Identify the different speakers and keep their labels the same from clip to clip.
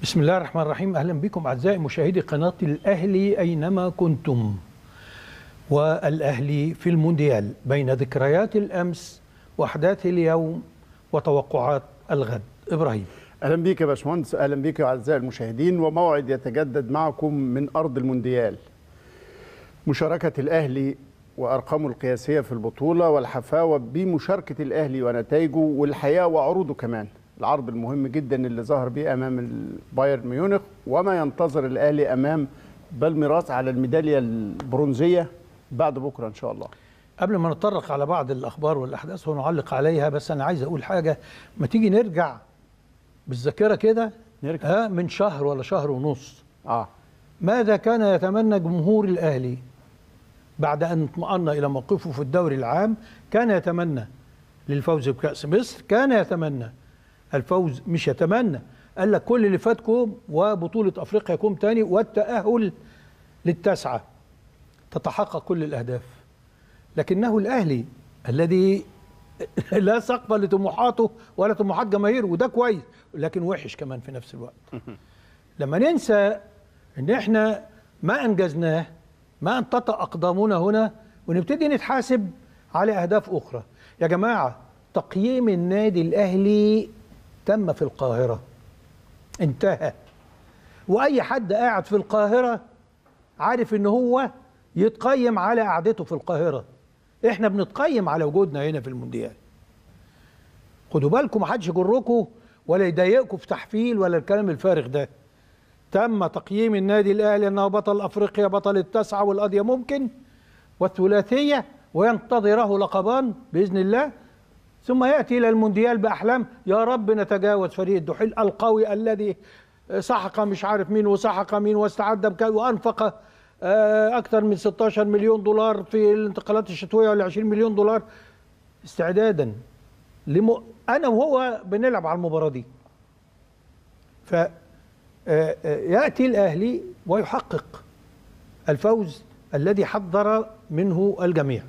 Speaker 1: بسم الله الرحمن الرحيم اهلا بكم اعزائي مشاهدي قناه الاهلي اينما كنتم والاهلي في المونديال بين ذكريات الامس واحداث اليوم وتوقعات الغد ابراهيم
Speaker 2: اهلا بيك يا باشمهندس اهلا بيك يا اعزائي المشاهدين وموعد يتجدد معكم من ارض المونديال مشاركه الاهلي وارقامه القياسيه في البطوله والحفاوه بمشاركه الاهلي ونتائجه والحقيقه وعروضه كمان العرض المهم جدا اللي ظهر بيه امام البايرن ميونخ وما ينتظر الاهلي امام بالميراس على الميداليه البرونزيه بعد بكره ان شاء الله
Speaker 1: قبل ما نتطرق على بعض الاخبار والاحداث ونعلق عليها بس انا عايز اقول حاجه ما تيجي نرجع بالذاكره كده
Speaker 2: نرجع.
Speaker 1: ها من شهر ولا شهر ونص
Speaker 2: اه
Speaker 1: ماذا كان يتمنى جمهور الاهلي بعد ان اطمأن الى موقفه في الدوري العام كان يتمنى للفوز بكأس مصر كان يتمنى الفوز مش يتمنى قال لك كل اللي فاتكم وبطولة افريقيا يكون تاني والتأهل للتاسعة تتحقق كل الاهداف لكنه الاهلي الذي لا سقف لطموحاته ولا طموحات جماهيره وده كويس لكن وحش كمان في نفس الوقت لما ننسى ان احنا ما انجزناه ما انتطى اقدامنا هنا ونبتدي نتحاسب على اهداف اخرى يا جماعه تقييم النادي الاهلي تم في القاهره انتهى واي حد قاعد في القاهره عارف ان هو يتقيم على قعدته في القاهره احنا بنتقيم على وجودنا هنا في المونديال خدوا بالكم محدش يجركم ولا يضايقكم في تحفيل ولا الكلام الفارغ ده تم تقييم النادي الاهلي انه بطل افريقيا بطل التاسعه والقضيه ممكن والثلاثيه وينتظره لقبان باذن الله ثم ياتي الى المونديال باحلام يا رب نتجاوز فريق الدحيل القوي الذي سحق مش عارف مين وسحق مين واستعد بك وانفق آه، اكثر من 16 مليون دولار في الانتقالات الشتويه ولا 20 مليون دولار استعدادا لم... انا وهو بنلعب على المباراه دي ف آه، آه، ياتي الاهلي ويحقق الفوز الذي حضر منه الجميع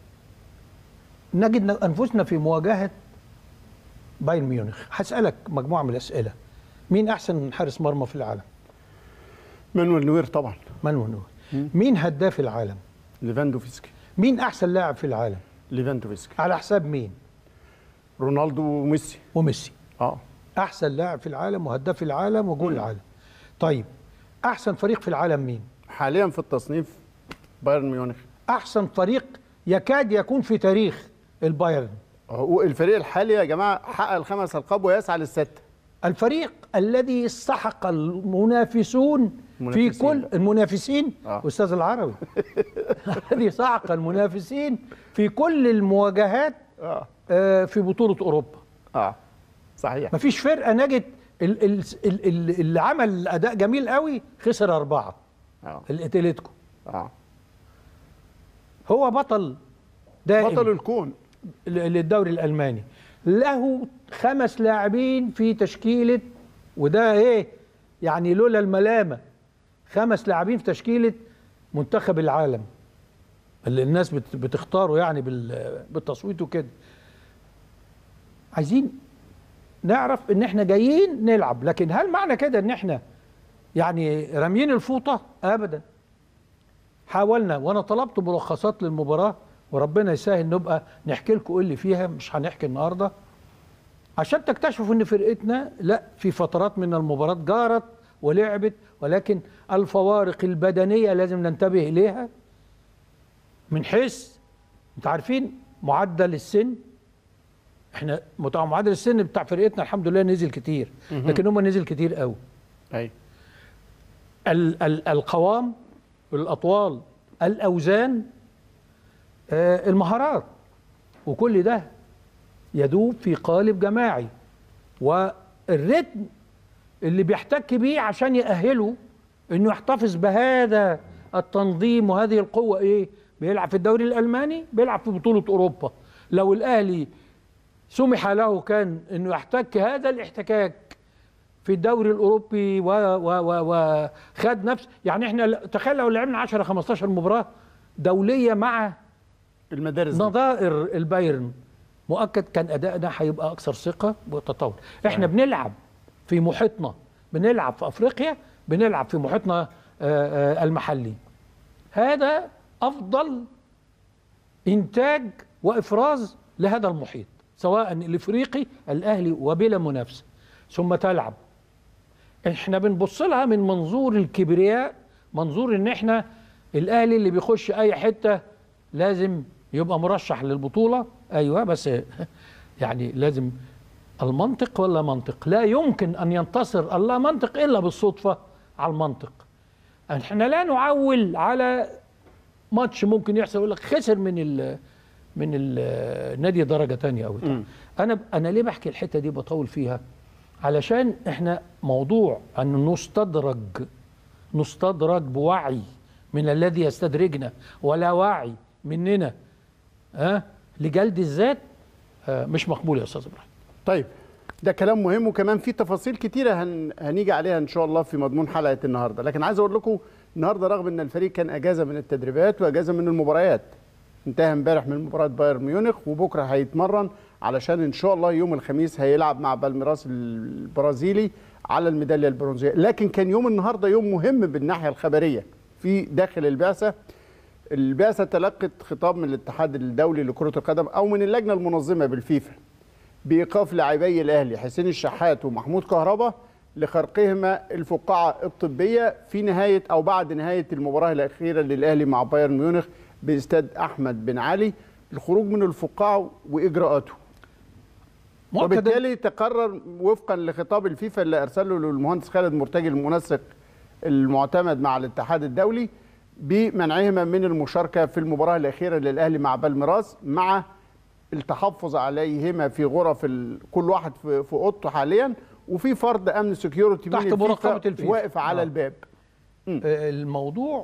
Speaker 1: نجد انفسنا في مواجهه بايرن ميونخ هسالك مجموعه من الاسئله مين احسن حارس مرمى في العالم
Speaker 2: مانويل نوير طبعا
Speaker 1: مانويل نوير مين هداف العالم
Speaker 2: ليفاندوفسكي
Speaker 1: مين احسن لاعب في العالم
Speaker 2: ليفاندوفسكي
Speaker 1: على حساب مين
Speaker 2: رونالدو وميسي
Speaker 1: وميسي
Speaker 2: اه
Speaker 1: احسن لاعب في العالم وهداف العالم وجول العالم طيب احسن فريق في العالم مين
Speaker 2: حاليا في التصنيف بايرن ميونخ
Speaker 1: احسن فريق يكاد يكون في تاريخ البايرن
Speaker 2: هو الفريق الحالي يا جماعه حقق الخمس القاب ويسعى للسته
Speaker 1: الفريق الذي استحق المنافسون في
Speaker 2: منافسين
Speaker 1: كل
Speaker 2: بقى.
Speaker 1: المنافسين
Speaker 2: آه.
Speaker 1: استاذ العربي الذي استحق المنافسين في كل المواجهات
Speaker 2: اه
Speaker 1: آه، في بطولة أوروبا
Speaker 2: اه صحيح
Speaker 1: مفيش فرقة نجت ال- ال- ال- ال- اللي عمل أداء جميل قوي خسر أربعة
Speaker 2: اه
Speaker 1: الاتليتيكو
Speaker 2: اه
Speaker 1: هو بطل دائم
Speaker 2: بطل الكون
Speaker 1: ل- للدوري الألماني له خمس لاعبين في تشكيلة وده إيه يعني لولا الملامة خمس لاعبين في تشكيلة منتخب العالم اللي الناس بت- بتختاره يعني بال- بالتصويت وكده عايزين نعرف ان احنا جايين نلعب لكن هل معنى كده ان احنا يعني راميين الفوطه ابدا حاولنا وانا طلبت ملخصات للمباراه وربنا يسهل نبقى نحكي لكم ايه اللي فيها مش هنحكي النهارده عشان تكتشفوا ان فرقتنا لا في فترات من المباراه جارت ولعبت ولكن الفوارق البدنيه لازم ننتبه اليها من حيث انتوا عارفين معدل السن احنا متع- معدل السن بتاع فرقتنا الحمد لله نزل كتير لكن هم نزل كتير قوي
Speaker 2: ايوه
Speaker 1: ال ال القوام الاطوال الاوزان آه المهارات وكل ده يدوب في قالب جماعي والريتم اللي بيحتك بيه عشان يأهله انه يحتفظ بهذا التنظيم وهذه القوة ايه بيلعب في الدوري الألماني بيلعب في بطولة أوروبا لو الأهلي سمح له كان انه يحتك هذا الاحتكاك في الدوري الاوروبي و و و وخد نفس يعني احنا ل- تخيل لو لعبنا 10 15 مباراه دوليه مع
Speaker 2: المدارس دي.
Speaker 1: نظائر البايرن مؤكد كان ادائنا هيبقى اكثر ثقه وتطور احنا بنلعب في محيطنا بنلعب في افريقيا بنلعب في محيطنا آه، آه، المحلي هذا افضل انتاج وافراز لهذا المحيط سواء الافريقي الاهلي وبلا منافسه ثم تلعب احنا بنبص لها من منظور الكبرياء منظور ان احنا الاهلي اللي بيخش اي حته لازم يبقى مرشح للبطوله ايوه بس يعني لازم المنطق ولا منطق لا يمكن ان ينتصر الله منطق الا بالصدفه على المنطق احنا لا نعول على ماتش ممكن يحصل يقول لك خسر من ال من النادي درجه تانية او بتاع.
Speaker 2: مم.
Speaker 1: انا انا ليه بحكي الحته دي بطول فيها علشان احنا موضوع ان نستدرج نستدرج بوعي من الذي يستدرجنا ولا وعي مننا ها لجلد الذات آه، مش مقبول يا استاذ ابراهيم
Speaker 2: طيب ده كلام مهم وكمان في تفاصيل كتيره هن... هنيجي عليها ان شاء الله في مضمون حلقه النهارده لكن عايز اقول لكم النهارده رغم ان الفريق كان اجازه من التدريبات واجازه من المباريات انتهى امبارح من مباراه بايرن ميونخ وبكره هيتمرن علشان ان شاء الله يوم الخميس هيلعب مع بالميراس البرازيلي على الميداليه البرونزيه لكن كان يوم النهارده يوم مهم بالناحيه الخبريه في داخل البعثه البعثه تلقت خطاب من الاتحاد الدولي لكره القدم او من اللجنه المنظمه بالفيفا بايقاف لاعبي الاهلي حسين الشحات ومحمود كهربا لخرقهما الفقاعه الطبيه في نهايه او بعد نهايه المباراه الاخيره للاهلي مع بايرن ميونخ باستاد احمد بن علي الخروج من الفقاعه واجراءاته
Speaker 1: مؤكد
Speaker 2: وبالتالي تقرر وفقا لخطاب الفيفا اللي ارسله للمهندس خالد مرتجي المنسق المعتمد مع الاتحاد الدولي بمنعهما من المشاركه في المباراه الاخيره للاهلي مع بالميراس مع التحفظ عليهما في غرف ال... كل واحد في, في اوضته حاليا وفي فرد امن سكيورتي
Speaker 1: تحت مراقبة الفيفا.
Speaker 2: واقف على
Speaker 1: آه.
Speaker 2: الباب
Speaker 1: آه، الموضوع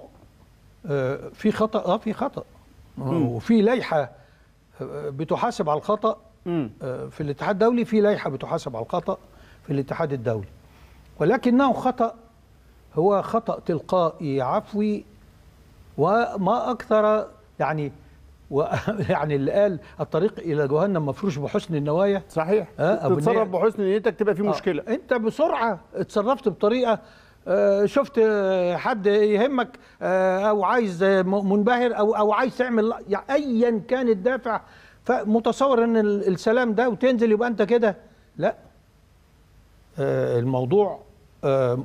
Speaker 1: آه، في خطا اه في خطا وفي لائحه آه، بتحاسب على الخطا
Speaker 2: مم.
Speaker 1: آه، في الاتحاد الدولي في لائحه بتحاسب على الخطا في الاتحاد الدولي ولكنه خطا هو خطا تلقائي عفوي وما اكثر يعني و يعني اللي قال الطريق الى جهنم مفروش بحسن النوايا
Speaker 2: صحيح
Speaker 1: آه، أبو
Speaker 2: تتصرف
Speaker 1: النية.
Speaker 2: بحسن نيتك تبقى في
Speaker 1: آه،
Speaker 2: مشكله
Speaker 1: انت بسرعه اتصرفت بطريقه آه، شفت آه، حد يهمك آه، او عايز آه، م- منبهر او او عايز تعمل يعني ايا كان الدافع فمتصور ان ال- السلام ده وتنزل يبقى انت كده لا آه، الموضوع آه،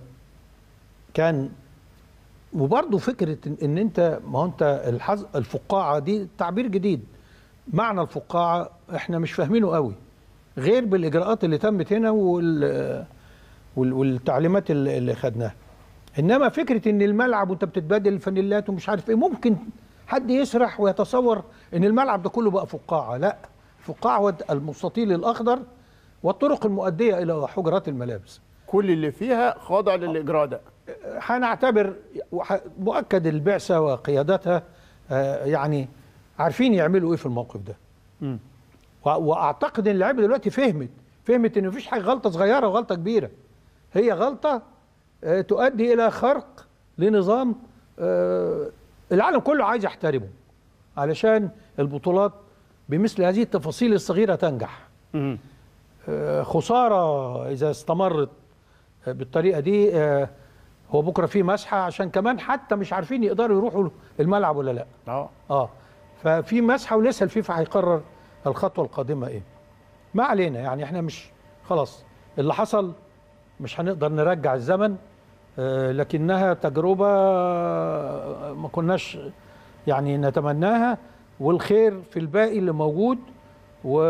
Speaker 1: كان وبرضه فكره إن- ان انت ما هو انت الحز الفقاعه دي تعبير جديد معنى الفقاعه احنا مش فاهمينه قوي غير بالاجراءات اللي تمت هنا وال وال- والتعليمات اللي اللي خدناها انما فكره ان الملعب وانت بتتبادل الفانيلات ومش عارف ايه ممكن حد يسرح ويتصور ان الملعب ده كله بقى فقاعه لا الفقاعه هو المستطيل الاخضر والطرق المؤديه الى حجرات الملابس
Speaker 2: كل اللي فيها خاضع للاجراء ده
Speaker 1: هنعتبر وح- مؤكد البعثه وقيادتها آه، يعني عارفين يعملوا ايه في الموقف ده
Speaker 2: مم.
Speaker 1: و- واعتقد ان اللعيبه دلوقتي فهمت فهمت ان مفيش حاجه غلطه صغيره وغلطه كبيره هي غلطه آه، تؤدي الى خرق لنظام آه، العالم كله عايز يحترمه علشان البطولات بمثل هذه التفاصيل الصغيره تنجح
Speaker 2: مم.
Speaker 1: آه، خساره اذا استمرت آه، بالطريقه دي آه، هو بكره في مسحه عشان كمان حتى مش عارفين يقدروا يروحوا الملعب ولا لا
Speaker 2: اه
Speaker 1: اه ففي مسحه ولسه الفيفا هيقرر الخطوه القادمه ايه ما علينا يعني احنا مش خلاص اللي حصل مش هنقدر نرجع الزمن آه لكنها تجربه آه، ما كناش يعني نتمناها والخير في الباقي اللي موجود و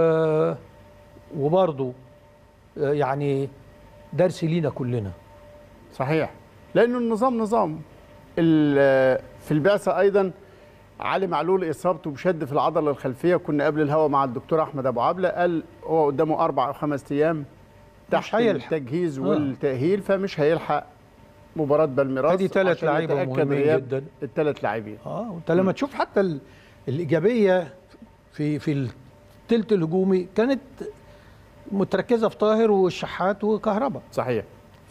Speaker 1: وبرضه آه، يعني درس لينا كلنا
Speaker 2: صحيح لانه النظام نظام ال- في البعثه ايضا علي معلول اصابته بشد في العضله الخلفيه كنا قبل الهوا مع الدكتور احمد ابو عبله قال هو قدامه اربع او خمس ايام تحت
Speaker 1: هيلحق.
Speaker 2: التجهيز
Speaker 1: آه.
Speaker 2: والتاهيل فمش هيلحق مباراه بالميراس
Speaker 1: ادي ثلاث
Speaker 2: عشان
Speaker 1: لعيبه
Speaker 2: يتأكد
Speaker 1: مهمين
Speaker 2: غياب
Speaker 1: جدا
Speaker 2: الثلاث لاعبين
Speaker 1: اه وانت لما تشوف حتى ال- الايجابيه في في الثلث الهجومي كانت متركزه في طاهر والشحات وكهرباء
Speaker 2: صحيح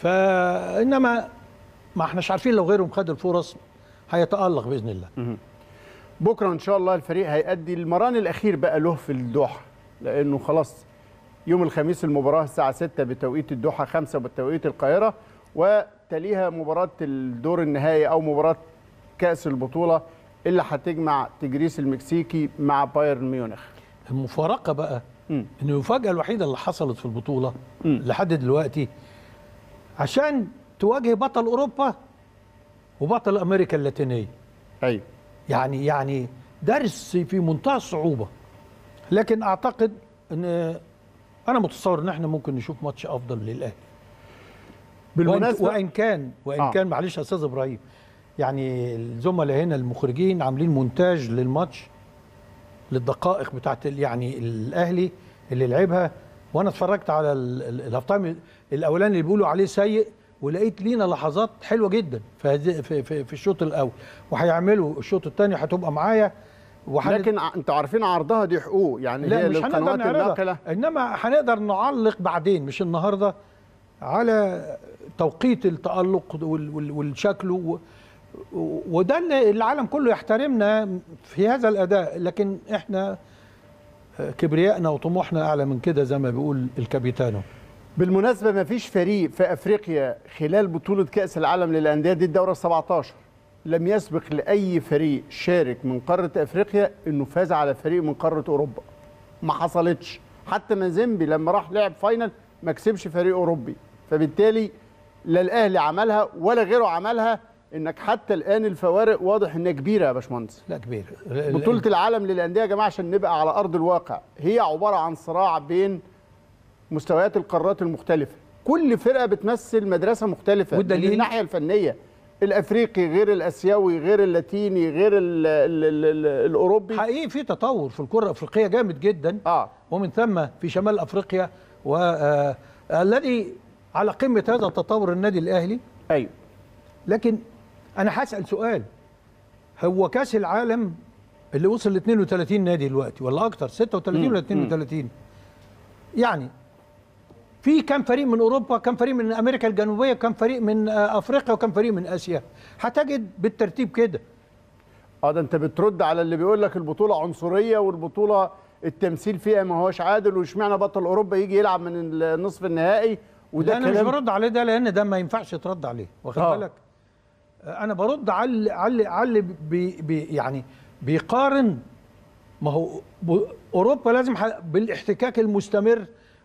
Speaker 1: فانما ما احناش عارفين لو غيرهم خد الفرص هيتالق باذن الله
Speaker 2: بكره ان شاء الله الفريق هيأدي المران الاخير بقى له في الدوحه لانه خلاص يوم الخميس المباراه الساعه 6 بتوقيت الدوحه 5 بتوقيت القاهره وتليها مباراه الدور النهائي او مباراه كاس البطوله اللي هتجمع تجريس المكسيكي مع بايرن ميونخ
Speaker 1: المفارقه بقى
Speaker 2: مم.
Speaker 1: ان المفاجاه الوحيده اللي حصلت في البطوله
Speaker 2: مم.
Speaker 1: لحد دلوقتي عشان تواجه بطل اوروبا وبطل امريكا اللاتينيه
Speaker 2: ايوه
Speaker 1: يعني يعني درس في منتهى الصعوبه لكن اعتقد ان انا متصور ان احنا ممكن نشوف ماتش افضل للاهلي وإن,
Speaker 2: بالمناسبه
Speaker 1: وان كان وان
Speaker 2: آه.
Speaker 1: آه. كان معلش يا استاذ ابراهيم يعني الزملاء هنا المخرجين عاملين مونتاج للماتش للدقائق بتاعت ال- يعني الاهلي اللي لعبها وانا اتفرجت على ال- ال- الهفتايم الاولاني اللي بيقولوا عليه سيء ولقيت لينا لحظات حلوه جدا في هذه- في, في, في الشوط الاول وهيعملوا الشوط الثاني هتبقى معايا وهن-
Speaker 2: لكن ع- انتوا عارفين عرضها دي حقوق يعني
Speaker 1: لا
Speaker 2: هي
Speaker 1: مش هنقدر
Speaker 2: للقنوات
Speaker 1: نعرضها
Speaker 2: الناقله
Speaker 1: انما هنقدر نعلق بعدين مش النهارده على توقيت التألق وال- وال- والشكل و- و- وده اللي العالم كله يحترمنا في هذا الاداء لكن احنا كبريائنا وطموحنا اعلى من كده زي ما بيقول الكابيتانو
Speaker 2: بالمناسبه ما فيش فريق في افريقيا خلال بطوله كاس العالم للانديه دي الدوره 17 لم يسبق لاي فريق شارك من قاره افريقيا انه فاز على فريق من قاره اوروبا ما حصلتش حتى مازيمبي لما راح لعب فاينل ما كسبش فريق اوروبي فبالتالي لا الاهلي عملها ولا غيره عملها انك حتى الان الفوارق واضح انها كبيره يا باشمهندس
Speaker 1: لا كبير
Speaker 2: بطولة العالم للأندية يا جماعة عشان نبقى على أرض الواقع هي عبارة عن صراع بين مستويات القارات المختلفة كل فرقة بتمثل مدرسة مختلفة
Speaker 1: والدليل؟
Speaker 2: من الناحية الفنية الأفريقي غير الأسيوي غير اللاتيني غير ال ال ال ال الأوروبي
Speaker 1: حقيقي في تطور في الكره الافريقيه جامد جدا
Speaker 2: آه
Speaker 1: ومن ثم في شمال افريقيا والذي على قمه هذا التطور النادي الاهلي
Speaker 2: أيوه
Speaker 1: لكن انا هسال سؤال هو كاس العالم اللي وصل ل 32 نادي دلوقتي ولا اكتر 36
Speaker 2: مم.
Speaker 1: ولا 32 يعني في كم فريق من اوروبا كم فريق من امريكا الجنوبيه كم فريق من آه، افريقيا وكم فريق من اسيا هتجد بالترتيب كده
Speaker 2: اه ده انت بترد على اللي بيقول لك البطوله عنصريه والبطوله التمثيل فيها ما هوش عادل واشمعنى بطل اوروبا يجي يلعب من النصف النهائي وده
Speaker 1: وده انا مش
Speaker 2: كلام
Speaker 1: برد عليه ده لان ده ما ينفعش يترد عليه واخد
Speaker 2: آه.
Speaker 1: بالك آه، انا برد على اللي- على اللي- على اللي بي بي يعني بيقارن ما هو ب- اوروبا لازم ح- بالاحتكاك المستمر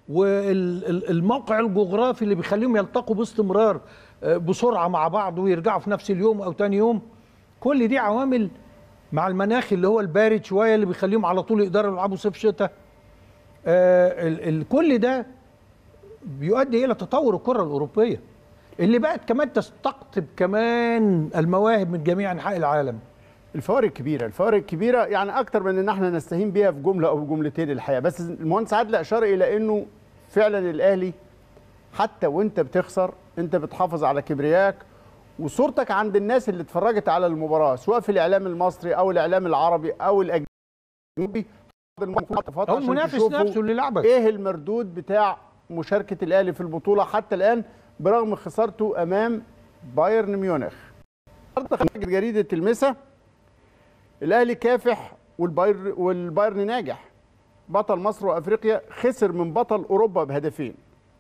Speaker 1: والموقع الجغرافي اللي بيخليهم يلتقوا باستمرار آه، بسرعه مع بعض ويرجعوا في نفس اليوم او تاني يوم كل دي عوامل مع المناخ اللي هو البارد شويه اللي بيخليهم على طول يقدروا يلعبوا صيف شتاء آه، ال- ال- كل ده بيؤدي الى تطور الكره الاوروبيه اللي بقت كمان تستقطب كمان المواهب من جميع انحاء العالم
Speaker 2: الفوارق كبيره الفوارق كبيره يعني اكتر من ان احنا نستهين بيها في جمله او جملتين الحقيقه بس المهندس عادل اشار الى انه فعلا الاهلي حتى وانت بتخسر انت بتحافظ على كبرياك وصورتك عند الناس اللي اتفرجت على المباراه سواء في الاعلام المصري او الاعلام العربي او الاجنبي
Speaker 1: او المنافس نفسه اللي لعبك
Speaker 2: ايه المردود بتاع مشاركه الاهلي في البطوله حتى الان برغم خسارته امام بايرن ميونخ النهارده جريده المسا الاهلي كافح والباير والبايرن ناجح بطل مصر وافريقيا خسر من بطل اوروبا بهدفين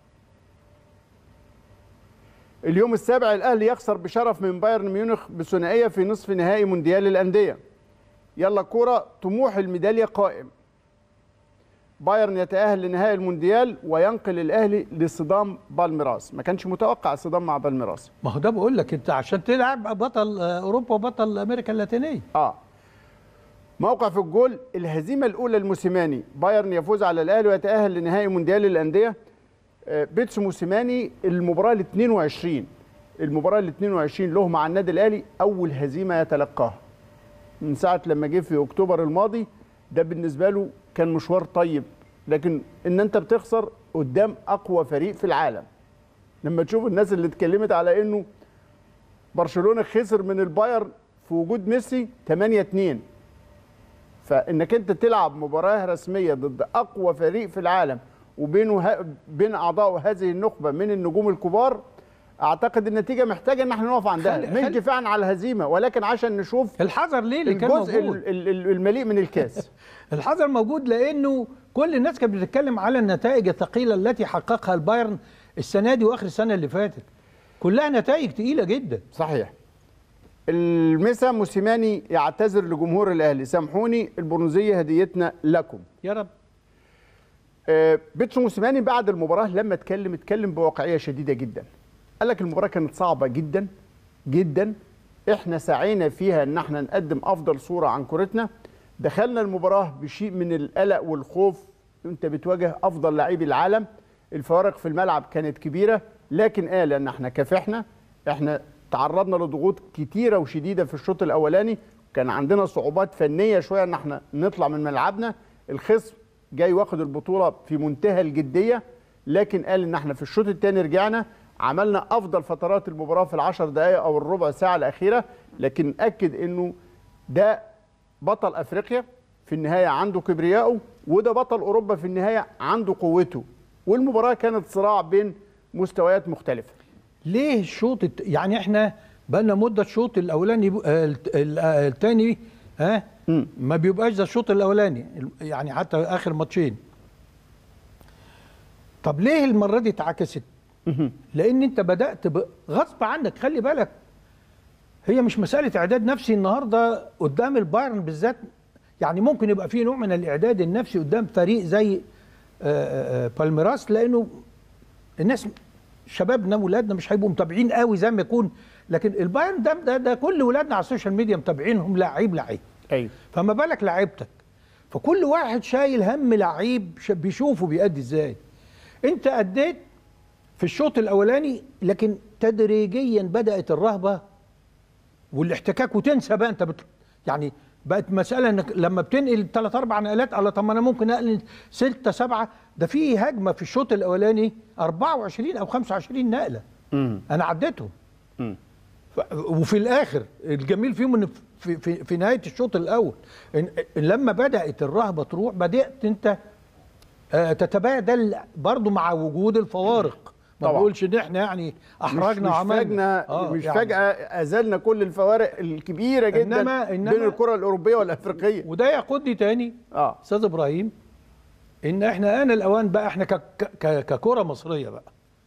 Speaker 2: اليوم السابع الاهلي يخسر بشرف من بايرن ميونخ بثنائيه في نصف نهائي مونديال الانديه يلا كوره طموح الميداليه قائم بايرن يتأهل لنهائي المونديال وينقل الأهلي لصدام بالميراس ما كانش متوقع الصدام مع بالميراس
Speaker 1: ما هو ده بقول لك انت عشان تلعب بطل آه، اوروبا وبطل امريكا اللاتينيه
Speaker 2: اه موقع في الجول الهزيمة الأولى لموسيماني بايرن يفوز على الأهلي ويتأهل لنهائي مونديال الأندية آه، بيتسو موسيماني المباراة ال 22 المباراة ال 22 له مع النادي الأهلي أول هزيمة يتلقاها من ساعة لما جه في أكتوبر الماضي ده بالنسبة له كان مشوار طيب لكن إن أنت بتخسر قدام أقوى فريق في العالم لما تشوف الناس اللي اتكلمت على إنه برشلونة خسر من البايرن في وجود ميسي 8 2 فانك انت تلعب مباراه رسميه ضد اقوى فريق في العالم وبينه ه... بين اعضاء هذه النخبه من النجوم الكبار اعتقد النتيجه محتاجه ان احنا نقف عندها
Speaker 1: خلي-
Speaker 2: مش
Speaker 1: خلي-
Speaker 2: دفاعا على الهزيمه ولكن عشان نشوف
Speaker 1: الحذر ليه اللي كان
Speaker 2: الجزء
Speaker 1: موجود
Speaker 2: ال- ال- ال- المليء من الكاس
Speaker 1: الحذر موجود لانه كل الناس كانت بتتكلم على النتائج الثقيله التي حققها البايرن السنه دي واخر السنه اللي فاتت كلها نتائج تقيله جدا
Speaker 2: صحيح المسا موسيماني يعتذر لجمهور الاهلي سامحوني البرونزيه هديتنا لكم
Speaker 1: يا رب
Speaker 2: آه، بيتسو موسيماني بعد المباراه لما اتكلم اتكلم بواقعيه شديده جدا قال لك المباراه كانت صعبه جدا جدا احنا سعينا فيها ان احنا نقدم افضل صوره عن كورتنا دخلنا المباراه بشيء من القلق والخوف انت بتواجه افضل لاعبي العالم الفوارق في الملعب كانت كبيره لكن قال ان احنا كافحنا احنا تعرضنا لضغوط كتيره وشديده في الشوط الاولاني كان عندنا صعوبات فنيه شويه ان احنا نطلع من ملعبنا الخصم جاي واخد البطوله في منتهى الجديه لكن قال ان احنا في الشوط الثاني رجعنا عملنا افضل فترات المباراه في العشر دقائق او الربع ساعه الاخيره لكن اكد انه ده بطل افريقيا في النهايه عنده كبريائه وده بطل اوروبا في النهايه عنده قوته والمباراه كانت صراع بين مستويات مختلفه
Speaker 1: ليه الشوط الت... يعني احنا بقالنا مده الشوط الاولاني ب... آه، الت- ال- آه، التاني ها
Speaker 2: مم.
Speaker 1: ما بيبقاش زي الشوط الاولاني يعني حتى اخر ماتشين طب ليه المره دي اتعكست لان انت بدات ب... غصب عنك خلي بالك هي مش مساله اعداد نفسي النهارده قدام البايرن بالذات يعني ممكن يبقى في نوع من الاعداد النفسي قدام فريق زي آه، آه، آه، بالميراس لانه الناس شبابنا ولادنا مش هيبقوا متابعين قوي زي ما يكون لكن البايرن ده ده, ده كل ولادنا على السوشيال ميديا متابعينهم لعيب لعيب
Speaker 2: ايوه
Speaker 1: فما بالك لعيبتك فكل واحد شايل هم لعيب ش- بيشوفه بيأدي ازاي انت اديت في الشوط الاولاني لكن تدريجيا بدأت الرهبة والاحتكاك وتنسى بقى انت بت... يعني بقت مسألة انك لما بتنقل ثلاث اربع نقلات الله طب ما انا ممكن انقل ستة سبعة ده في هجمة في الشوط الاولاني 24 او 25 نقلة
Speaker 2: مم.
Speaker 1: انا عديتهم
Speaker 2: مم.
Speaker 1: ف- وفي الاخر الجميل فيهم ان في, في, في نهايه الشوط الاول إن إن لما بدات الرهبه تروح بدات انت آه، تتبادل برضو مع وجود الفوارق ما
Speaker 2: طبعا.
Speaker 1: بقولش ان احنا يعني احرجنا
Speaker 2: مش, مش
Speaker 1: وعملنا
Speaker 2: فجأة
Speaker 1: آه،
Speaker 2: مش
Speaker 1: يعني
Speaker 2: فجأة أزلنا كل الفوارق الكبيرة جدا
Speaker 1: إنما- إنما-
Speaker 2: بين الكرة الأوروبية والأفريقية
Speaker 1: وده يقودني تاني
Speaker 2: اه
Speaker 1: استاذ ابراهيم ان احنا انا الاوان بقى احنا ك- ك- ككره مصريه بقى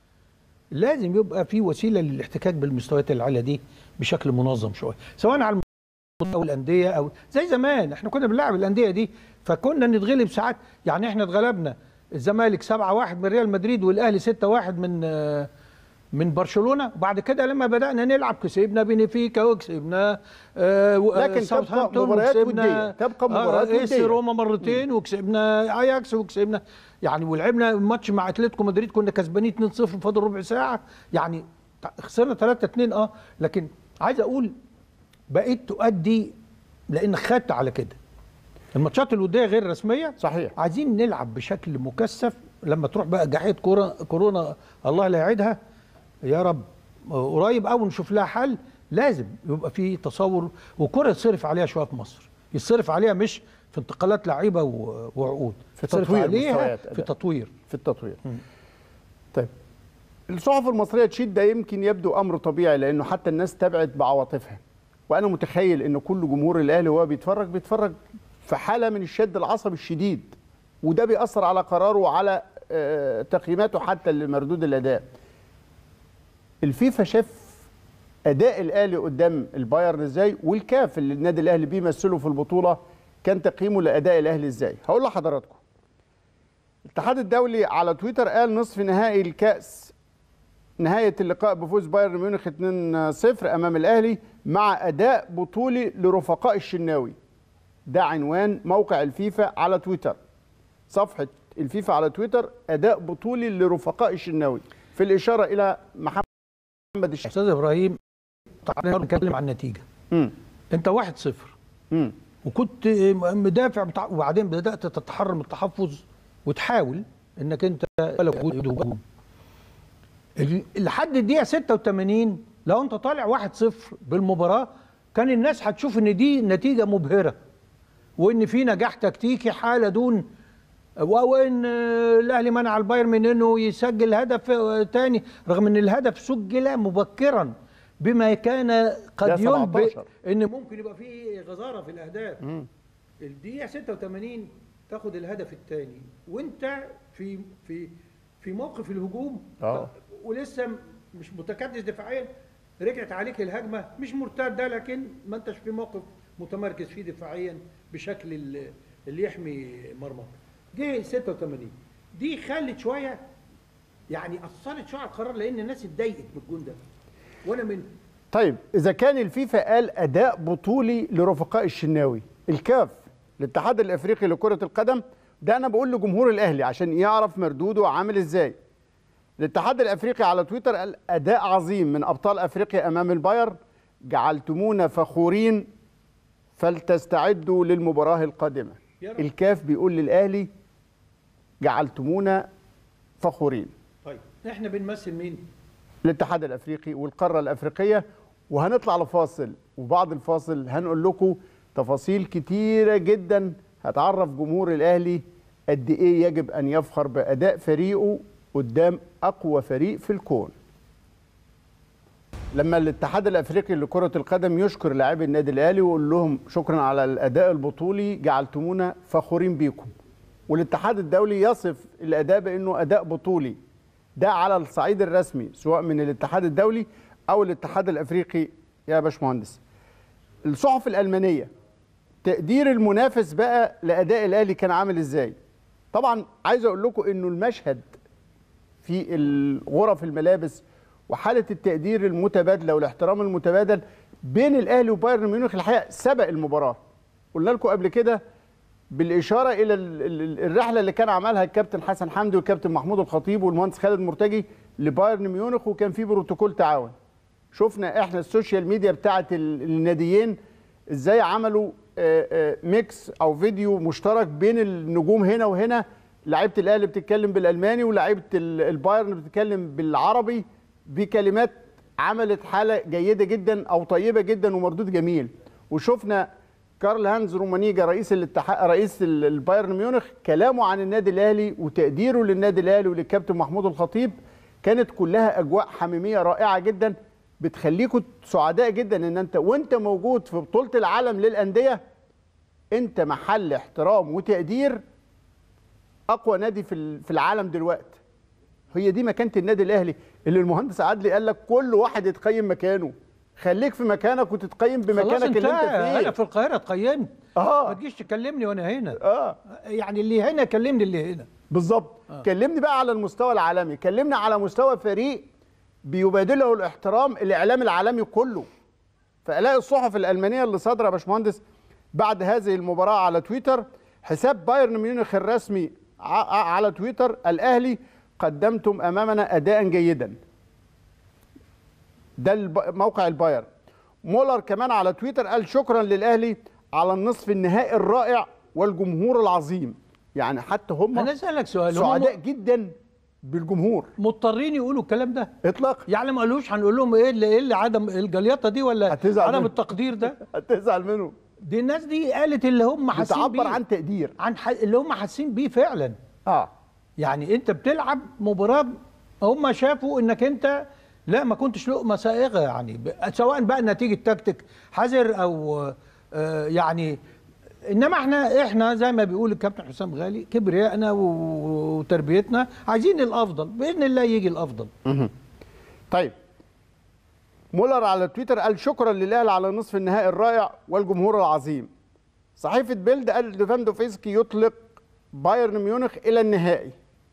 Speaker 1: لازم يبقى في وسيله للاحتكاك بالمستويات العاليه دي بشكل منظم شويه سواء على المستوى الانديه او زي زمان احنا كنا بنلعب الانديه دي فكنا نتغلب ساعات يعني احنا اتغلبنا الزمالك 7-1 من ريال مدريد والاهلي 6-1 من آه، من برشلونه وبعد كده لما بدانا نلعب كسبنا بنفيكا وكسبنا آه و-
Speaker 2: لكن
Speaker 1: آه،
Speaker 2: تبقى
Speaker 1: ساوثهامبتون
Speaker 2: مباريات
Speaker 1: وكسبنا
Speaker 2: ودية. تبقى مباريات
Speaker 1: آه، إيس
Speaker 2: ودية.
Speaker 1: روما مرتين وكسبنا اياكس وكسبنا يعني ولعبنا ماتش مع اتلتيكو مدريد كنا كسبانين 2-0 فاضل ربع ساعه يعني تع- خسرنا 3-2 اه لكن عايز اقول بقيت تؤدي لانك خدت على كده الماتشات الوديه غير رسميه
Speaker 2: صحيح
Speaker 1: عايزين نلعب بشكل مكثف لما تروح بقى جحية كورونا كورونا الله لا يعيدها يا رب قريب قوي نشوف لها حل لازم يبقى في تصور وكرة يتصرف عليها شويه في مصر يتصرف عليها مش في انتقالات لعيبه و- وعقود
Speaker 2: في
Speaker 1: يتصرف
Speaker 2: تطوير
Speaker 1: عليها
Speaker 2: مستويات
Speaker 1: في
Speaker 2: أداء.
Speaker 1: تطوير
Speaker 2: في التطوير طيب الصحف المصرية تشيد ده يمكن يبدو أمر طبيعي لأنه حتى الناس تبعت بعواطفها وأنا متخيل أن كل جمهور الأهلي وهو بيتفرج بيتفرج في حالة من الشد العصبي الشديد وده بيأثر على قراره وعلى آه، تقييماته حتى لمردود الأداء الفيفا شاف اداء الاهلي قدام البايرن ازاي والكاف اللي النادي الاهلي بيمثله في البطوله كان تقييمه لاداء الاهلي ازاي هقول لحضراتكم الاتحاد الدولي على تويتر قال نصف نهائي الكاس نهايه اللقاء بفوز بايرن ميونخ 2-0 امام الاهلي مع اداء بطولي لرفقاء الشناوي ده عنوان موقع الفيفا على تويتر صفحه الفيفا على تويتر اداء بطولي لرفقاء الشناوي في الاشاره الى محمد الشناوي
Speaker 1: استاذ ابراهيم تعالى نتكلم عن النتيجه
Speaker 2: امم
Speaker 1: انت 1-0
Speaker 2: امم
Speaker 1: وكنت مدافع بتاع وبعدين بدات تتحرر من التحفظ وتحاول انك انت ولا وجود هجوم. ال- لحد الدقيقه 86 لو انت طالع 1-0 بالمباراه كان الناس هتشوف ان دي نتيجه مبهره وان في نجاح تكتيكي حاله دون و- وان الاهلي منع البايرن من انه يسجل هدف تاني رغم ان الهدف سجل مبكرا بما كان قد
Speaker 2: ده
Speaker 1: ينبئ
Speaker 2: 17.
Speaker 1: ان ممكن يبقى في غزاره في الاهداف الدقيقه 86 تاخد الهدف الثاني وانت في في في موقف الهجوم
Speaker 2: آه.
Speaker 1: ولسه مش متكدس دفاعيا رجعت عليك الهجمه مش مرتده لكن ما انتش في موقف متمركز فيه دفاعيا بشكل ال- اللي يحمي مرماك جه 86 دي خلت شويه يعني اثرت شويه على القرار لان الناس اتضايقت من الجون ده وانا من
Speaker 2: طيب اذا كان الفيفا قال اداء بطولي لرفقاء الشناوي الكاف الاتحاد الافريقي لكره القدم ده انا بقول لجمهور الاهلي عشان يعرف مردوده عامل ازاي الاتحاد الافريقي على تويتر قال اداء عظيم من ابطال افريقيا امام البايرن جعلتمونا فخورين فلتستعدوا للمباراه القادمه
Speaker 1: يا رب.
Speaker 2: الكاف بيقول للاهلي جعلتمونا فخورين
Speaker 1: طيب احنا بنمثل مين؟
Speaker 2: الاتحاد الافريقي والقاره الافريقيه وهنطلع لفاصل وبعد الفاصل هنقول لكم تفاصيل كتيره جدا هتعرف جمهور الاهلي قد ايه يجب ان يفخر باداء فريقه قدام اقوى فريق في الكون لما الاتحاد الافريقي لكره القدم يشكر لاعبي النادي الاهلي ويقول لهم شكرا على الاداء البطولي جعلتمونا فخورين بيكم والاتحاد الدولي يصف الاداء بانه اداء بطولي ده على الصعيد الرسمي سواء من الاتحاد الدولي او الاتحاد الافريقي يا باشمهندس الصحف الالمانيه تقدير المنافس بقى لاداء الاهلي كان عامل ازاي طبعا عايز اقول لكم انه المشهد في غرف الملابس وحاله التقدير المتبادله والاحترام المتبادل بين الاهلي وبايرن ميونخ الحقيقه سبق المباراه قلنا لكم قبل كده بالاشاره الى ال- ال- الرحله اللي كان عملها الكابتن حسن حمدي والكابتن محمود الخطيب والمهندس خالد مرتجي لبايرن ميونخ وكان في بروتوكول تعاون شفنا احنا السوشيال ميديا بتاعه ال- الناديين ازاي عملوا آه، آه، ميكس او فيديو مشترك بين النجوم هنا وهنا لعيبه الاهلي بتتكلم بالالماني ولاعيبه ال- البايرن بتتكلم بالعربي بكلمات عملت حاله جيده جدا او طيبه جدا ومردود جميل وشفنا كارل هانز رومانيجا رئيس الاتحاد رئيس ال- البايرن ميونخ كلامه عن النادي الاهلي وتقديره للنادي الاهلي وللكابتن محمود الخطيب كانت كلها اجواء حميميه رائعه جدا بتخليكم سعداء جدا ان انت وانت موجود في بطوله العالم للانديه انت محل احترام وتقدير اقوى نادي في ال- في العالم دلوقتي هي دي مكانه النادي الاهلي اللي المهندس عدلي قال لك كل واحد يتقيم مكانه خليك في مكانك وتتقيم
Speaker 1: خلاص
Speaker 2: بمكانك اللي انت
Speaker 1: انتهى.
Speaker 2: فيه
Speaker 1: انا في القاهره اتقيمت
Speaker 2: اه
Speaker 1: ما تجيش تكلمني وانا هنا
Speaker 2: اه
Speaker 1: يعني اللي هنا كلمني اللي هنا
Speaker 2: بالظبط
Speaker 1: آه.
Speaker 2: كلمني بقى على المستوى العالمي كلمني على مستوى فريق بيبادله الاحترام الاعلام العالمي كله فالاقي الصحف الالمانيه اللي صادره يا باشمهندس بعد هذه المباراه على تويتر حساب بايرن ميونخ الرسمي ع- ع- على تويتر الاهلي قدمتم امامنا اداء جيدا ده الب- موقع البايرن مولر كمان على تويتر قال شكرا للاهلي على النصف النهائي الرائع والجمهور العظيم يعني حتى هم
Speaker 1: انا اسالك سؤال هم
Speaker 2: سعداء جدا بالجمهور
Speaker 1: مضطرين يقولوا الكلام ده
Speaker 2: اطلاق
Speaker 1: يعني ما قالوش هنقول لهم ايه اللي ايه اللي عدم الجليطه دي ولا
Speaker 2: هتزعل
Speaker 1: عدم
Speaker 2: منه.
Speaker 1: التقدير ده
Speaker 2: هتزعل منه
Speaker 1: دي الناس دي قالت اللي هم حاسين
Speaker 2: بتعبر
Speaker 1: بيه
Speaker 2: عن تقدير
Speaker 1: عن ح... اللي هم حاسين بيه فعلا
Speaker 2: اه
Speaker 1: يعني انت بتلعب مباراه هم شافوا انك انت لا ما كنتش لقمه سائغه يعني ب... سواء بقى نتيجه تكتيك حذر او آه يعني انما احنا احنا زي ما بيقول الكابتن حسام غالي كبريائنا و- وتربيتنا عايزين الافضل باذن الله يجي الافضل
Speaker 2: طيب مولر على تويتر قال شكرا للاهلي على نصف النهائي الرائع والجمهور العظيم صحيفه بيلد قال ليفاندوفسكي يطلق بايرن ميونخ الى النهائي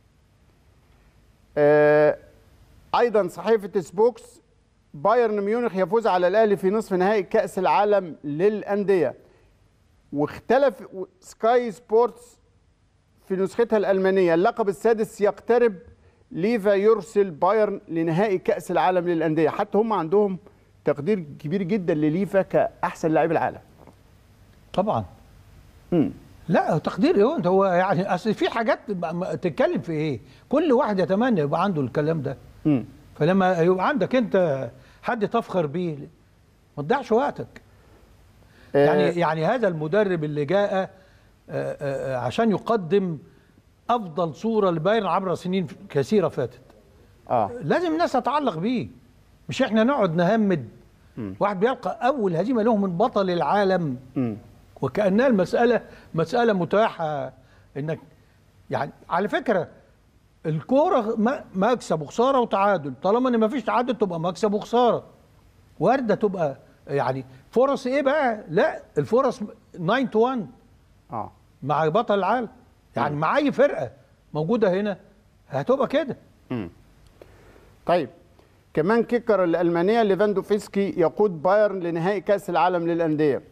Speaker 2: آه ايضا صحيفه سبوكس بايرن ميونخ يفوز على الاهلي في نصف نهائي كاس العالم للانديه واختلف سكاي سبورتس في نسختها الألمانية اللقب السادس يقترب ليفا يرسل بايرن لنهائي كأس العالم للأندية حتى هم عندهم تقدير كبير جدا لليفا كأحسن لاعب العالم
Speaker 1: طبعا
Speaker 2: مم.
Speaker 1: لا تقدير ايه انت هو يعني اصل في حاجات ما- ما- تتكلم في ايه كل واحد يتمنى يبقى عنده الكلام ده
Speaker 2: مم.
Speaker 1: فلما يبقى عندك انت حد تفخر بيه ما تضيعش وقتك
Speaker 2: آه،
Speaker 1: يعني يعني هذا المدرب اللي جاء آه، آه، آه، عشان يقدم افضل صوره لبايرن عبر سنين كثيره فاتت
Speaker 2: اه
Speaker 1: لازم الناس تتعلق بيه مش احنا نقعد نهمد واحد بيلقى اول هزيمه له من بطل العالم
Speaker 2: مم.
Speaker 1: وكانها المساله مساله متاحه انك يعني على فكره الكوره م- مكسب وخساره وتعادل طالما ان مفيش تعادل تبقى مكسب وخساره وارده تبقى يعني فرص ايه بقى لا الفرص 9 تو 1
Speaker 2: اه
Speaker 1: مع بطل العالم يعني مع اي فرقه موجوده هنا هتبقى كده
Speaker 2: طيب كمان كيكر الألمانية ليفاندوفسكي يقود بايرن لنهائي كأس العالم للأندية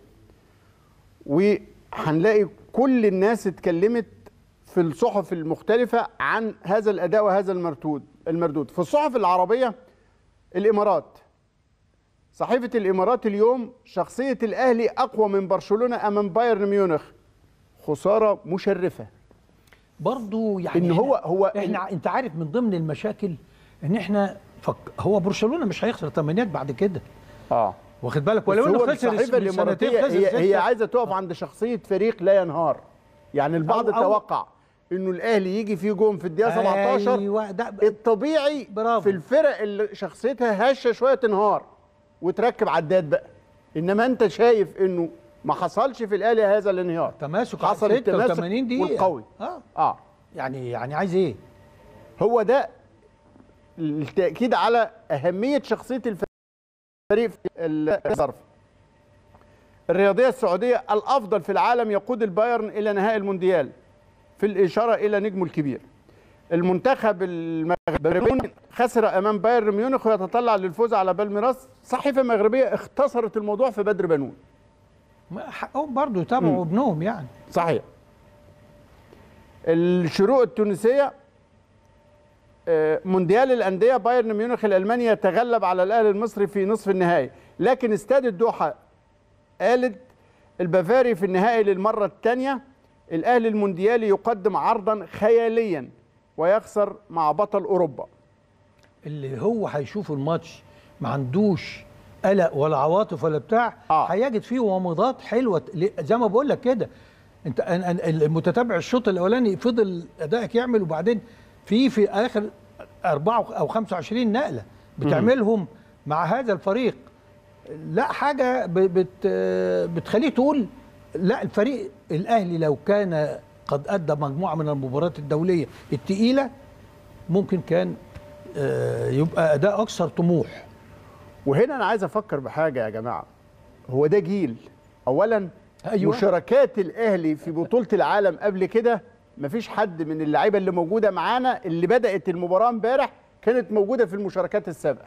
Speaker 2: وهنلاقي كل الناس اتكلمت في الصحف المختلفة عن هذا الأداء وهذا المردود المردود في الصحف العربية الإمارات صحيفة الإمارات اليوم شخصية الأهلي أقوى من برشلونة أمام بايرن ميونخ خسارة مشرفة
Speaker 1: برضو يعني
Speaker 2: إن هو هو
Speaker 1: احنا انت عارف من ضمن المشاكل ان احنا فك هو برشلونه مش هيخسر ثمانيات بعد كده
Speaker 2: اه
Speaker 1: واخد بالك
Speaker 2: بس
Speaker 1: ولو
Speaker 2: هو
Speaker 1: انه خسر
Speaker 2: الصحيفه
Speaker 1: من سنتين
Speaker 2: الاماراتيه
Speaker 1: خسر
Speaker 2: هي, هي
Speaker 1: ستة.
Speaker 2: عايزه تقف عند شخصيه فريق لا ينهار يعني البعض
Speaker 1: أو- أو-
Speaker 2: توقع انه الاهلي يجي فيه جون في الدقيقه 17
Speaker 1: ايوه ده
Speaker 2: الطبيعي
Speaker 1: برافو.
Speaker 2: في الفرق اللي شخصيتها هشه شويه تنهار وتركب عداد بقى انما انت شايف انه ما حصلش في الاهلي هذا الانهيار
Speaker 1: تماسك
Speaker 2: حصل التماسك
Speaker 1: 86 دقيقه
Speaker 2: والقوي
Speaker 1: اه
Speaker 2: اه
Speaker 1: يعني يعني عايز ايه
Speaker 2: هو ده التاكيد على اهميه شخصيه الفريق في الظرف الرياضيه السعوديه الافضل في العالم يقود البايرن الى نهائي المونديال في الاشاره الى نجمه الكبير المنتخب المغربي خسر امام بايرن ميونخ ويتطلع للفوز على بالميراس صحيفه مغربيه اختصرت الموضوع في بدر بنون
Speaker 1: ما حقهم برضه يتابعوا ابنهم يعني
Speaker 2: صحيح الشروق التونسيه آه، مونديال الانديه بايرن ميونخ الالماني يتغلب على الاهلي المصري في نصف النهائي لكن استاد الدوحه قالت البافاري في النهائي للمره الثانيه الاهلي المونديالي يقدم عرضا خياليا ويخسر مع بطل اوروبا
Speaker 1: اللي هو هيشوف الماتش ما عندوش قلق ولا عواطف ولا بتاع
Speaker 2: آه.
Speaker 1: هيجد فيه ومضات حلوه ل- زي ما بقول لك كده انت أن- أن- المتتابع الشوط الاولاني فضل ادائك يعمل وبعدين في في اخر أربعة او 25 نقله بتعملهم مع هذا الفريق لا حاجه ب- بت بتخليك تقول لا الفريق الاهلي لو كان قد ادى مجموعه من المباريات الدوليه الثقيله ممكن كان آه، يبقى اداء اكثر طموح
Speaker 2: وهنا انا عايز افكر بحاجه يا جماعه هو ده جيل اولا
Speaker 1: أيوة.
Speaker 2: مشاركات الاهلي في بطوله العالم قبل كده مفيش حد من اللعيبه اللي موجوده معانا اللي بدات المباراه امبارح كانت موجوده في المشاركات السابقه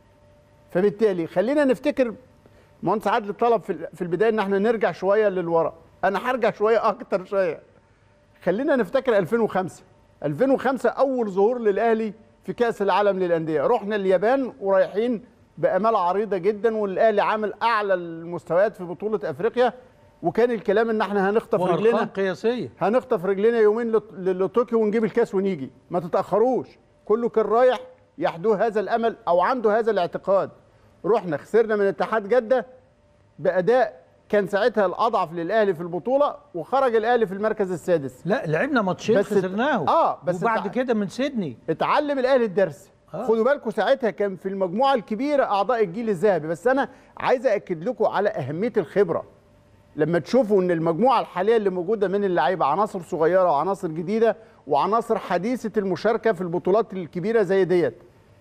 Speaker 2: فبالتالي خلينا نفتكر مهندس عادل طلب في في البدايه ان احنا نرجع شويه للورا انا هرجع شويه اكتر شويه خلينا نفتكر 2005 2005 اول ظهور للاهلي في كاس العالم للانديه رحنا اليابان ورايحين بامال عريضه جدا والاهلي عامل اعلى المستويات في بطوله افريقيا وكان الكلام ان احنا هنخطف
Speaker 1: وارقام
Speaker 2: رجلنا
Speaker 1: قياسيه
Speaker 2: هنخطف رجلنا يومين لط- لطوكيو ونجيب الكاس ونيجي ما تتاخروش كله كان رايح يحدو هذا الامل او عنده هذا الاعتقاد رحنا خسرنا من اتحاد جده باداء كان ساعتها الاضعف للاهلي في البطوله وخرج الاهلي في المركز السادس
Speaker 1: لا لعبنا ماتشين
Speaker 2: بس ت-
Speaker 1: خسرناهم
Speaker 2: آه، بس
Speaker 1: وبعد
Speaker 2: تع-
Speaker 1: كده من سيدني
Speaker 2: اتعلم الاهلي الدرس
Speaker 1: آه.
Speaker 2: خدوا بالكم ساعتها كان في المجموعه الكبيره اعضاء الجيل الذهبي بس انا عايز اكد لكم على اهميه الخبره لما تشوفوا ان المجموعه الحاليه اللي موجوده من اللعيبه عناصر صغيره وعناصر جديده وعناصر حديثه المشاركه في البطولات الكبيره زي ديت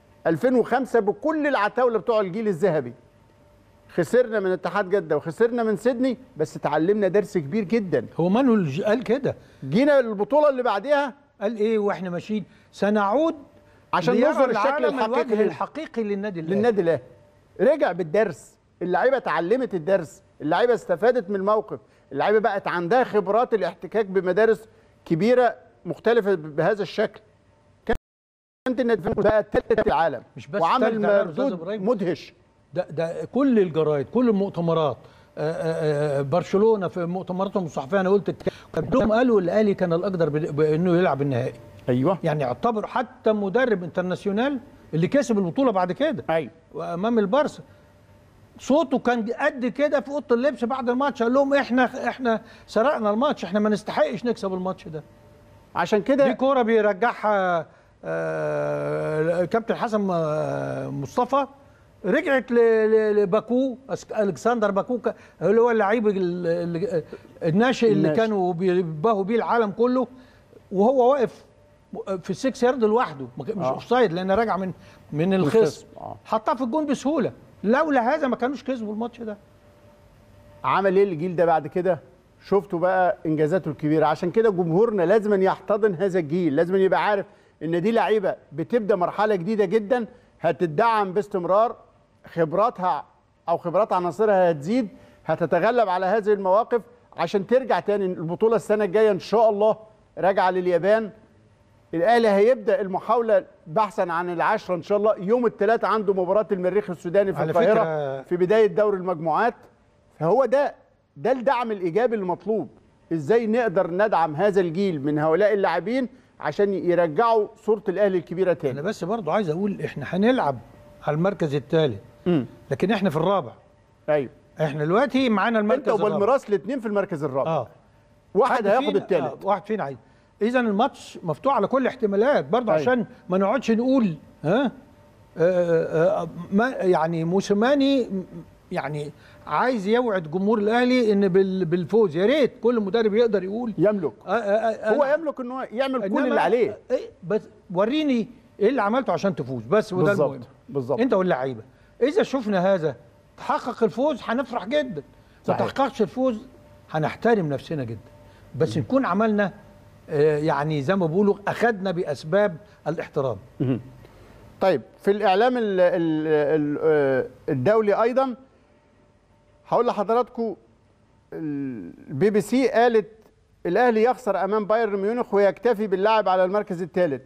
Speaker 2: 2005 بكل العتاوله بتوع الجيل الذهبي خسرنا من اتحاد جده وخسرنا من سيدني بس اتعلمنا درس كبير جدا
Speaker 1: هو مانويل قال كده
Speaker 2: جينا البطوله اللي بعديها
Speaker 1: قال ايه واحنا ماشيين سنعود
Speaker 2: عشان
Speaker 1: ليرى
Speaker 2: نظهر الشكل
Speaker 1: العالم
Speaker 2: الحقيقي
Speaker 1: الوجه
Speaker 2: لل-
Speaker 1: الحقيقي للنادي الاهلي
Speaker 2: للنادي الاهلي رجع بالدرس اللعيبه اتعلمت الدرس اللعيبه استفادت من الموقف اللعيبه بقت عندها خبرات الاحتكاك بمدارس كبيره مختلفه ب- بهذا الشكل كانت النادي بقى ثالث العالم
Speaker 1: مش بس
Speaker 2: وعمل
Speaker 1: تالت العالم، أستاذ
Speaker 2: مردود
Speaker 1: إبراهيم.
Speaker 2: مدهش
Speaker 1: ده ده كل الجرايد كل المؤتمرات آه، آه، آه، برشلونه في مؤتمراتهم الصحفيه انا قلت الك- كلهم قالوا الاهلي كان الاقدر بد- بانه يلعب النهائي
Speaker 2: ايوه
Speaker 1: يعني يعتبر حتى مدرب انترناسيونال اللي كسب البطوله بعد كده
Speaker 2: ايوه
Speaker 1: وامام البارسا صوته كان قد كده في اوضه اللبس بعد الماتش قال لهم احنا احنا سرقنا الماتش احنا ما نستحقش نكسب الماتش ده
Speaker 2: عشان
Speaker 1: دي
Speaker 2: كده
Speaker 1: كوره بيرجعها آه، كابتن حسن آه، مصطفى رجعت ل- ل- لباكو أس- الكسندر باكو ك- اللي هو اللعيب ال- ال- الناشئ اللي
Speaker 2: الناشئ.
Speaker 1: كانوا بيباهوا بيه العالم كله وهو واقف في السكس يارد لوحده ما كان- مش
Speaker 2: آه.
Speaker 1: اوف سايد لان راجع من من
Speaker 2: الخصم،
Speaker 1: الخصم
Speaker 2: آه.
Speaker 1: حطها في الجون بسهوله لولا هذا ما كانوش كسبوا الماتش ده
Speaker 2: عمل ايه الجيل ده بعد كده شفتوا بقى انجازاته الكبيره عشان كده جمهورنا لازم أن يحتضن هذا الجيل لازم أن يبقى عارف ان دي لعيبه بتبدا مرحله جديده جدا هتدعم باستمرار خبراتها او خبرات عناصرها هتزيد هتتغلب على هذه المواقف عشان ترجع تاني البطوله السنه الجايه ان شاء الله راجعه لليابان الاهلي هيبدا المحاوله بحثا عن العشره ان شاء الله يوم الثلاثاء عنده مباراه المريخ السوداني في
Speaker 1: على
Speaker 2: القاهره
Speaker 1: فكرة-
Speaker 2: في بدايه دور المجموعات فهو ده ده الدعم الايجابي المطلوب ازاي نقدر ندعم هذا الجيل من هؤلاء اللاعبين عشان يرجعوا صوره الاهلي الكبيره
Speaker 1: انا
Speaker 2: تاني
Speaker 1: بس برضو عايز اقول احنا هنلعب على المركز الثالث
Speaker 2: امم
Speaker 1: لكن احنا في الرابع
Speaker 2: ايوه
Speaker 1: احنا دلوقتي معانا المركز
Speaker 2: انت
Speaker 1: الرابع
Speaker 2: وبالميراس الاثنين في المركز الرابع
Speaker 1: اه
Speaker 2: واحد
Speaker 1: حد
Speaker 2: هياخد
Speaker 1: فينا-
Speaker 2: الثالث
Speaker 1: آه واحد فينا عايز اذا الماتش مفتوح على كل الاحتمالات برضه
Speaker 2: أيوة.
Speaker 1: عشان ما نقعدش نقول ها آه، آه، ما يعني موسيماني م- يعني عايز يوعد جمهور الاهلي ان بال- بالفوز يا ريت كل مدرب يقدر يقول
Speaker 2: يملك
Speaker 1: آه، آه، آه،
Speaker 2: هو
Speaker 1: أنا-
Speaker 2: يملك ان هو يعمل كل
Speaker 1: إنما-
Speaker 2: اللي عليه
Speaker 1: إيه بس وريني ايه اللي عملته عشان تفوز بس وده
Speaker 2: بالظبط
Speaker 1: المهم
Speaker 2: بالظبط
Speaker 1: انت واللعيبه اذا شفنا هذا تحقق الفوز هنفرح جدا ما
Speaker 2: صحيح.
Speaker 1: تحققش الفوز هنحترم نفسنا جدا بس نكون عملنا آه، يعني زي ما بيقولوا اخذنا باسباب الاحترام
Speaker 2: طيب في الاعلام ال- ال- ال- آه، الدولي ايضا هقول لحضراتكم البي بي سي قالت الاهلي يخسر امام بايرن ميونخ ويكتفي باللعب على المركز الثالث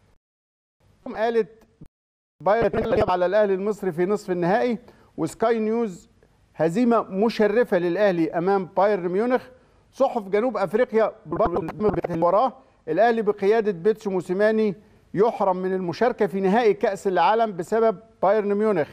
Speaker 2: قالت بايرن يلعب على الاهلي المصري في نصف النهائي وسكاي نيوز هزيمه مشرفه للاهلي امام بايرن ميونخ صحف جنوب افريقيا وراه الاهلي بقياده بيتسو موسيماني يحرم من المشاركه في نهائي كاس العالم بسبب بايرن ميونخ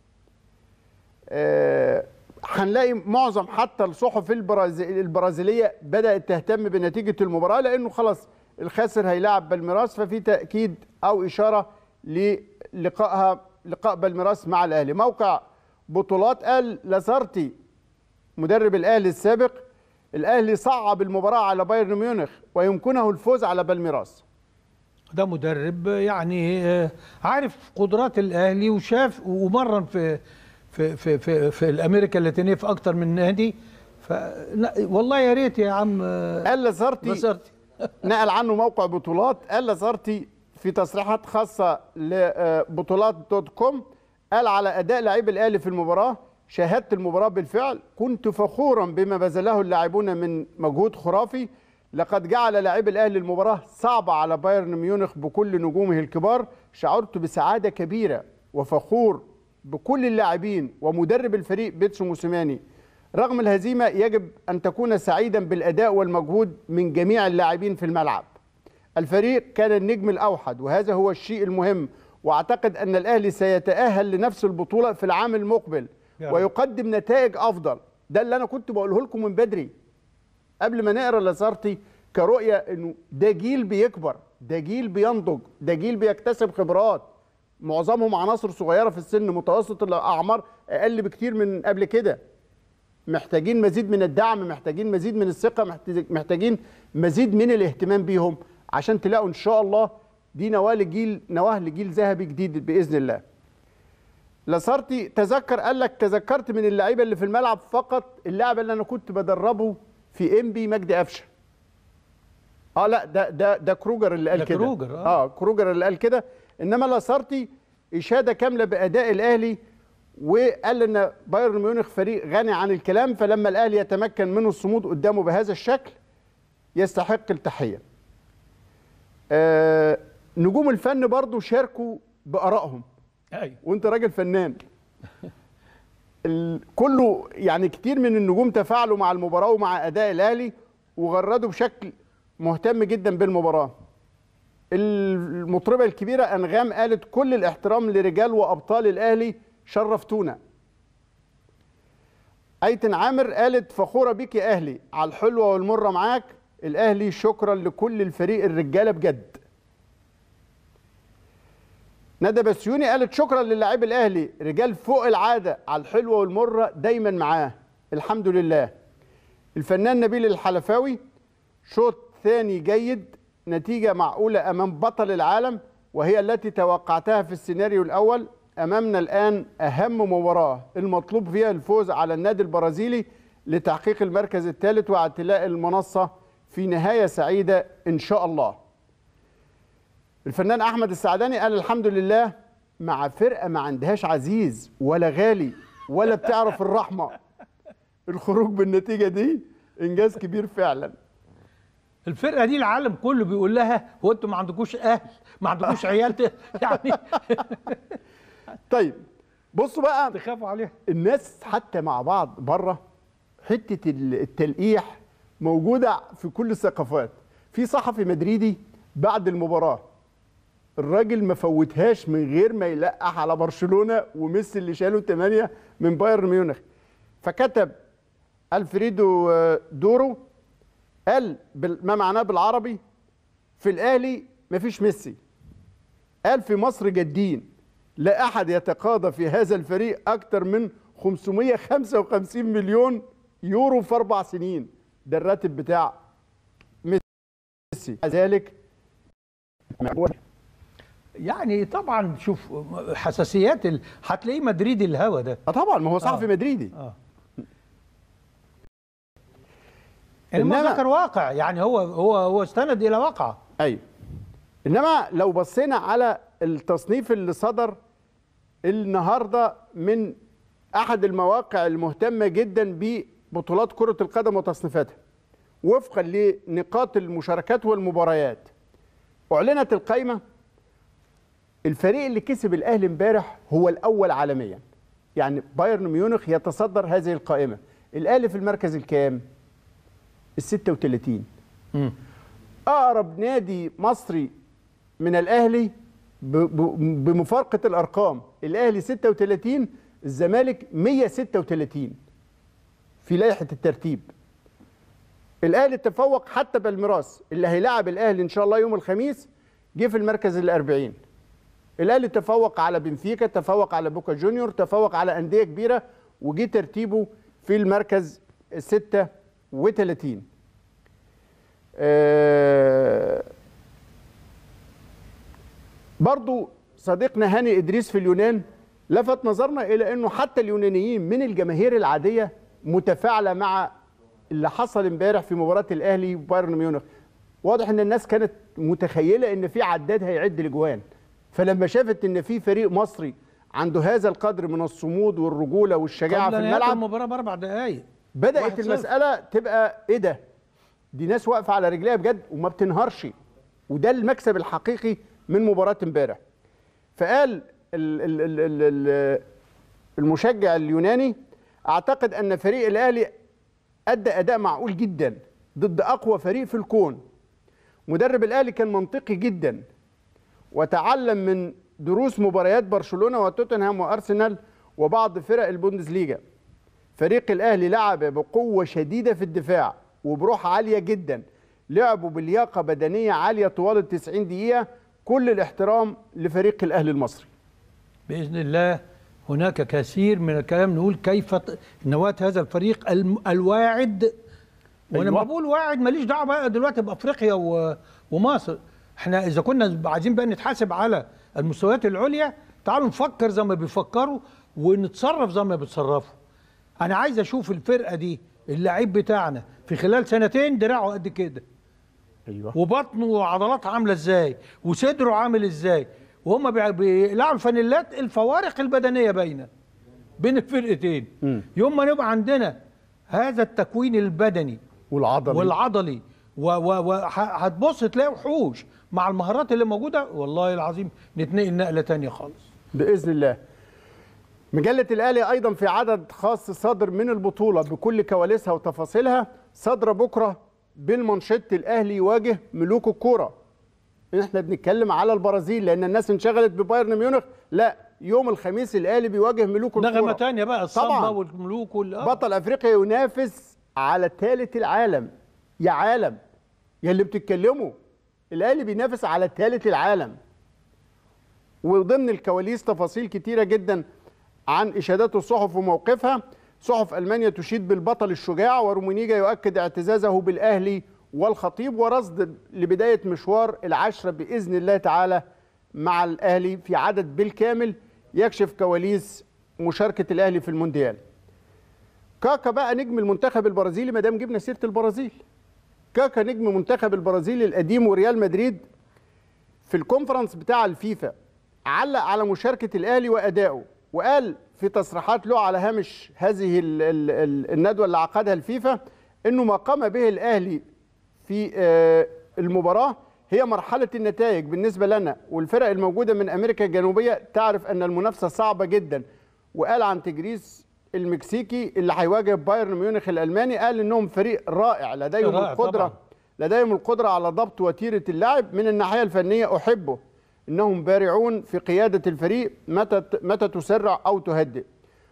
Speaker 2: آه، هنلاقي معظم حتى الصحف البرازي- البرازيليه بدات تهتم بنتيجه المباراه لانه خلاص الخاسر هيلاعب بالميراس ففي تاكيد او اشاره للقائها لقاء بالميراس مع الاهلي موقع بطولات قال لاسارتي مدرب الاهلي السابق الاهلي صعب المباراه على بايرن ميونخ ويمكنه الفوز على بالميراس
Speaker 1: ده مدرب يعني آه، عارف قدرات الاهلي وشاف ومرن في في في في, في الامريكا اللاتينيه في اكتر من نادي ف لا، والله يا ريت يا عم آه،
Speaker 2: قال لاسارتي
Speaker 1: بصرتي
Speaker 2: نقل عنه موقع بطولات قال لازارتي في تصريحات خاصة لبطولات دوت كوم قال على أداء لاعبي الأهلي في المباراة شاهدت المباراة بالفعل كنت فخورا بما بذله اللاعبون من مجهود خرافي لقد جعل لاعبي الأهلي المباراة صعبة على بايرن ميونخ بكل نجومه الكبار شعرت بسعادة كبيرة وفخور بكل اللاعبين ومدرب الفريق بيتسو موسيماني رغم الهزيمة يجب أن تكون سعيدا بالأداء والمجهود من جميع اللاعبين في الملعب الفريق كان النجم الأوحد وهذا هو الشيء المهم وأعتقد أن الأهلي سيتأهل لنفس البطولة في العام المقبل
Speaker 1: يا رب.
Speaker 2: ويقدم نتائج أفضل ده اللي أنا كنت بقوله لكم من بدري قبل ما نقرا لاسارتي كرؤيه انه ده جيل بيكبر ده جيل بينضج ده جيل بيكتسب خبرات معظمهم عناصر صغيره في السن متوسط الاعمار اقل بكتير من قبل كده محتاجين مزيد من الدعم محتاجين مزيد من الثقه محتاج- محتاجين مزيد من الاهتمام بيهم عشان تلاقوا ان شاء الله دي نواه لجيل نواه لجيل ذهبي جديد باذن الله لاسارتي تذكر قال لك تذكرت من اللعيبه اللي في الملعب فقط اللاعب اللي انا كنت بدربه في ام بي مجدي قفشه اه لا ده ده ده كروجر اللي قال
Speaker 1: ده
Speaker 2: كده
Speaker 1: كروجر، آه.
Speaker 2: اه كروجر اللي قال كده انما لاسارتي اشاده كامله باداء الاهلي وقال ان بايرن ميونخ فريق غني عن الكلام فلما الاهلي يتمكن منه الصمود قدامه بهذا الشكل يستحق التحيه آه نجوم الفن برضو شاركوا بارائهم
Speaker 1: ايوه
Speaker 2: وانت راجل فنان ال- كله يعني كتير من النجوم تفاعلوا مع المباراه ومع اداء الاهلي وغردوا بشكل مهتم جدا بالمباراه المطربه الكبيره انغام قالت كل الاحترام لرجال وابطال الاهلي شرفتونا ايتن عامر قالت فخوره بيك يا اهلي على الحلوه والمره معاك الاهلي شكرا لكل الفريق الرجاله بجد ندى بسيوني قالت شكرا للاعبي الاهلي رجال فوق العاده على الحلوه والمره دايما معاه الحمد لله الفنان نبيل الحلفاوي شوط ثاني جيد نتيجة معقولة أمام بطل العالم وهي التي توقعتها في السيناريو الأول أمامنا الآن أهم مباراة المطلوب فيها الفوز على النادي البرازيلي لتحقيق المركز الثالث واعتلاء المنصة في نهاية سعيدة إن شاء الله الفنان أحمد السعداني قال الحمد لله مع فرقة ما عندهاش عزيز ولا غالي ولا بتعرف الرحمة الخروج بالنتيجة دي إنجاز كبير فعلا
Speaker 1: الفرقه دي العالم كله بيقول لها هو انتوا ما عندكوش اهل ما عندكوش عيال ت- يعني
Speaker 2: طيب بصوا بقى
Speaker 1: تخافوا عليها
Speaker 2: الناس حتى مع بعض بره حته ال- التلقيح موجوده في كل الثقافات في صحفي مدريدي بعد المباراه الراجل ما فوتهاش من غير ما يلقح على برشلونه وميسي اللي شالوا 8 من بايرن ميونخ فكتب الفريدو آه، دورو قال بال- ما معناه بالعربي في الاهلي مفيش ميسي قال في مصر جادين لا احد يتقاضى في هذا الفريق اكثر من 555 مليون يورو في اربع سنين ده الراتب بتاع ميسي ذلك
Speaker 1: يعني طبعا شوف حساسيات ال... هتلاقيه مدريدي الهوا ده
Speaker 2: اه طبعا ما هو صحفي
Speaker 1: آه.
Speaker 2: مدريدي
Speaker 1: اه انما
Speaker 2: إنما-
Speaker 1: ذكر واقع يعني هو هو هو استند الى واقع
Speaker 2: ايوه انما لو بصينا على التصنيف اللي صدر النهارده من احد المواقع المهتمه جدا ببطولات كره القدم وتصنيفاتها وفقا لنقاط المشاركات والمباريات اعلنت القائمه الفريق اللي كسب الاهلي امبارح هو الاول عالميا يعني بايرن ميونخ يتصدر هذه القائمه الاهلي في المركز الكام ال 36
Speaker 1: مم.
Speaker 2: اقرب نادي مصري من الاهلي ب- ب- بمفارقه الارقام الاهلي 36 الزمالك 136 في لائحه الترتيب الاهلي تفوق حتى بالميراس اللي هيلاعب الاهلي ان شاء الله يوم الخميس جه في المركز ال 40 الاهلي تفوق على بنفيكا تفوق على بوكا جونيور تفوق على انديه كبيره وجه ترتيبه في المركز ال 36 آه، برضو صديقنا هاني إدريس في اليونان لفت نظرنا إلى أنه حتى اليونانيين من الجماهير العادية متفاعلة مع اللي حصل امبارح في مباراة الأهلي وبايرن ميونخ واضح أن الناس كانت متخيلة أن في عداد هيعد الأجوان فلما شافت أن في فريق مصري عنده هذا القدر من الصمود والرجولة والشجاعة
Speaker 1: قبل
Speaker 2: في
Speaker 1: نهاية
Speaker 2: الملعب
Speaker 1: المباراه باربع دقائق
Speaker 2: بدات
Speaker 1: واحد صفر.
Speaker 2: المساله تبقى ايه ده دي ناس واقفه على رجليها بجد وما بتنهارش وده المكسب الحقيقي من مباراه امبارح فقال ال ال ال ال ال المشجع اليوناني اعتقد ان فريق الاهلي ادى اداء معقول جدا ضد اقوى فريق في الكون مدرب الاهلي كان منطقي جدا وتعلم من دروس مباريات برشلونه وتوتنهام وارسنال وبعض فرق البوندسليجا فريق الاهلي لعب بقوه شديده في الدفاع وبروح عاليه جدا لعبوا بلياقه بدنيه عاليه طوال ال 90 دقيقه كل الاحترام لفريق الاهلي المصري
Speaker 1: باذن الله هناك كثير من الكلام نقول كيف ت- نواه هذا الفريق الم- الواعد وانا
Speaker 2: أيوة.
Speaker 1: أيوة. بقول واعد ماليش دعوه بقى دلوقتي بافريقيا و- ومصر احنا اذا كنا عايزين بقى نتحاسب على المستويات العليا تعالوا نفكر زي ما بيفكروا ونتصرف زي ما بيتصرفوا انا عايز اشوف الفرقه دي اللعيب بتاعنا في خلال سنتين دراعه قد كده
Speaker 2: ايوه
Speaker 1: وبطنه وعضلاته عامله ازاي وصدره عامل ازاي وهم بي- بيقلعوا الفانيلات الفوارق البدنيه باينه بين الفرقتين
Speaker 2: مم.
Speaker 1: يوم ما نبقى عندنا هذا التكوين البدني
Speaker 2: والعضله
Speaker 1: والعضلي وهتبص تلاقي وحوش مع المهارات اللي موجوده والله العظيم نتنقل نقله تانية خالص
Speaker 2: باذن الله مجله الاهلي ايضا في عدد خاص صادر من البطوله بكل كواليسها وتفاصيلها صادره بكره بالمنشط الاهلي يواجه ملوك الكوره احنا بنتكلم على البرازيل لان الناس انشغلت ببايرن ميونخ لا يوم الخميس الاهلي بيواجه ملوك الكوره
Speaker 1: نغمه تانية بقى الصمبا
Speaker 2: طبعاً.
Speaker 1: والملوك وال آه.
Speaker 2: بطل افريقيا ينافس على ثالث العالم يا عالم يا اللي بتتكلموا الاهلي بينافس على ثالث العالم وضمن الكواليس تفاصيل كتيره جدا عن اشادات الصحف وموقفها صحف المانيا تشيد بالبطل الشجاع ورومينيجا يؤكد اعتزازه بالاهلي والخطيب ورصد لبدايه مشوار العشره باذن الله تعالى مع الاهلي في عدد بالكامل يكشف كواليس مشاركه الاهلي في المونديال. كاكا بقى نجم المنتخب البرازيلي ما دام جبنا سيره البرازيل. كاكا نجم منتخب البرازيل القديم وريال مدريد في الكونفرنس بتاع الفيفا علق على مشاركه الاهلي وادائه وقال في تصريحات له على هامش هذه ال ال ال الندوه اللي عقدها الفيفا انه ما قام به الاهلي في آه، المباراه هي مرحله النتائج بالنسبه لنا والفرق الموجوده من امريكا الجنوبيه تعرف ان المنافسه صعبه جدا وقال عن تجريس المكسيكي اللي هيواجه بايرن ميونخ الالماني قال انهم فريق رائع لديهم
Speaker 1: رائع
Speaker 2: القدره
Speaker 1: طبعاً.
Speaker 2: لديهم القدرة على ضبط وتيرة اللاعب من الناحية الفنية أحبه إنهم بارعون في قيادة الفريق متى متى تسرع أو تهدئ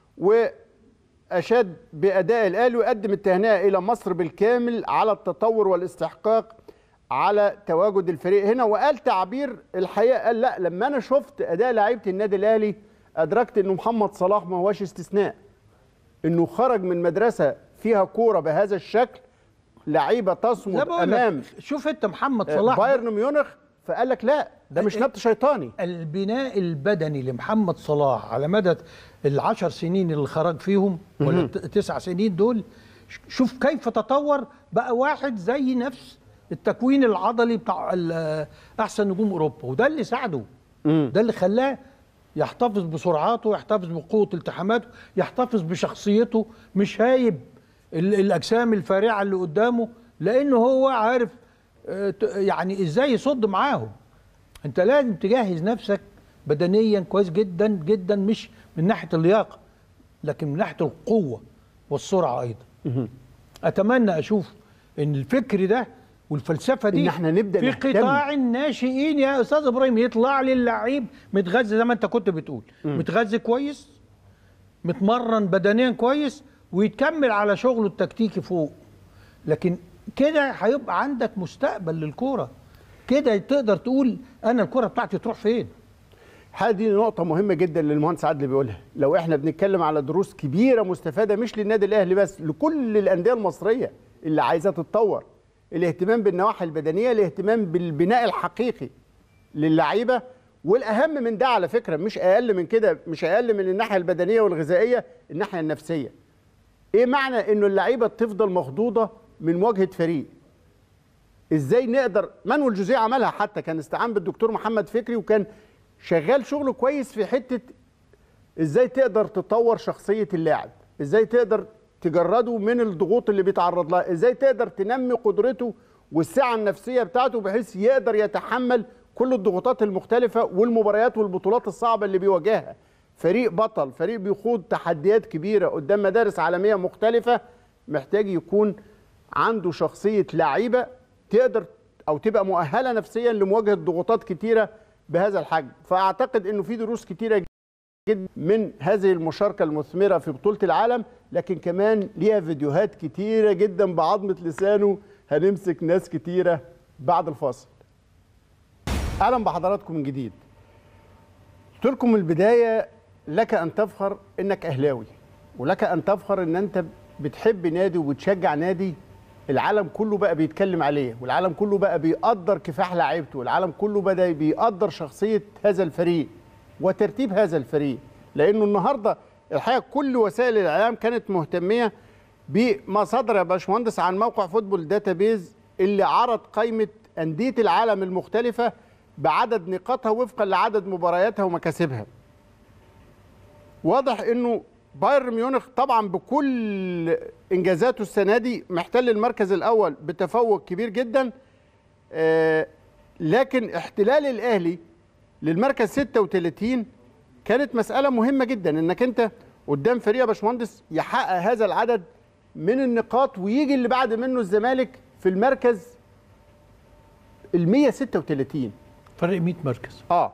Speaker 2: وأشاد بأداء الأهلي ويقدم التهنئة إلى مصر بالكامل على التطور والاستحقاق على تواجد الفريق هنا وقال تعبير الحقيقة قال لا لما أنا شفت أداء لعيبة النادي الأهلي أدركت إنه محمد صلاح ما هوش استثناء إنه خرج من مدرسة فيها كورة بهذا الشكل لعيبة
Speaker 1: لا
Speaker 2: تصمد
Speaker 1: بقول
Speaker 2: امام
Speaker 1: لك شوف انت محمد صلاح
Speaker 2: بايرن ميونخ فقال لك لا ده مش
Speaker 1: ال-
Speaker 2: نبت شيطاني
Speaker 1: البناء البدني لمحمد صلاح على مدى العشر سنين اللي خرج فيهم ولا الت- تسع سنين دول ش- شوف كيف تطور بقى واحد زي نفس التكوين العضلي بتاع ال- احسن نجوم اوروبا وده اللي ساعده ده اللي خلاه يحتفظ بسرعاته يحتفظ بقوه التحاماته يحتفظ بشخصيته مش هايب ال- الاجسام الفارعه اللي قدامه لانه هو عارف آه، ت- يعني ازاي يصد معاهم انت لازم تجهز نفسك بدنيا كويس جدا جدا مش من ناحيه اللياقه لكن من ناحيه القوه والسرعه ايضا اتمنى اشوف ان الفكر ده والفلسفه دي
Speaker 2: إن إحنا نبدأ
Speaker 1: في
Speaker 2: نهتم.
Speaker 1: قطاع الناشئين يا استاذ ابراهيم يطلع لي اللعيب متغذى زي ما انت كنت بتقول متغذى كويس متمرن بدنيا كويس ويكمل على شغله التكتيكي فوق لكن كده هيبقى عندك مستقبل للكوره كده تقدر تقول انا الكوره بتاعتي تروح فين
Speaker 2: هذه نقطة مهمة جدا اللي المهندس عادل بيقولها لو احنا بنتكلم على دروس كبيرة مستفادة مش للنادي الأهلي بس لكل الأندية المصرية اللي عايزة تتطور الاهتمام بالنواحي البدنية الاهتمام بالبناء الحقيقي للعيبة والأهم من ده على فكرة مش أقل من كده مش أقل من الناحية البدنية والغذائية الناحية النفسية إيه معنى إنه اللعيبة تفضل مخضوضة من مواجهة فريق ازاي نقدر مانويل جوزيه عملها حتى كان استعان بالدكتور محمد فكري وكان شغال شغله كويس في حته ازاي تقدر تطور شخصيه اللاعب ازاي تقدر تجرده من الضغوط اللي بيتعرض لها ازاي تقدر تنمي قدرته والسعه النفسيه بتاعته بحيث يقدر يتحمل كل الضغوطات المختلفه والمباريات والبطولات الصعبه اللي بيواجهها فريق بطل فريق بيخوض تحديات كبيره قدام مدارس عالميه مختلفه محتاج يكون عنده شخصيه لعيبه تقدر او تبقى مؤهله نفسيا لمواجهه ضغوطات كتيره بهذا الحجم فاعتقد انه في دروس كتيره جدا من هذه المشاركه المثمره في بطوله العالم لكن كمان ليها فيديوهات كتيره جدا بعظمه لسانه هنمسك ناس كتيره بعد الفاصل اهلا بحضراتكم من جديد قلت لكم من البدايه لك ان تفخر انك اهلاوي ولك ان تفخر ان انت بتحب نادي وبتشجع نادي العالم كله بقى بيتكلم عليه والعالم كله بقى بيقدر كفاح لعيبته والعالم كله بدا بيقدر شخصيه هذا الفريق وترتيب هذا الفريق لانه النهارده الحقيقه كل وسائل الاعلام كانت مهتميه بما صدر يا باشمهندس عن موقع فوتبول داتابيز اللي عرض قائمه انديه العالم المختلفه بعدد نقاطها وفقا لعدد مبارياتها ومكاسبها واضح انه بايرن ميونخ طبعا بكل انجازاته السنه دي محتل المركز الاول بتفوق كبير جدا آه لكن احتلال الاهلي للمركز 36 كانت مساله مهمه جدا انك انت قدام فريق يا باشمهندس يحقق هذا العدد من النقاط ويجي اللي بعد منه الزمالك في المركز ال 136
Speaker 1: فرق 100 مركز
Speaker 2: اه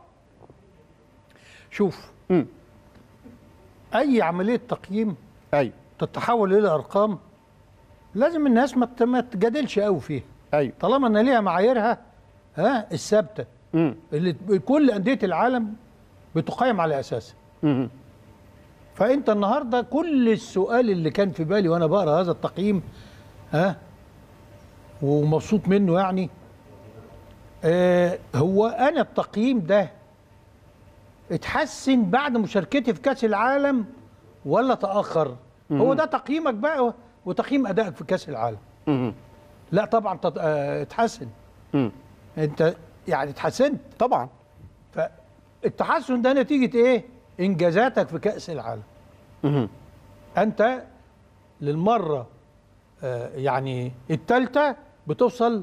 Speaker 1: شوف
Speaker 2: امم
Speaker 1: اي عمليه تقييم
Speaker 2: ايوه
Speaker 1: تتحول الى ارقام لازم الناس ما ت- ما تجادلش قوي فيها
Speaker 2: ايوه
Speaker 1: طالما ان ليها معاييرها ها الثابته
Speaker 2: امم
Speaker 1: اللي ت- كل انديه العالم بتقيم على اساسها
Speaker 2: امم
Speaker 1: فانت النهارده كل السؤال اللي كان في بالي وانا بقرا هذا التقييم ها ومبسوط منه يعني آه هو انا التقييم ده اتحسن بعد مشاركتي في كاس العالم ولا تاخر هو ده تقييمك بقى وتقييم ادائك في كاس العالم
Speaker 2: مم.
Speaker 1: لا طبعا تت- آه، اتحسن
Speaker 2: مم.
Speaker 1: انت يعني اتحسنت
Speaker 2: طبعا
Speaker 1: فالتحسن ده نتيجه ايه انجازاتك في كاس العالم
Speaker 2: مم.
Speaker 1: انت للمره آه، يعني الثالثه بتوصل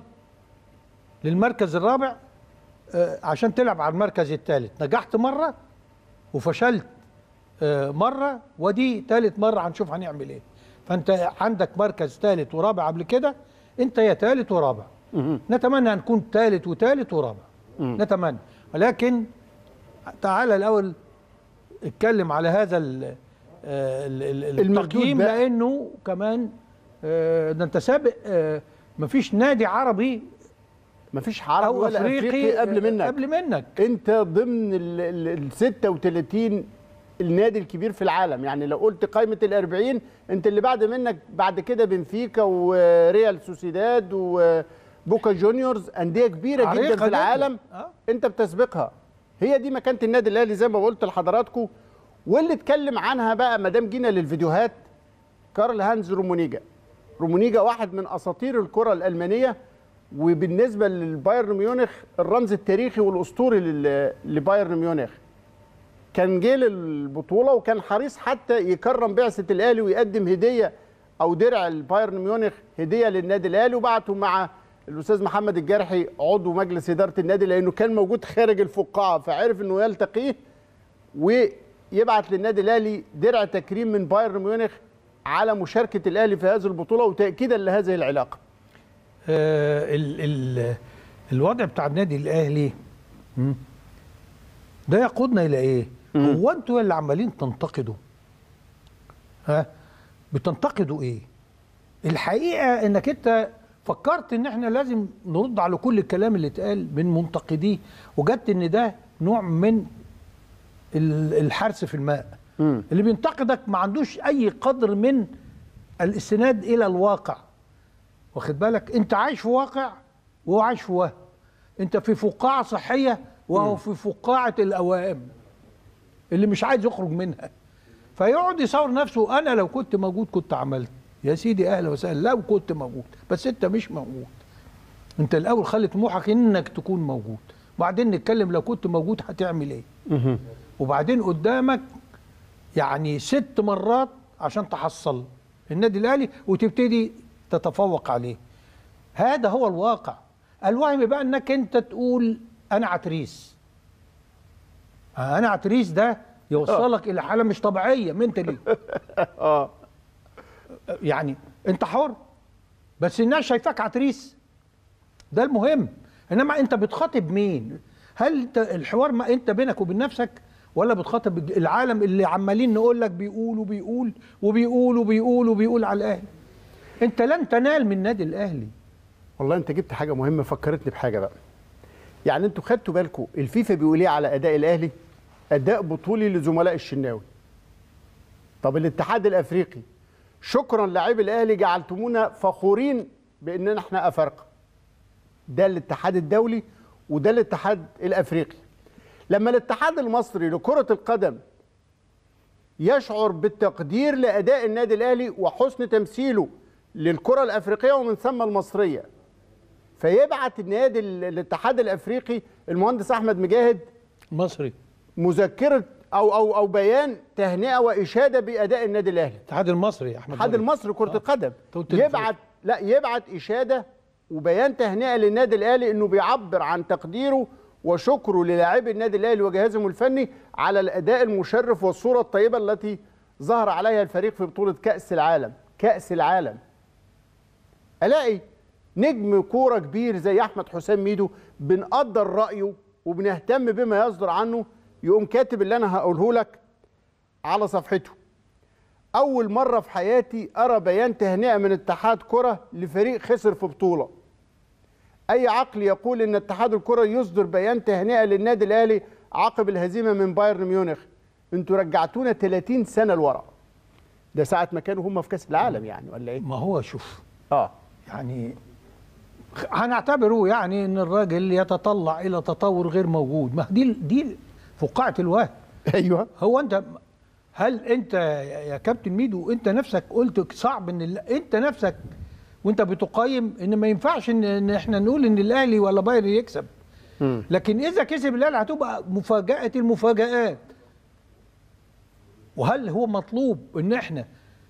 Speaker 1: للمركز الرابع آه، عشان تلعب على المركز الثالث نجحت مره وفشلت آه، مره ودي ثالث مره هنشوف هنعمل ايه فانت عندك مركز ثالث ورابع قبل كده انت يا ثالث ورابع
Speaker 2: مم.
Speaker 1: نتمنى ان نكون ثالث وثالث ورابع
Speaker 2: مم.
Speaker 1: نتمنى ولكن تعالى الاول اتكلم على هذا ال- آه، ال- ال-
Speaker 2: المردود
Speaker 1: التقييم
Speaker 2: بقى.
Speaker 1: لانه كمان آه، ده انت سابق آه، مفيش نادي عربي
Speaker 2: مفيش عربي
Speaker 1: او
Speaker 2: ولا
Speaker 1: افريقي,
Speaker 2: افريقي قبل منك
Speaker 1: قبل منك
Speaker 2: انت ضمن ال ال- ال 36 النادي الكبير في العالم يعني لو قلت قائمه ال 40 انت اللي بعد منك بعد كده بنفيكا وريال سوسيداد وبوكا جونيورز انديه كبيره
Speaker 1: عريقة
Speaker 2: جدا في العالم
Speaker 1: آه.
Speaker 2: انت بتسبقها هي دي مكانه النادي الاهلي زي ما قلت لحضراتكم واللي اتكلم عنها بقى ما دام جينا للفيديوهات كارل هانز رومونيجا رومونيجا واحد من اساطير الكره الالمانيه وبالنسبه للبايرن ميونخ الرمز التاريخي والاسطوري لل- لبايرن ميونخ كان جه للبطوله وكان حريص حتى يكرم بعثه الاهلي ويقدم هديه او درع البايرن ميونخ هديه للنادي الاهلي وبعته مع الاستاذ محمد الجرحي عضو مجلس اداره النادي لانه كان موجود خارج الفقاعه فعرف انه يلتقيه ويبعت للنادي الاهلي درع تكريم من بايرن ميونخ على مشاركه الاهلي في هذه البطوله وتاكيدا لهذه العلاقه.
Speaker 1: آه، ال ال الوضع بتاع النادي الاهلي مم، ده يقودنا الى ايه؟ هو انتوا اللي عمالين تنتقدوا ها بتنتقدوا ايه؟ الحقيقه انك انت فكرت ان احنا لازم نرد على كل الكلام اللي اتقال من منتقديه وجدت ان ده نوع من ال- الحرث في الماء
Speaker 2: مم.
Speaker 1: اللي بينتقدك ما عندوش اي قدر من الاستناد الى الواقع واخد بالك انت عايش في واقع وهو عايش في وهم انت في فقاعه صحيه وهو في فقاعه الاوهام اللي مش عايز يخرج منها فيقعد يصور نفسه انا لو كنت موجود كنت عملت يا سيدي اهلا وسهلا لو كنت موجود بس انت مش موجود انت الاول خلي طموحك انك تكون موجود وبعدين نتكلم لو كنت موجود هتعمل ايه وبعدين قدامك يعني ست مرات عشان تحصل النادي الاهلي وتبتدي تتفوق عليه هذا هو الواقع الوهم بقى انك انت تقول انا عتريس آه، انا عتريس ده يوصلك الى حاله مش طبيعيه منتلي
Speaker 2: اه
Speaker 1: يعني انت حر بس الناس شايفاك عتريس ده المهم انما انت بتخاطب مين هل انت الحوار ما انت بينك وبين نفسك ولا بتخاطب الج- العالم اللي عمالين نقول لك بيقول وبيقول وبيقول وبيقول وبيقول على الاهلي انت لن تنال من النادي الاهلي
Speaker 2: والله انت جبت حاجه مهمه فكرتني بحاجه بقى يعني انتوا خدتوا بالكم الفيفا بيقول ايه على اداء الاهلي اداء بطولي لزملاء الشناوي طب الاتحاد الافريقي شكرا لاعبي الاهلي جعلتمونا فخورين باننا احنا افارقه ده الاتحاد الدولي وده الاتحاد الافريقي لما الاتحاد المصري لكره القدم يشعر بالتقدير لاداء النادي الاهلي وحسن تمثيله للكره الافريقيه ومن ثم المصريه فيبعت النادي ال- الاتحاد الافريقي المهندس احمد مجاهد
Speaker 1: مصري
Speaker 2: مذكره او او او بيان تهنئه واشاده باداء النادي الاهلي
Speaker 1: الاتحاد المصري يا احمد
Speaker 2: الاتحاد
Speaker 1: مريم.
Speaker 2: المصري لكره
Speaker 1: آه.
Speaker 2: القدم
Speaker 1: توت
Speaker 2: يبعت لا يبعت اشاده وبيان تهنئه للنادي الاهلي انه بيعبر عن تقديره وشكره للاعبي النادي الاهلي وجهازهم الفني على الاداء المشرف والصوره الطيبه التي ظهر عليها الفريق في بطوله كاس العالم كاس العالم الاقي نجم كوره كبير زي احمد حسام ميدو بنقدر رايه وبنهتم بما يصدر عنه يقوم كاتب اللي انا هقوله لك على صفحته اول مره في حياتي ارى بيان تهنئه من اتحاد كره لفريق خسر في بطوله اي عقل يقول ان اتحاد الكره يصدر بيان تهنئه للنادي الاهلي عقب الهزيمه من بايرن ميونخ انتوا رجعتونا 30 سنه لورا ده ساعه ما كانوا هم في كاس العالم يعني ولا ايه
Speaker 1: ما هو شوف
Speaker 2: اه
Speaker 1: يعني هنعتبره يعني ان الراجل يتطلع الى تطور غير موجود ما دي دي فقاعه الوهم
Speaker 2: ايوه
Speaker 1: هو انت هل انت يا كابتن ميدو انت نفسك قلت صعب ان ال- انت نفسك وانت بتقيم ان ما ينفعش ان, ان احنا نقول ان الاهلي ولا بايرن يكسب
Speaker 2: مم.
Speaker 1: لكن اذا كسب الاهلي هتبقى مفاجاه المفاجات وهل هو مطلوب ان احنا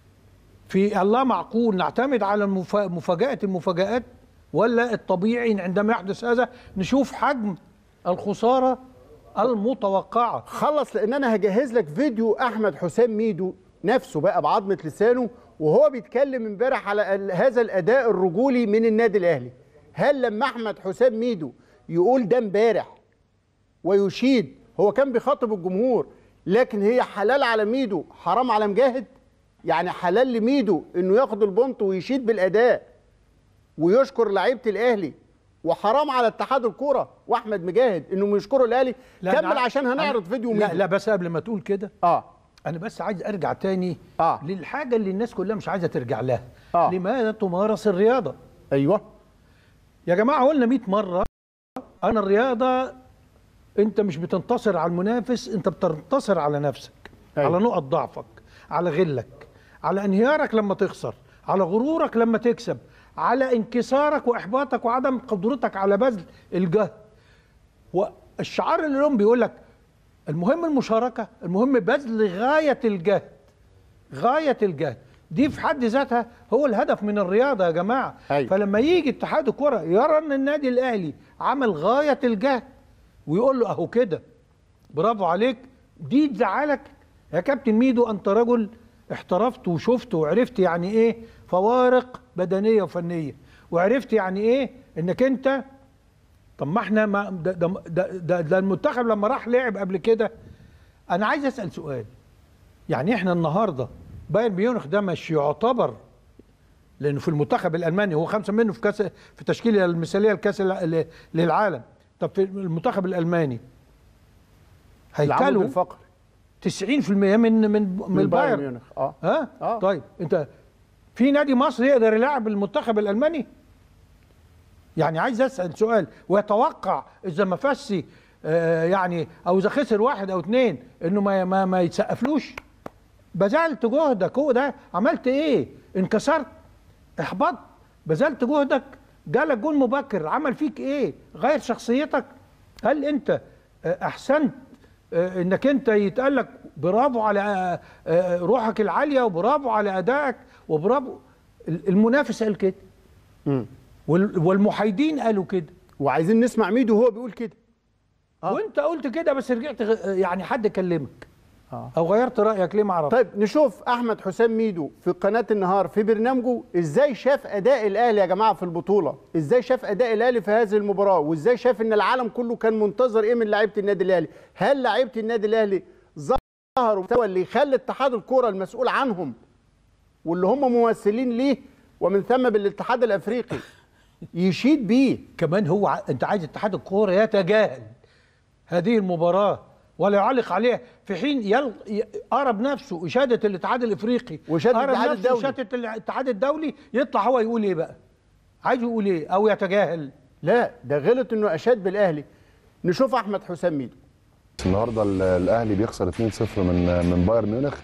Speaker 1: في الله معقول نعتمد على المفا- مفاجاه المفاجات ولا الطبيعي إن عندما يحدث هذا نشوف حجم الخساره المتوقعه
Speaker 2: خلص لان انا هجهز لك فيديو احمد حسام ميدو نفسه بقى بعظمه لسانه وهو بيتكلم امبارح على ال- هذا الاداء الرجولي من النادي الاهلي هل لما احمد حسام ميدو يقول ده امبارح ويشيد هو كان بيخاطب الجمهور لكن هي حلال على ميدو حرام على مجاهد يعني حلال لميدو انه ياخد البونت ويشيد بالاداء ويشكر لعيبه الاهلي وحرام على اتحاد الكوره واحمد مجاهد انهم يشكروا الاهلي
Speaker 1: لا،
Speaker 2: كمل
Speaker 1: أنا-
Speaker 2: عشان هنعرض
Speaker 1: أنا-
Speaker 2: فيديو
Speaker 1: لا
Speaker 2: ميدو
Speaker 1: لا بس قبل ما تقول كده
Speaker 2: اه
Speaker 1: انا بس عايز ارجع تاني
Speaker 2: آه.
Speaker 1: للحاجه اللي الناس كلها مش عايزه ترجع لها
Speaker 2: آه.
Speaker 1: لماذا تمارس الرياضه
Speaker 2: ايوه
Speaker 1: يا جماعه قلنا 100 مره انا الرياضه انت مش بتنتصر على المنافس انت بتنتصر على نفسك
Speaker 2: أيوة.
Speaker 1: على نقط ضعفك على غلك على انهيارك لما تخسر على غرورك لما تكسب على انكسارك واحباطك وعدم قدرتك على بذل الجهد والشعار اللي لهم بيقول لك المهم المشاركه المهم بذل غايه الجهد غايه الجهد دي في حد ذاتها هو الهدف من الرياضه يا جماعه
Speaker 2: أيوة.
Speaker 1: فلما يجي اتحاد الكره يرى ان النادي الاهلي عمل غايه الجهد ويقول له اهو كده برافو عليك دي تزعلك يا كابتن ميدو انت رجل احترفت وشفت وعرفت يعني ايه فوارق بدنيه وفنيه وعرفت يعني ايه انك انت طب ما احنا ما ده, ده, ده, ده, ده المنتخب لما راح لعب قبل كده انا عايز اسال سؤال يعني احنا النهارده بايرن ميونخ ده مش يعتبر لانه في المنتخب الالماني هو خمسه منه في كاس في التشكيله المثاليه لكاس الع- للعالم طب في المنتخب الالماني
Speaker 2: العمود
Speaker 1: هيكلوا
Speaker 2: الفقري
Speaker 1: 90% من من من
Speaker 2: من بايرن
Speaker 1: البايرن
Speaker 2: ميونخ اه
Speaker 1: ها
Speaker 2: آه.
Speaker 1: طيب انت في نادي مصري يقدر يلعب المنتخب الالماني يعني عايز اسال سؤال ويتوقع اذا ما فاش آه يعني او اذا خسر واحد او اثنين انه ما ما, ما يتسقفلوش بذلت جهدك هو ده عملت ايه انكسرت احبطت بذلت جهدك جالك جون مبكر عمل فيك ايه غير شخصيتك هل انت آه، احسنت آه، انك انت يتقال لك برافو على آه، آه، روحك العاليه وبرافو على ادائك وبرافو المنافس قال كده
Speaker 2: مم.
Speaker 1: وال- والمحايدين قالوا كده
Speaker 2: وعايزين نسمع ميدو وهو بيقول كده آه.
Speaker 1: وانت قلت كده بس رجعت غ- يعني حد كلمك
Speaker 2: آه.
Speaker 1: او غيرت رايك ليه ما اعرفش
Speaker 2: طيب نشوف احمد حسام ميدو في قناه النهار في برنامجه ازاي شاف اداء الاهلي يا جماعه في البطوله ازاي شاف اداء الاهلي في هذه المباراه وازاي شاف ان العالم كله كان منتظر ايه من لعيبه النادي الاهلي هل لعيبه النادي الاهلي ظهروا مستوى اللي يخلي اتحاد الكره المسؤول عنهم واللي هم ممثلين ليه ومن ثم بالاتحاد الافريقي يشيد بيه
Speaker 1: كمان هو ع- انت عايز اتحاد الكوره يتجاهل هذه المباراه ولا يعلق عليها في حين يل... ي- قرب نفسه اشاده الاتحاد الافريقي
Speaker 2: وإشادة
Speaker 1: قرب
Speaker 2: الاتحاد
Speaker 1: نفسه
Speaker 2: الدولي.
Speaker 1: اشاده الاتحاد الدولي يطلع هو يقول ايه بقى عايز يقول ايه او يتجاهل
Speaker 2: لا ده غلط انه اشاد بالاهلي نشوف احمد حسام ميدو
Speaker 3: النهارده ال- الاهلي بيخسر 2-0 من من بايرن ميونخ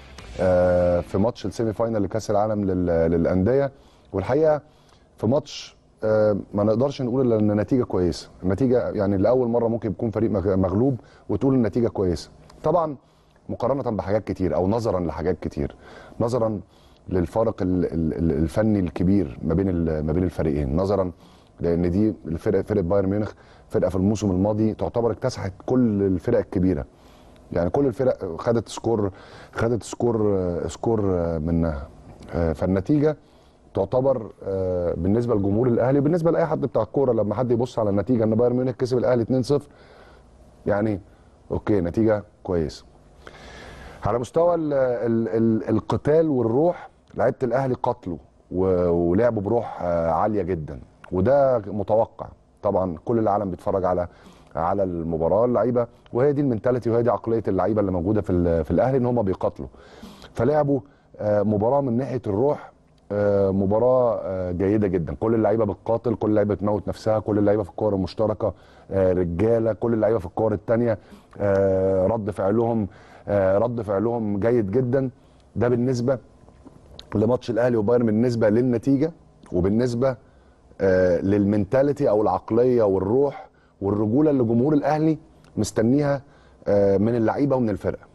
Speaker 3: آه، في ماتش السيمي فاينال لكاس العالم لل- للانديه والحقيقه في ماتش آه، ما نقدرش نقول الا ان النتيجه كويسه النتيجه يعني لاول مره ممكن يكون فريق مغ- مغلوب وتقول النتيجه كويسه طبعا مقارنه بحاجات كتير او نظرا لحاجات كتير نظرا للفارق ال- ال- ال- الفني الكبير ما بين ال- ما بين الفريقين نظرا لان دي الفرقه فرقه بايرن ميونخ فرقه في الموسم الماضي تعتبر اكتسحت كل الفرق الكبيره يعني كل الفرق خدت سكور خدت سكور سكور منها آه، فالنتيجه تعتبر آه، بالنسبه لجمهور الاهلي بالنسبه لاي حد بتاع الكوره لما حد يبص على النتيجه ان بايرن ميونخ كسب الاهلي 2-0 يعني اوكي نتيجه كويسه على مستوى ال ال ال القتال والروح لعيبه الاهلي قتلوا و- ولعبوا بروح آه، عاليه جدا وده متوقع طبعا كل العالم بيتفرج على على المباراه اللعيبه وهي دي المنتاليتي وهي دي عقليه اللعيبه اللي موجوده في ال- في الاهلي ان هم بيقاتلوا فلعبوا آه، مباراه من ناحيه الروح آه، مباراه آه، جيده جدا كل اللعيبه بتقاتل كل اللعيبه بتموت نفسها كل اللعيبه في الكور المشتركه آه، رجاله كل اللعيبه في الكور الثانيه رد فعلهم آه، رد فعلهم جيد جدا ده بالنسبه لماتش الاهلي وبايرن بالنسبه للنتيجه وبالنسبه آه، للمنتاليتي او العقليه والروح والرجوله اللي جمهور الاهلي مستنيها آه، من اللعيبه ومن الفرقه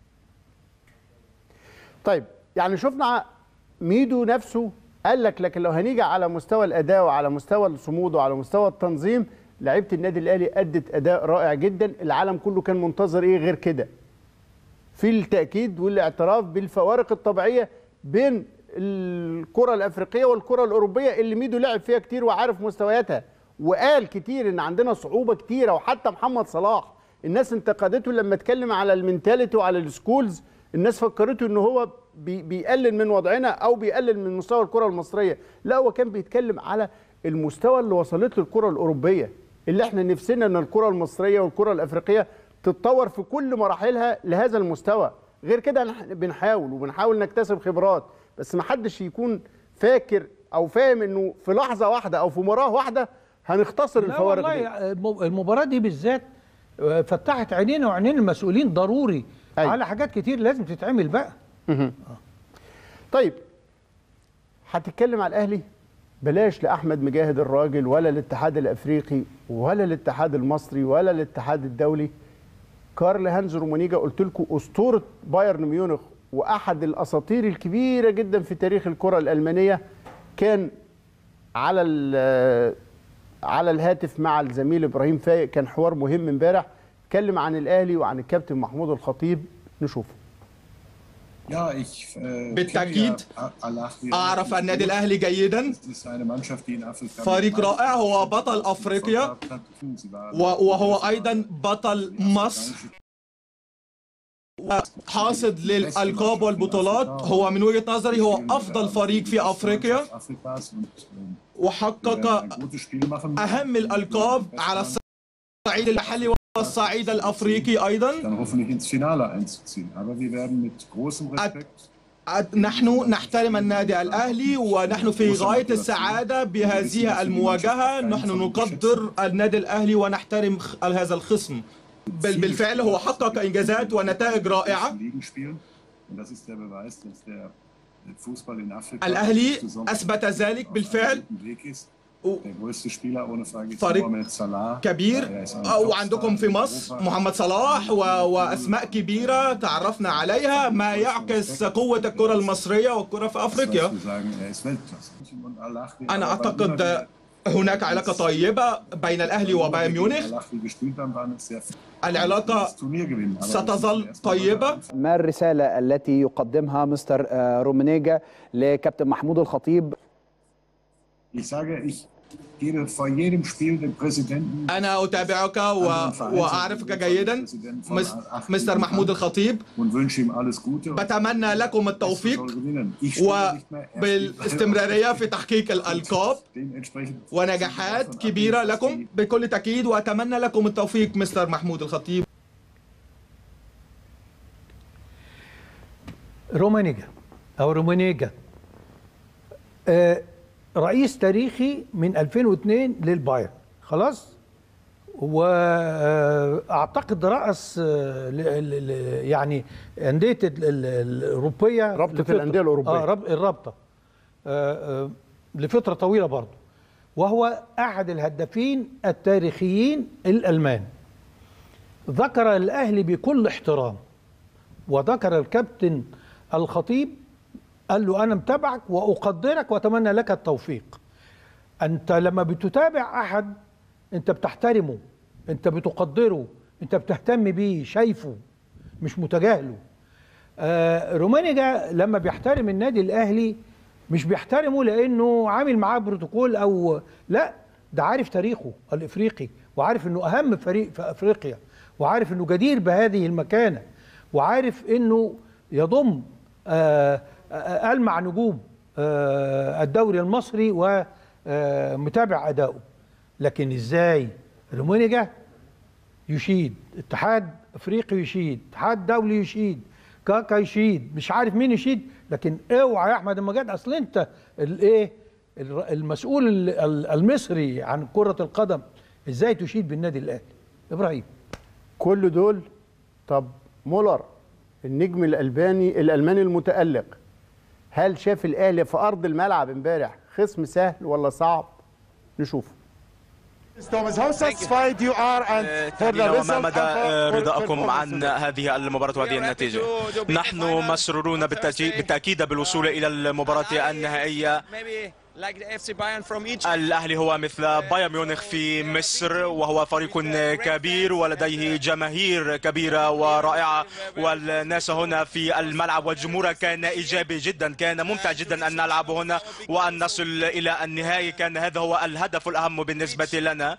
Speaker 2: طيب يعني شفنا ميدو نفسه قال لك لكن لو هنيجي على مستوى الاداء وعلى مستوى الصمود وعلى مستوى التنظيم لعيبه النادي الاهلي ادت اداء رائع جدا العالم كله كان منتظر ايه غير كده في التاكيد والاعتراف بالفوارق الطبيعيه بين الكره الافريقيه والكره الاوروبيه اللي ميدو لعب فيها كتير وعارف مستوياتها وقال كتير ان عندنا صعوبه كتيره وحتى محمد صلاح الناس انتقدته لما اتكلم على المينتاليتي وعلى السكولز الناس فكرته ان هو بي بيقلل من وضعنا او بيقلل من مستوى الكره المصريه لا هو كان بيتكلم على المستوى اللي وصلت له الكره الاوروبيه اللي احنا نفسنا ان الكره المصريه والكره الافريقيه تتطور في كل مراحلها لهذا المستوى غير كده نح- بنحاول وبنحاول نكتسب خبرات بس ما حدش يكون فاكر او فاهم انه في لحظه واحده او في مباراه واحده هنختصر
Speaker 1: لا
Speaker 2: الفوارق
Speaker 1: والله
Speaker 2: دي
Speaker 1: الم- المباراة دي بالذات آه، فتحت عينينا وعينين المسؤولين ضروري
Speaker 2: أيوة.
Speaker 1: على حاجات كتير لازم تتعمل بقى
Speaker 2: طيب هتتكلم على الاهلي بلاش لاحمد مجاهد الراجل ولا الاتحاد الافريقي ولا الاتحاد المصري ولا الاتحاد الدولي كارل هانز رومانيجا قلت لكم اسطوره بايرن ميونخ واحد الاساطير الكبيره جدا في تاريخ الكره الالمانيه كان على ال- على الهاتف مع الزميل ابراهيم فايق كان حوار مهم امبارح اتكلم عن الاهلي وعن الكابتن محمود الخطيب نشوفه
Speaker 4: Ja, ich äh,
Speaker 5: بالتأكيد
Speaker 4: kenne ja Al-Ahly
Speaker 5: أعرف النادي الأهلي جيدا
Speaker 4: Es ist eine Mannschaft, die in Afrika
Speaker 5: فريق رائع هو بطل أفريقيا
Speaker 4: Sie waren
Speaker 5: و- وهو أيضا بطل مصر حاصد للألقاب والبطولات هو من وجهة نظري هو أفضل فريق في أفريقيا
Speaker 4: Afrikas und ähm, wir werden
Speaker 5: وحقق
Speaker 4: ein gutes Spiel machen.
Speaker 5: أهم الألقاب على الصعيد المحلي والصعيد الأفريقي أيضا
Speaker 4: Dann hoffentlich ins Finale einzuziehen. Aber wir werden mit großem Respekt
Speaker 5: نحن نحترم النادي الأهلي ونحن في غاية السعادة بهذه المواجهة نحن نقدر النادي الأهلي ونحترم خ- هذا الخصم بل بالفعل هو حقق إنجازات ونتائج رائعة
Speaker 4: Ligen spielen. Und das ist der Beweis, dass der Fußball in Afrika
Speaker 5: الأهلي
Speaker 4: insbesondere
Speaker 5: أثبت ذلك
Speaker 4: auf einem
Speaker 5: بالفعل
Speaker 4: guten Weg ist.
Speaker 5: و-
Speaker 4: Der größte Spieler ohne Frage ist
Speaker 5: فريق
Speaker 4: Mohamed Salah.
Speaker 5: كبير
Speaker 4: Er ist ein
Speaker 5: وعندكم في
Speaker 4: Topstar in
Speaker 5: مصر
Speaker 4: Europa.
Speaker 5: محمد صلاح و... وأسماء كبيرة تعرفنا عليها ما يعكس قوة الكرة المصرية والكرة في
Speaker 4: Das
Speaker 5: أفريقيا
Speaker 4: heißt, wir sagen, er ist Weltklasse. Und Al-Ahly-
Speaker 5: أنا
Speaker 4: aber immer
Speaker 5: أعتقد
Speaker 4: wieder-
Speaker 5: هناك علاقة طيبة بين الأهلي وبايرن ميونخ
Speaker 4: Al-Ahly gespielt haben, waren es sehr
Speaker 5: العلاقة
Speaker 4: das Turnier gewinnen. Aber
Speaker 5: ستظل
Speaker 4: das ist erstmal
Speaker 5: طيبة
Speaker 6: ما الرسالة التي يقدمها مستر آه، رومينيجا لكابتن محمود الخطيب
Speaker 4: Ich sage, ich gebe vor jedem Spiel dem Präsidenten
Speaker 5: أنا أتابعك و... وأعرفك جيدا مس... مستر محمود الخطيب
Speaker 4: und wünsche ihm alles Gute. und
Speaker 5: بتمنى لكم
Speaker 4: er
Speaker 5: التوفيق
Speaker 4: soll gewinnen. Ich spiele nicht mehr, er spielt
Speaker 5: وبالاستمرارية في تحقيق الألقاب
Speaker 4: Dementsprechend
Speaker 5: ونجاحات كبيرة لكم بكل تأكيد وأتمنى لكم التوفيق مستر محمود الخطيب
Speaker 1: رومانيجا او رومانيجا آه، رئيس تاريخي من 2002 للبايرن خلاص واعتقد راس آه، ل- ل- ل- يعني انديه ال- ال- الاوروبيه
Speaker 2: رابطة
Speaker 1: لفترة-
Speaker 2: الأندية الأوروبية.
Speaker 1: اه رب- الرابطه آه، آه، لفتره طويله برضه وهو احد الهدافين التاريخيين الالمان ذكر الاهلي بكل احترام وذكر الكابتن الخطيب قال له انا متابعك واقدرك واتمنى لك التوفيق انت لما بتتابع احد انت بتحترمه انت بتقدره انت بتهتم بيه شايفه مش متجاهله آه رومانيجا لما بيحترم النادي الاهلي مش بيحترمه لانه عامل معاه بروتوكول او لا ده عارف تاريخه الافريقي وعارف انه اهم فريق في افريقيا وعارف انه جدير بهذه المكانه وعارف انه يضم آه آه المع نجوم آه الدوري المصري ومتابع اداؤه لكن ازاي رومانيجا يشيد اتحاد افريقي يشيد اتحاد دولي يشيد كاكا يشيد مش عارف مين يشيد لكن اوعى يا احمد المجاد اصل انت الايه الر- المسؤول ال- ال- المصري عن كره القدم ازاي تشيد بالنادي الاهلي ابراهيم
Speaker 2: كل دول طب مولر النجم الالباني الالماني المتالق هل شاف الاهلي في ارض الملعب امبارح خصم سهل ولا صعب نشوف
Speaker 7: Thomas, how satisfied you are and for the
Speaker 8: تحديدا وما
Speaker 7: result
Speaker 8: مدى
Speaker 7: and for- for
Speaker 8: رضاكم
Speaker 7: performance
Speaker 8: عن
Speaker 7: today?
Speaker 8: هذه المباراة وهذه النتيجة نحن مسرورون بالتأكيد, بالتأكيد بالوصول إلى المباراة النهائية الأهلي هو مثل بايرن ميونخ في مصر وهو فريق كبير ولديه جماهير كبيرة ورائعة والناس هنا في الملعب والجمهور كان إيجابي جدا كان ممتع جدا أن نلعب هنا وأن نصل إلى النهائي كان هذا هو الهدف الأهم بالنسبة لنا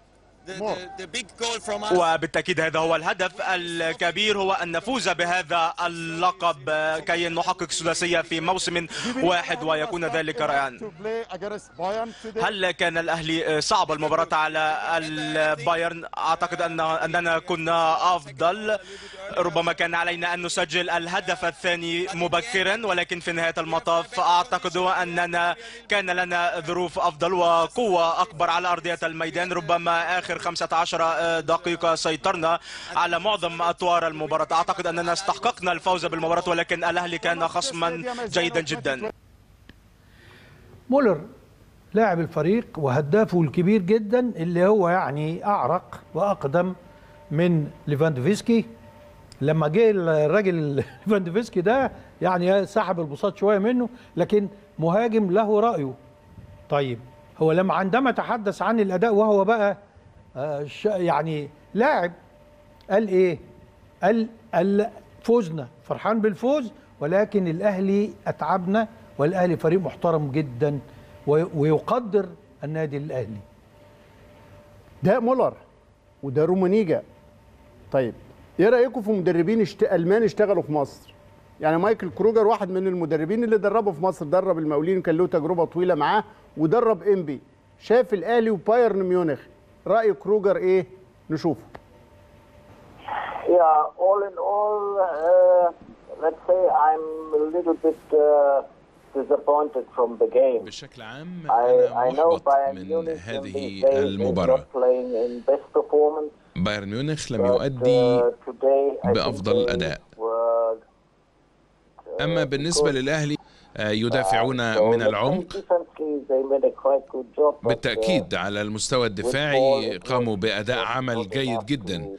Speaker 8: وبالتأكيد هذا هو الهدف الكبير هو أن نفوز بهذا اللقب كي نحقق ثلاثية في موسم واحد ويكون ذلك رائعا
Speaker 7: To play against Bayern today.
Speaker 8: هل كان الأهلي صعب المباراة على البايرن أعتقد أن أننا كنا أفضل ربما كان علينا أن نسجل الهدف الثاني مبكرا ولكن في نهاية المطاف أعتقد أننا كان لنا ظروف أفضل وقوة أكبر على أرضية الميدان ربما آخر 15 دقيقة سيطرنا على معظم أطوار المباراة أعتقد أننا استحققنا الفوز بالمباراة ولكن الأهلي كان خصما جيدا جدا
Speaker 1: مولر لاعب الفريق وهدافه الكبير جدا اللي هو يعني اعرق واقدم من ليفاندوفسكي لما جه الراجل ليفاندوفسكي ده يعني سحب البساط شويه منه لكن مهاجم له رايه طيب هو لما عندما تحدث عن الاداء وهو بقى آه، ش- يعني لاعب قال ايه قال قال فوزنا فرحان بالفوز ولكن الاهلي اتعبنا والاهلي فريق محترم جدا وي- ويقدر النادي الاهلي
Speaker 2: ده مولر وده رومانيجا طيب ايه رايكم في مدربين اشت... المان اشتغلوا في مصر يعني مايكل كروجر واحد من المدربين اللي دربوا في مصر درب المقاولين كان له تجربه طويله معاه ودرب انبي شاف الاهلي وبايرن ميونخ راي كروجر ايه نشوفه
Speaker 9: Yeah, all in all, uh, let's say I'm a little bit uh, disappointed from the game.
Speaker 10: بشكل عام
Speaker 9: I,
Speaker 10: أنا
Speaker 9: I know
Speaker 10: محبط
Speaker 9: Bayern
Speaker 10: من
Speaker 9: Munich in
Speaker 10: هذه
Speaker 9: these days is
Speaker 10: المباراة
Speaker 9: not playing in best performance.
Speaker 10: بايرن ميونخ لم
Speaker 9: but,
Speaker 10: يؤدي
Speaker 9: uh, today I think
Speaker 10: بأفضل
Speaker 9: they
Speaker 10: أداء.
Speaker 9: were, uh,
Speaker 10: أما بالنسبة
Speaker 9: good.
Speaker 10: للأهلي آه، يدافعون
Speaker 9: So
Speaker 10: من
Speaker 9: let's say
Speaker 10: العمق
Speaker 9: defensively they made a quite good job, but, uh,
Speaker 10: بالتأكيد على المستوى الدفاعي قاموا بأداء عمل جيد جدا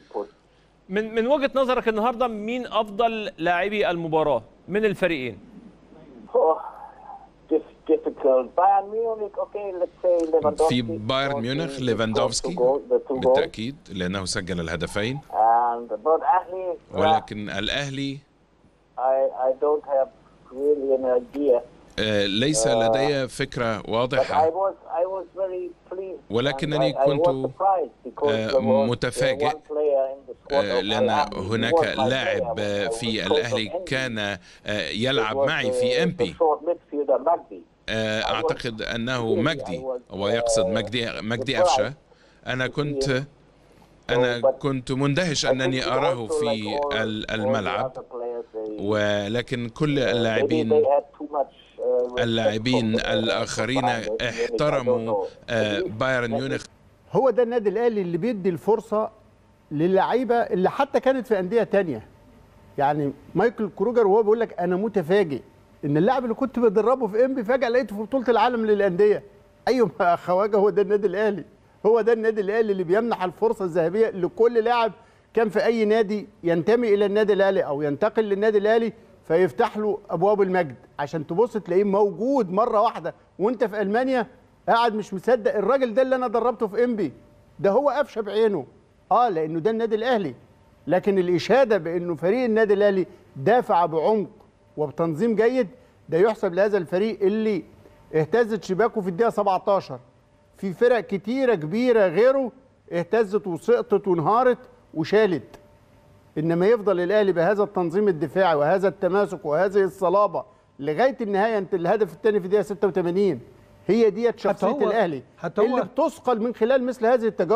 Speaker 11: من من وجهه نظرك النهارده مين افضل لاعبي المباراه من الفريقين
Speaker 9: Oh, dif- difficult. Bayern Munich, okay, let's say Lewandowski.
Speaker 10: في بايرن ميونخ
Speaker 9: scored
Speaker 10: ليفاندوفسكي
Speaker 9: the goal- the two goals.
Speaker 10: بالتأكيد لأنه سجل الهدفين
Speaker 9: And but Ahli, uh,
Speaker 10: ولكن الأهلي
Speaker 9: I I don't have really an idea.
Speaker 10: آه، ليس لدي فكرة
Speaker 9: But I
Speaker 10: واضحة
Speaker 9: was I was very pleased.
Speaker 10: ولكنني
Speaker 9: and I, I
Speaker 10: كنت،
Speaker 9: was surprised because
Speaker 10: آه،
Speaker 9: there was, uh,
Speaker 10: متفاجئ،
Speaker 9: one player in the squad
Speaker 10: آه،
Speaker 9: of
Speaker 10: لأن
Speaker 9: Al Ahly. He
Speaker 10: هناك
Speaker 9: was my
Speaker 10: لاعب
Speaker 9: player.
Speaker 10: آه،
Speaker 9: I was
Speaker 10: في
Speaker 9: coach of
Speaker 10: الأهلي
Speaker 9: Envy.
Speaker 10: كان آه،
Speaker 9: It
Speaker 10: يلعب
Speaker 9: was,
Speaker 10: معي
Speaker 9: uh,
Speaker 10: في
Speaker 9: the
Speaker 10: إمبي
Speaker 9: short midfielder Magdi.
Speaker 10: آه، أعتقد أنه مجدي ويقصد مجدي مجدي
Speaker 9: surprised
Speaker 10: أفشة أنا كنت أنا
Speaker 9: but
Speaker 10: كنت مندهش
Speaker 9: I think
Speaker 10: أنني
Speaker 9: he
Speaker 10: أراه
Speaker 9: also,
Speaker 10: في
Speaker 9: like all-
Speaker 10: ال-
Speaker 9: all the
Speaker 10: الملعب
Speaker 9: other players, they-
Speaker 10: ولكن كل
Speaker 9: maybe
Speaker 10: اللاعبين
Speaker 9: they had too much, uh, respect
Speaker 10: اللاعبين
Speaker 9: for the-
Speaker 10: الآخرين
Speaker 9: for Bayern Munich. I don't
Speaker 10: احترموا
Speaker 9: know.
Speaker 10: آه،
Speaker 9: At least
Speaker 10: بايرن
Speaker 9: let me
Speaker 10: ميونخ
Speaker 2: هو ده النادي الاهلي اللي بيدي الفرصه للعيبه اللي حتى كانت في انديه تانية يعني مايكل كروجر وهو بيقول لك انا متفاجئ ان اللاعب اللي كنت بدربه في انبي فجاه لقيته في بطوله العالم للانديه ايوه يا خواجه هو ده النادي الاهلي هو ده النادي الاهلي اللي بيمنح الفرصه الذهبيه لكل لاعب كان في اي نادي ينتمي الى النادي الاهلي او ينتقل للنادي الاهلي فيفتح له ابواب المجد عشان تبص تلاقيه موجود مره واحده وانت في المانيا قاعد مش مصدق الراجل ده اللي انا دربته في انبي ده هو قفشه بعينه اه لانه ده النادي الاهلي لكن الاشاده بانه فريق النادي الاهلي دافع بعمق وبتنظيم جيد ده يحسب لهذا الفريق اللي اهتزت شباكه في الدقيقه 17 في فرق كتيره كبيره غيره اهتزت وسقطت وانهارت وشالت انما يفضل الاهلي بهذا التنظيم الدفاعي وهذا التماسك وهذه الصلابه لغايه النهايه انت الهدف الثاني في الدقيقه 86 هي ديت شخصيه
Speaker 1: هو-
Speaker 2: الاهلي
Speaker 1: حتى هو-
Speaker 2: اللي بتثقل من خلال مثل هذه التجارب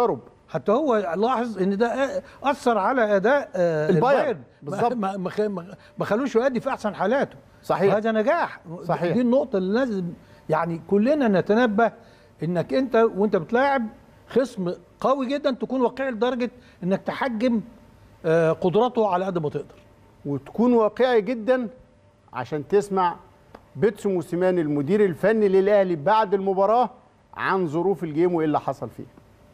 Speaker 1: حتى هو لاحظ ان ده اثر على اداء آه،
Speaker 2: البايرن.
Speaker 1: بالظبط
Speaker 2: بالظبط.
Speaker 1: ما ما خ- ما- ما خلوش يؤدي في احسن حالاته
Speaker 2: صحيح.
Speaker 1: هذا نجاح
Speaker 2: صحيح.
Speaker 1: دي النقطه اللي لازم يعني كلنا نتنبه انك انت وانت بتلاعب خصم قوي جدا تكون واقعي لدرجه انك تحجم آه، قدراته على قد ما تقدر
Speaker 2: وتكون واقعي جدا عشان تسمع بيتسو موسيماني المدير الفني للاهلي بعد المباراه عن ظروف الجيم وايه اللي حصل فيه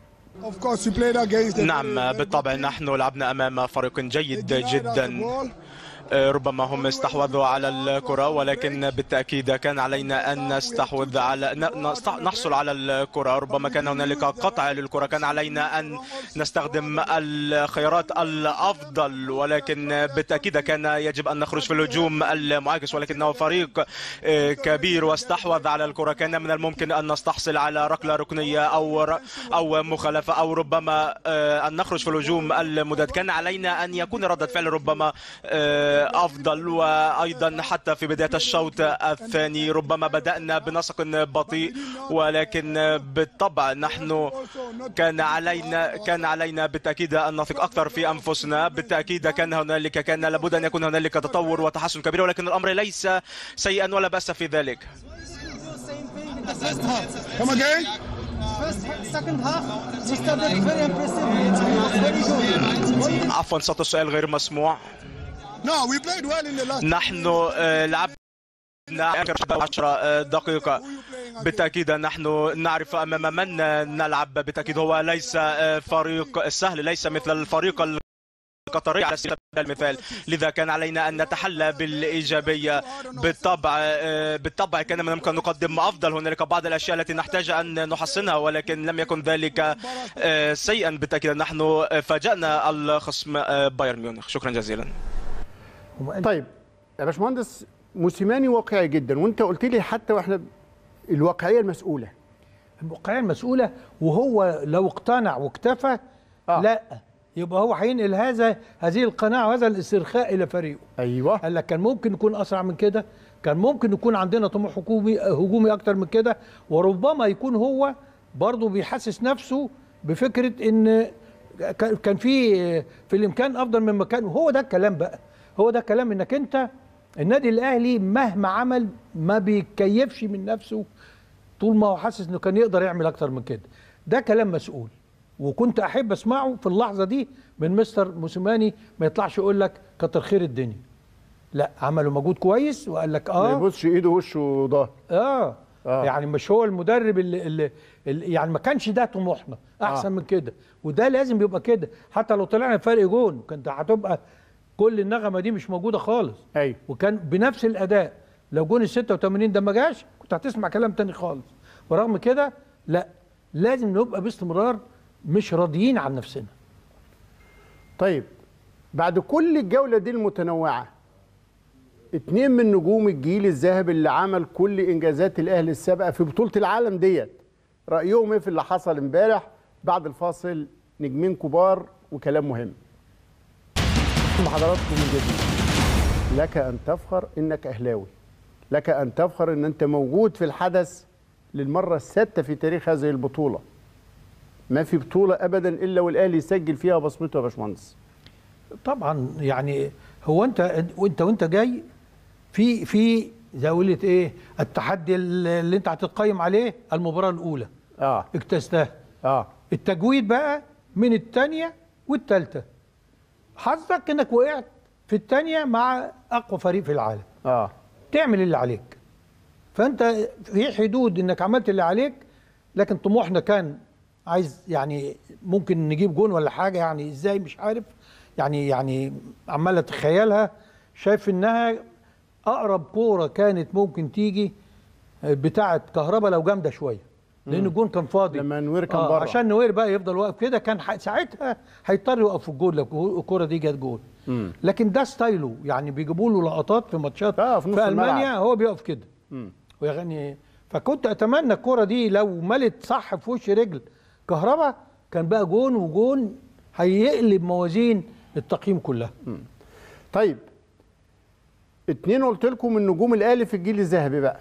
Speaker 8: نعم بالطبع نحن لعبنا امام فريق جيد جدا ربما هم استحوذوا على الكرة ولكن بالتأكيد كان علينا أن نستحوذ على ن- نست- نحصل على الكرة ربما كان هنالك قطع للكرة كان علينا أن نستخدم الخيارات الأفضل ولكن بالتأكيد كان يجب أن نخرج في الهجوم المعاكس ولكنه فريق آه، كبير واستحوذ على الكرة كان من الممكن أن نستحصل على ركلة ركنية أو ر- أو مخالفة أو ربما آه، أن نخرج في الهجوم المدد كان علينا أن يكون ردة فعل ربما آه، أفضل وأيضا حتى في بداية الشوط الثاني ربما بدأنا بنسق بطيء ولكن بالطبع نحن كان علينا كان علينا بالتأكيد أن نثق أكثر في أنفسنا بالتأكيد كان هنالك كان لابد أن يكون هنالك تطور وتحسن كبير ولكن الأمر ليس سيئا ولا بأس في ذلك
Speaker 7: Come again?
Speaker 12: First, second half, we started very impressive. It was very good.
Speaker 8: عفوا صوت السؤال غير مسموع
Speaker 7: No, we played well in the last.
Speaker 8: نحن آه، لعبنا آخر 10 دقيقة بالتأكيد نحن نعرف أمام من نلعب بالتأكيد هو ليس آه، فريق سهل ليس مثل الفريق القطري على سبيل المثال لذا كان علينا أن نتحلى بالإيجابية بالطبع آه، بالطبع كان من الممكن أن نقدم أفضل هنالك بعض الأشياء التي نحتاج أن نحسنها ولكن لم يكن ذلك آه، سيئا بالتأكيد نحن فاجأنا الخصم آه، بايرن ميونخ شكرا جزيلا
Speaker 2: طيب يا باشمهندس موسيماني واقعي جدا وانت قلت لي حتى واحنا الواقعيه المسؤوله
Speaker 1: الواقعيه المسؤوله وهو لو اقتنع واكتفى آه. لا يبقى هو هينقل هذا هذه القناعه وهذا الاسترخاء الى فريقه
Speaker 2: ايوه
Speaker 1: قال لك كان ممكن يكون اسرع من كده كان ممكن يكون عندنا طموح هجومي هجومي اكتر من كده وربما يكون هو برضه بيحسس نفسه بفكره ان كان كان في في الامكان افضل من مكان وهو ده الكلام بقى هو ده الكلام انك انت النادي الاهلي مهما عمل ما بيكيفش من نفسه طول ما هو حاسس انه كان يقدر يعمل اكتر من كده ده كلام مسؤول وكنت احب اسمعه في اللحظه دي من مستر موسيماني ما يطلعش يقول لك كتر خير الدنيا لا عملوا مجهود كويس وقال لك
Speaker 2: ما
Speaker 1: اه
Speaker 2: يبصش ايده وشه وظهر
Speaker 1: اه آه. يعني مش هو المدرب اللي, اللي, اللي يعني ما كانش ده طموحنا احسن
Speaker 2: آه.
Speaker 1: آه. من كده وده لازم يبقى كده حتى لو طلعنا فرق جون كانت هتبقى كل النغمه دي مش موجوده خالص
Speaker 2: ايوه
Speaker 1: وكان بنفس الاداء لو جون ال 86 ده ما جاش كنت هتسمع كلام تاني خالص ورغم كده لا لازم نبقى باستمرار مش راضيين عن نفسنا
Speaker 2: طيب بعد كل الجوله دي المتنوعه اتنين من نجوم الجيل الذهبي اللي عمل كل انجازات الاهلي السابقه في بطوله العالم ديت رايهم ايه في اللي حصل امبارح بعد الفاصل نجمين كبار وكلام مهم مع حضراتكم من جديد لك ان تفخر انك اهلاوي لك ان تفخر ان انت موجود في الحدث للمره السادسه في تاريخ هذه البطوله ما في بطوله ابدا الا والاهلي يسجل فيها بصمته يا باشمهندس
Speaker 1: طبعا يعني هو انت وانت وانت جاي في في زي قلت ايه التحدي اللي انت هتتقيم عليه المباراه الاولى
Speaker 2: اه
Speaker 1: اجتزتها
Speaker 2: اه
Speaker 1: التجويد بقى من الثانيه والثالثه حظك انك وقعت في الثانيه مع اقوى فريق في العالم
Speaker 2: اه
Speaker 1: تعمل اللي عليك فانت في حدود انك عملت اللي عليك لكن طموحنا كان عايز يعني ممكن نجيب جون ولا حاجه يعني ازاي مش عارف يعني يعني عمال اتخيلها شايف انها اقرب كوره كانت ممكن تيجي بتاعه كهربا لو جامده شويه لان الجون كان فاضي
Speaker 2: لما نوير كان
Speaker 1: آه
Speaker 2: بره
Speaker 1: عشان نوير بقى يفضل واقف كده كان ح- ساعتها هيضطر يوقف في الجول لو الكوره دي جت جول
Speaker 2: مم.
Speaker 1: لكن ده ستايله يعني بيجيبوا له لقطات في ماتشات
Speaker 2: آه، في نص
Speaker 1: في المانيا
Speaker 2: الملعب.
Speaker 1: هو بيقف كده
Speaker 2: مم.
Speaker 1: ويعني فكنت اتمنى الكوره دي لو ملت صح في وش رجل كهربا كان بقى جون وجون هيقلب موازين التقييم كلها
Speaker 2: طيب اتنين قلت لكم من نجوم الاهلي في الجيل الذهبي بقى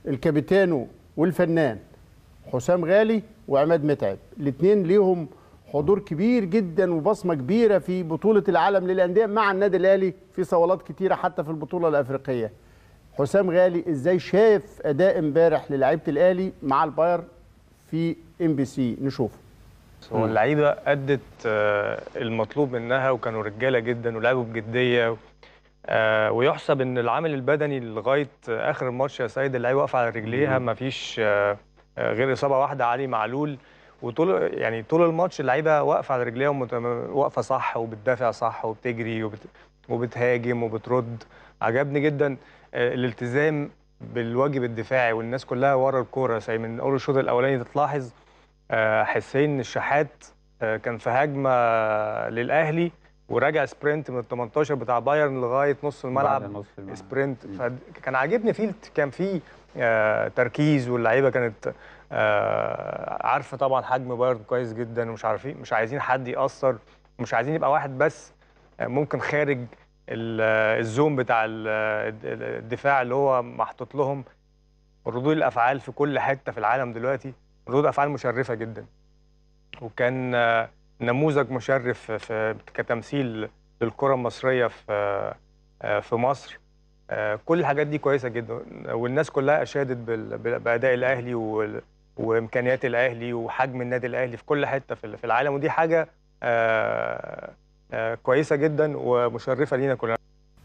Speaker 2: الكابيتانو والفنان حسام غالي وعماد متعب الاتنين ليهم حضور كبير جدا وبصمه كبيره في بطوله العالم للانديه مع النادي الاهلي في صولات كتيره حتى في البطوله الافريقيه حسام غالي ازاي شاف اداء امبارح للاعيبه الاهلي مع البايرن في ام بي سي نشوفه
Speaker 13: هو اللعيبه ادت آه، المطلوب منها وكانوا رجاله جدا ولعبوا بجديه آه، ويحسب ان العامل البدني لغايه اخر الماتش يا سيد اللعيبه واقفه على رجليها ما فيش غير اصابه واحده علي معلول وطول يعني طول الماتش اللعيبه واقفه على رجليها ومت- واقفه صح وبتدافع صح وبتجري وبت... وبتهاجم وبترد عجبني جدا آه، الالتزام بالواجب الدفاعي والناس كلها ورا الكوره زي من اول الشوط الاولاني تلاحظ آه، حسين الشحات آه، كان في هجمه للاهلي وراجع سبرنت من ال 18 بتاع بايرن لغايه نص الملعب سبرنت فكان عاجبني فيه كان فيه آه، تركيز واللعيبه كانت آه، عارفه طبعا حجم بايرن كويس جدا ومش عارفين مش عايزين حد ياثر ومش عايزين يبقى واحد بس آه، ممكن خارج ال- آه، الزوم بتاع ال- آه، الدفاع اللي هو محطوط لهم ردود الافعال في كل حته في العالم دلوقتي ردود افعال مشرفه جدا وكان آه، نموذج مشرف في كتمثيل للكره المصريه في آه، في مصر آه، كل الحاجات دي كويسه جدا والناس كلها اشادت بال- بال- باداء الاهلي وال- وامكانيات الاهلي وحجم النادي الاهلي في كل حته في في العالم ودي حاجه آه، آه، كويسه جدا ومشرفه لينا كلنا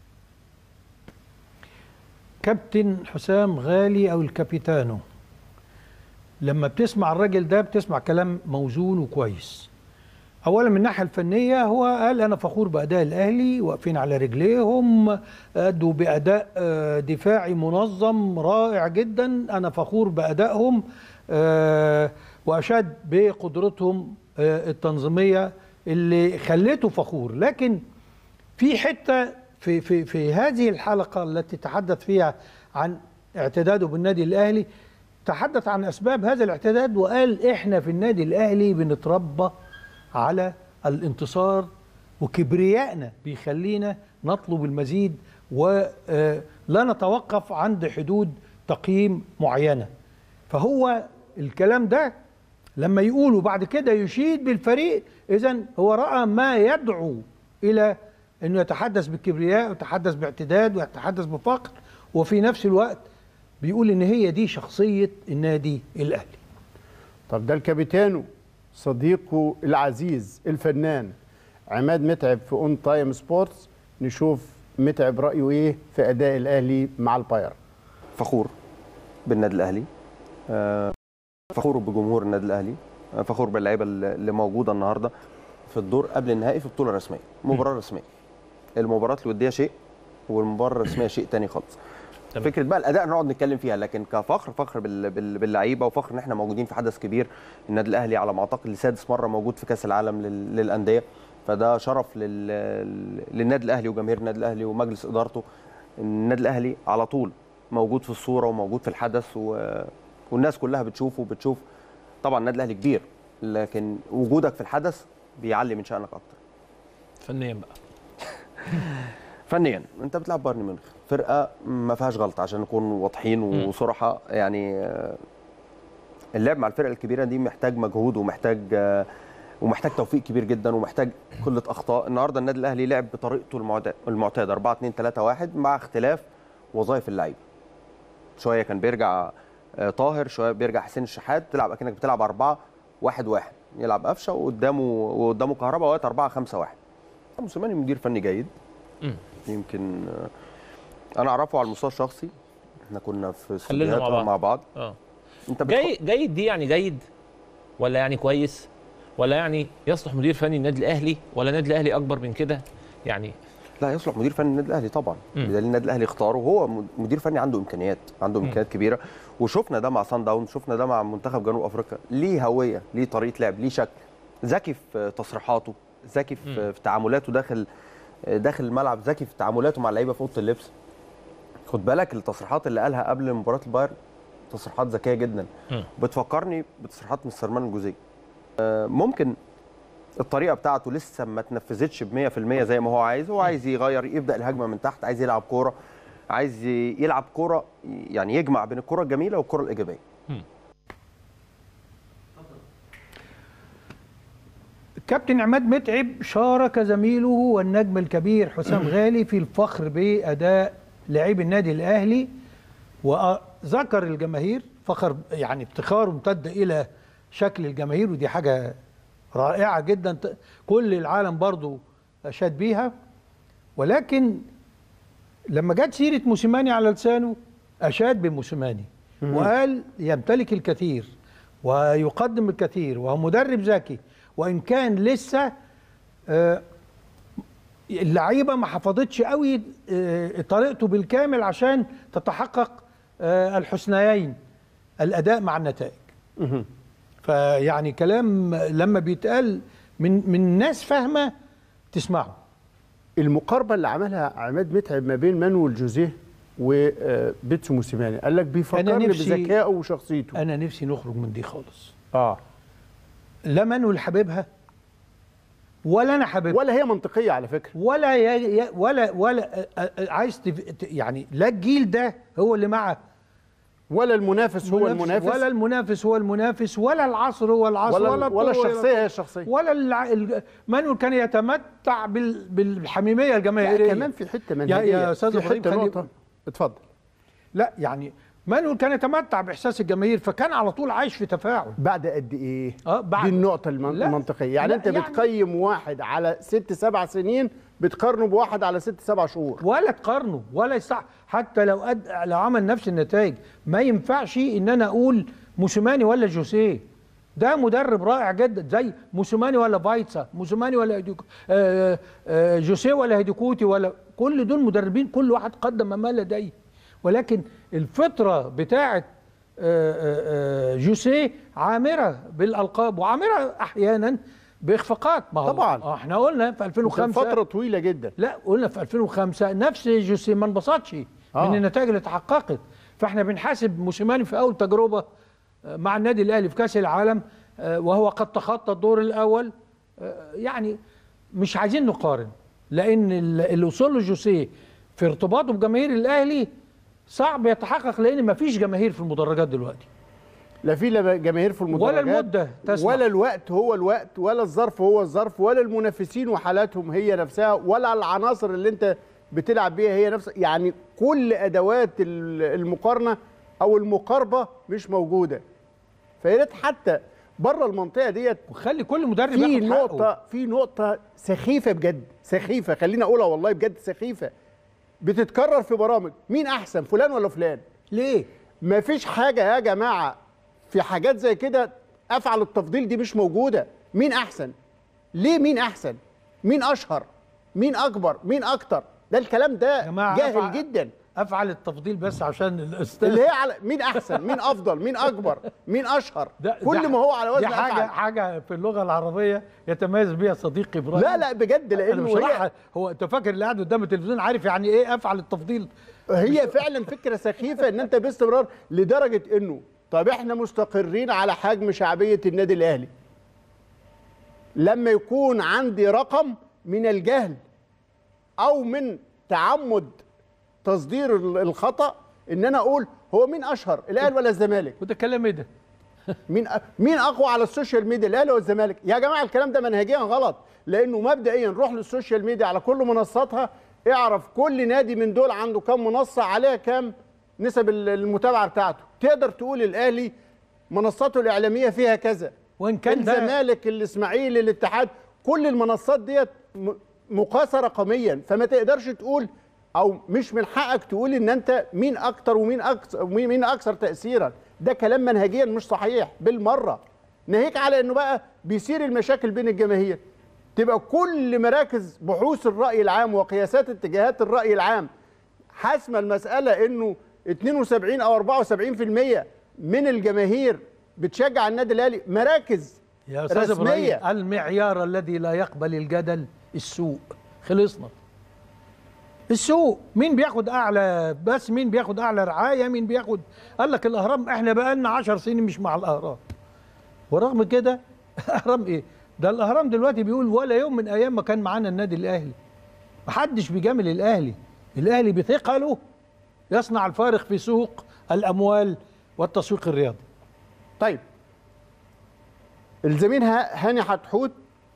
Speaker 1: كابتن حسام غالي او الكابيتانو لما بتسمع الراجل ده بتسمع كلام موزون وكويس اولا من الناحيه الفنيه هو قال انا فخور باداء الاهلي واقفين على رجليهم ادوا باداء آه، دفاعي منظم رائع جدا انا فخور بادائهم آه، واشاد بقدرتهم آه، التنظيميه اللي خليته فخور لكن في حته في في في هذه الحلقه التي تحدث فيها عن اعتداده بالنادي الاهلي تحدث عن اسباب هذا الاعتداد وقال احنا في النادي الاهلي بنتربى على الانتصار وكبريائنا بيخلينا نطلب المزيد ولا نتوقف عند حدود تقييم معينه فهو الكلام ده لما يقولوا بعد كده يشيد بالفريق اذا هو راى ما يدعو الى انه يتحدث بالكبرياء ويتحدث باعتداد ويتحدث بفقر وفي نفس الوقت بيقول ان هي دي شخصيه النادي الاهلي
Speaker 2: طب ده الكابيتانو صديقه العزيز الفنان عماد متعب في اون تايم سبورتس نشوف متعب رايه ايه في اداء الاهلي مع البايرن
Speaker 14: فخور بالنادي الاهلي آه، فخور بجمهور النادي الاهلي آه، فخور باللعيبه اللي اللي موجوده النهارده في الدور قبل النهائي في بطوله رسميه مباراه رسميه المباراه الوديه شيء والمباراه الرسميه شيء تاني خالص فكره بقى الاداء نقعد نتكلم فيها لكن كفخر فخر بال- بال- باللعيبه وفخر ان احنا موجودين في حدث كبير النادي الاهلي على ما اعتقد لسادس مره موجود في كاس العالم لل- للانديه فده شرف لل- للنادي الاهلي وجماهير النادي الاهلي ومجلس ادارته النادي الاهلي على طول موجود في الصوره وموجود في الحدث و... والناس كلها بتشوفه وبتشوف طبعا النادي الاهلي كبير لكن وجودك في الحدث بيعلي من شانك اكتر
Speaker 11: فنيا بقى
Speaker 14: فنيا انت بتلعب بايرن ميونخ فرقه ما فيهاش غلطه عشان نكون واضحين وصراحه يعني آه، اللعب مع الفرق الكبيره دي محتاج مجهود ومحتاج آه، ومحتاج توفيق كبير جدا ومحتاج قله اخطاء النهارده النادي الاهلي لعب بطريقته المعتاد- المعتاده 4 2 3 1 مع اختلاف وظائف اللعيبه شويه كان بيرجع آه، طاهر شويه بيرجع حسين الشحات تلعب اكنك بتلعب 4 1 1 يلعب قفشه وقدامه وقدامه كهربا وقت 4 5 1 موسيماني مدير فني جيد يمكن آه، انا اعرفه على المستوى الشخصي احنا كنا في
Speaker 11: خلينا مع
Speaker 14: استوديوهات
Speaker 11: بعض
Speaker 14: مع بعض
Speaker 11: اه
Speaker 14: انت
Speaker 11: جاي جيد دي يعني جيد ولا يعني كويس ولا يعني يصلح مدير فني النادي الاهلي ولا النادي الاهلي اكبر من كده يعني
Speaker 14: لا يصلح مدير فني النادي الاهلي طبعا بدليل النادي الاهلي اختاره وهو م- مدير فني عنده امكانيات عنده
Speaker 11: مم.
Speaker 14: امكانيات كبيره وشفنا ده مع سان داون شفنا ده مع منتخب جنوب افريقيا ليه هويه ليه طريقه لعب ليه شكل ذكي في تصريحاته ذكي في, في تعاملاته داخل داخل الملعب ذكي في تعاملاته مع اللعيبه في اوضه اللبس خد بالك التصريحات اللي قالها قبل مباراه البايرن تصريحات ذكيه جدا
Speaker 11: مم.
Speaker 14: بتفكرني بتصريحات مستر مان الجوزيه آه، ممكن الطريقه بتاعته لسه ما اتنفذتش ب 100% زي ما هو عايز هو عايز يغير يبدا الهجمه من تحت عايز يلعب كوره عايز ي- يلعب كوره يعني يجمع بين الكوره الجميله والكوره الايجابيه
Speaker 1: كابتن عماد متعب شارك زميله والنجم الكبير حسام غالي في الفخر باداء لاعبي النادي الاهلي وذكر الجماهير فخر يعني افتخاره امتد الى شكل الجماهير ودي حاجه رائعه جدا ت- كل العالم برضو اشاد بيها ولكن لما جت سيره موسيماني على لسانه اشاد بموسيماني
Speaker 2: مم.
Speaker 1: وقال يمتلك الكثير ويقدم الكثير وهو مدرب ذكي وان كان لسه آه، اللعيبه ما حفظتش قوي آه، طريقته بالكامل عشان تتحقق آه، الحسنيين الاداء مع النتائج فيعني كلام لما بيتقال من من ناس فاهمه تسمعه
Speaker 2: المقاربه اللي عملها عماد متعب ما بين مانويل جوزيه وبيتسو موسيماني قال لك بيفكرني
Speaker 1: نفسي-
Speaker 2: بذكائه وشخصيته
Speaker 1: انا نفسي نخرج من دي خالص
Speaker 2: اه
Speaker 1: لا مانويل حبيبها ولا انا حاببها
Speaker 2: ولا هي منطقيه على فكره
Speaker 1: ولا ي... ي... ولا ولا آه، آه، عايز تف... ت- يعني لا الجيل ده هو اللي معه
Speaker 2: ولا المنافس هو المنافس
Speaker 1: ولا المنافس هو المنافس ولا العصر هو العصر
Speaker 2: ولا-
Speaker 1: ولا
Speaker 2: ولا
Speaker 1: الطول هو
Speaker 2: الشخصية هي
Speaker 1: الطول.
Speaker 2: الشخصية.
Speaker 1: ولا الع... ال... مانويل كان يتمتع بال... بالحميميه الجماهيريه
Speaker 2: لا كمان في حته
Speaker 1: يا,
Speaker 2: منهجيه
Speaker 1: يا استاذ
Speaker 2: في
Speaker 1: ابراهيم
Speaker 2: حته
Speaker 1: خلي-
Speaker 2: نقطه اتفضل
Speaker 1: لا يعني مانويل كان يتمتع باحساس الجماهير فكان على طول عايش في تفاعل
Speaker 2: بعد قد ايه
Speaker 1: اه بعد
Speaker 2: دي النقطه المن-
Speaker 1: لا،
Speaker 2: المنطقيه يعني
Speaker 1: لا،
Speaker 2: انت
Speaker 1: يعني-
Speaker 2: بتقيم واحد على ست سبع سنين بتقارنه بواحد على ست سبع شهور
Speaker 1: ولا تقارنه ولا يصح حتى لو أد... لو عمل نفس النتائج ما ينفعش ان انا اقول موسيماني ولا جوسيه ده مدرب رائع جدا زي موسيماني ولا فايتسا موسيماني ولا هيديكو... آه آه جوسيه ولا هيديكوتي ولا كل دول مدربين كل واحد قدم ما لديه ولكن الفطره بتاعه آه، آه، آه، جوسيه عامره بالالقاب وعامره احيانا باخفاقات ما هو
Speaker 2: طبعاً.
Speaker 1: آه، احنا قلنا في 2005
Speaker 2: فتره طويله جدا
Speaker 1: لا قلنا في 2005 نفس جوسيه ما انبسطش
Speaker 2: آه.
Speaker 1: من النتائج اللي اتحققت فاحنا بنحاسب موسيماني في اول تجربه آه، مع النادي الاهلي في كاس العالم آه، وهو قد تخطى الدور الاول آه، يعني مش عايزين نقارن لان ال- اللي وصل له جوسيه في ارتباطه بجماهير الاهلي صعب يتحقق لان ما فيش جماهير في المدرجات دلوقتي
Speaker 2: لا في لا جماهير في المدرجات
Speaker 1: ولا المدة تسمح.
Speaker 2: ولا الوقت هو الوقت ولا الظرف هو الظرف ولا المنافسين وحالاتهم هي نفسها ولا العناصر اللي انت بتلعب بيها هي نفسها يعني كل ادوات ال- المقارنه او المقاربه مش موجوده فيا ريت حتى بره المنطقه ديت
Speaker 1: وخلي كل مدرب
Speaker 2: في
Speaker 1: ياخد حقه.
Speaker 2: نقطه في نقطه سخيفه بجد سخيفه خليني اقولها والله بجد سخيفه بتتكرر في برامج مين احسن فلان ولا فلان
Speaker 1: ليه
Speaker 2: مفيش حاجه يا جماعه في حاجات زي كده افعل التفضيل دي مش موجوده مين احسن ليه مين احسن مين اشهر مين اكبر مين اكتر ده الكلام ده
Speaker 1: جماعة
Speaker 2: جاهل
Speaker 1: أفعل-
Speaker 2: جدا
Speaker 1: افعل التفضيل بس عشان الاستاذ
Speaker 2: اللي هي على مين احسن مين افضل مين اكبر مين اشهر
Speaker 1: ده
Speaker 2: كل
Speaker 1: ده-
Speaker 2: ما هو على وزن
Speaker 1: دي حاجه
Speaker 2: أفعل.
Speaker 1: حاجه في اللغه العربيه يتميز بيها صديقي ابراهيم
Speaker 2: لا لا بجد
Speaker 1: انا
Speaker 2: لانه
Speaker 1: بصراحه
Speaker 2: هي
Speaker 1: هو انت فاكر اللي قاعد قدام التلفزيون عارف يعني ايه افعل التفضيل
Speaker 2: هي فعلا فكره سخيفه ان انت باستمرار لدرجه انه طب احنا مستقرين على حجم شعبيه النادي الاهلي لما يكون عندي رقم من الجهل او من تعمد تصدير ال- الخطا ان انا اقول هو مين اشهر الاهلي ولا الزمالك
Speaker 1: وده كلام ايه ده
Speaker 2: مين أ- مين اقوى على السوشيال ميديا الاهلي ولا الزمالك يا جماعه الكلام ده منهجيا غلط لانه مبدئيا روح للسوشيال ميديا على كل منصاتها اعرف كل نادي من دول عنده كام منصه عليها كام نسب ال- المتابعه بتاعته تقدر تقول الاهلي منصاته الاعلاميه فيها كذا
Speaker 1: وان كان ده
Speaker 2: الزمالك الاسماعيلي الاتحاد كل المنصات ديت م- مقاسه رقميا فما تقدرش تقول او مش من حقك تقول ان انت مين اكتر ومين اكثر ومين مين اكثر تاثيرا ده كلام منهجيا مش صحيح بالمره ناهيك على انه بقى بيصير المشاكل بين الجماهير تبقى كل مراكز بحوث الراي العام وقياسات اتجاهات الراي العام حاسمه المساله انه 72 او 74% من الجماهير بتشجع النادي الاهلي مراكز
Speaker 1: يا استاذ
Speaker 2: رسميه
Speaker 1: ابراهيم المعيار الذي لا يقبل الجدل السوق خلصنا السوق مين بياخد اعلى بس مين بياخد اعلى رعايه مين بياخد قال لك الاهرام احنا بقى لنا 10 سنين مش مع الاهرام ورغم كده اهرام ايه ده الاهرام دلوقتي بيقول ولا يوم من ايام ما كان معانا النادي الاهلي محدش بيجامل الاهلي الاهلي بثقله يصنع الفارق في سوق الاموال والتسويق الرياضي
Speaker 2: طيب الزميل ها- هاني حتحوت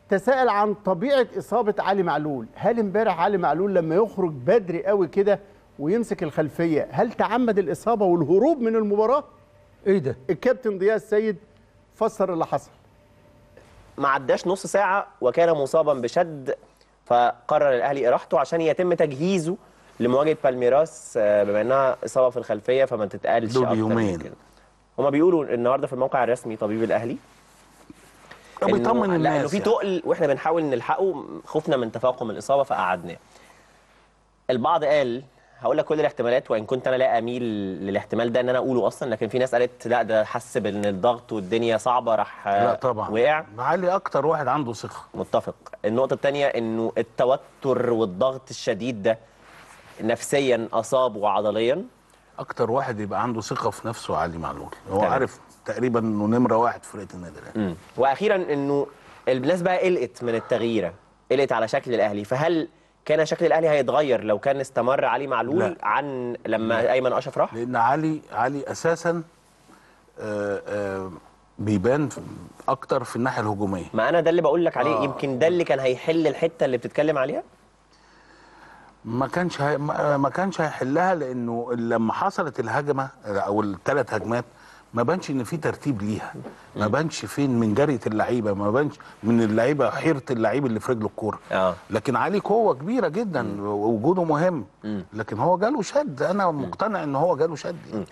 Speaker 2: تساءل عن طبيعه اصابه علي معلول هل امبارح علي معلول لما يخرج بدري قوي كده ويمسك الخلفيه هل تعمد الاصابه والهروب من المباراه
Speaker 1: ايه ده
Speaker 2: الكابتن ضياء السيد فسر اللي حصل
Speaker 15: ما عداش نص ساعة وكان مصابا بشد فقرر الأهلي إراحته عشان يتم تجهيزه لمواجهة بالميراس آه، بما إنها إصابة في الخلفية فما تتقالش
Speaker 16: دول
Speaker 15: أكتر من
Speaker 16: يومين.
Speaker 15: كده. هما بيقولوا النهارده في الموقع الرسمي طبيب الأهلي
Speaker 16: طب
Speaker 15: إنه-
Speaker 16: يطمن
Speaker 15: لا،
Speaker 16: الناس
Speaker 15: إنه في
Speaker 16: يعني.
Speaker 15: تقل وإحنا بنحاول نلحقه خوفنا من تفاقم الإصابة فقعدناه. البعض قال هقول لك كل الاحتمالات وان كنت انا لا اميل للاحتمال ده ان انا اقوله اصلا لكن في ناس قالت لا ده حس بان الضغط والدنيا صعبه راح آه،
Speaker 16: لا طبعا
Speaker 15: وقع
Speaker 16: علي اكتر واحد عنده ثقه
Speaker 15: متفق النقطة الثانية انه التوتر والضغط الشديد ده نفسيا اصابه عضليا
Speaker 16: اكتر واحد يبقى عنده ثقه في نفسه علي معلول هو
Speaker 15: تمام.
Speaker 16: عارف تقريبا انه نمره واحد في فرقه النادي الاهلي
Speaker 15: مم. واخيرا انه الناس بقى قلقت من التغييره قلقت على شكل الاهلي فهل كان شكل الاهلي هيتغير لو كان استمر علي معلول
Speaker 16: لا.
Speaker 15: عن لما
Speaker 16: لا.
Speaker 15: ايمن اشرف راح
Speaker 16: لان علي علي اساسا آه، آه، بيبان في- اكتر في الناحيه الهجوميه
Speaker 15: ما انا ده اللي بقول لك عليه
Speaker 16: آه.
Speaker 15: يمكن ده اللي كان هيحل الحته اللي بتتكلم عليها
Speaker 16: ما كانش هي ما ما كانش هيحلها لانه لما حصلت الهجمه او الثلاث هجمات ما بانش ان في ترتيب ليها ما بانش فين من جريه اللعيبه ما بانش من اللعيبه حيره اللعيب اللي في رجله الكوره
Speaker 15: اه
Speaker 16: لكن علي قوه كبيره جدا ووجوده مهم لكن هو جاله شد انا مقتنع ان هو جاله شد يعني.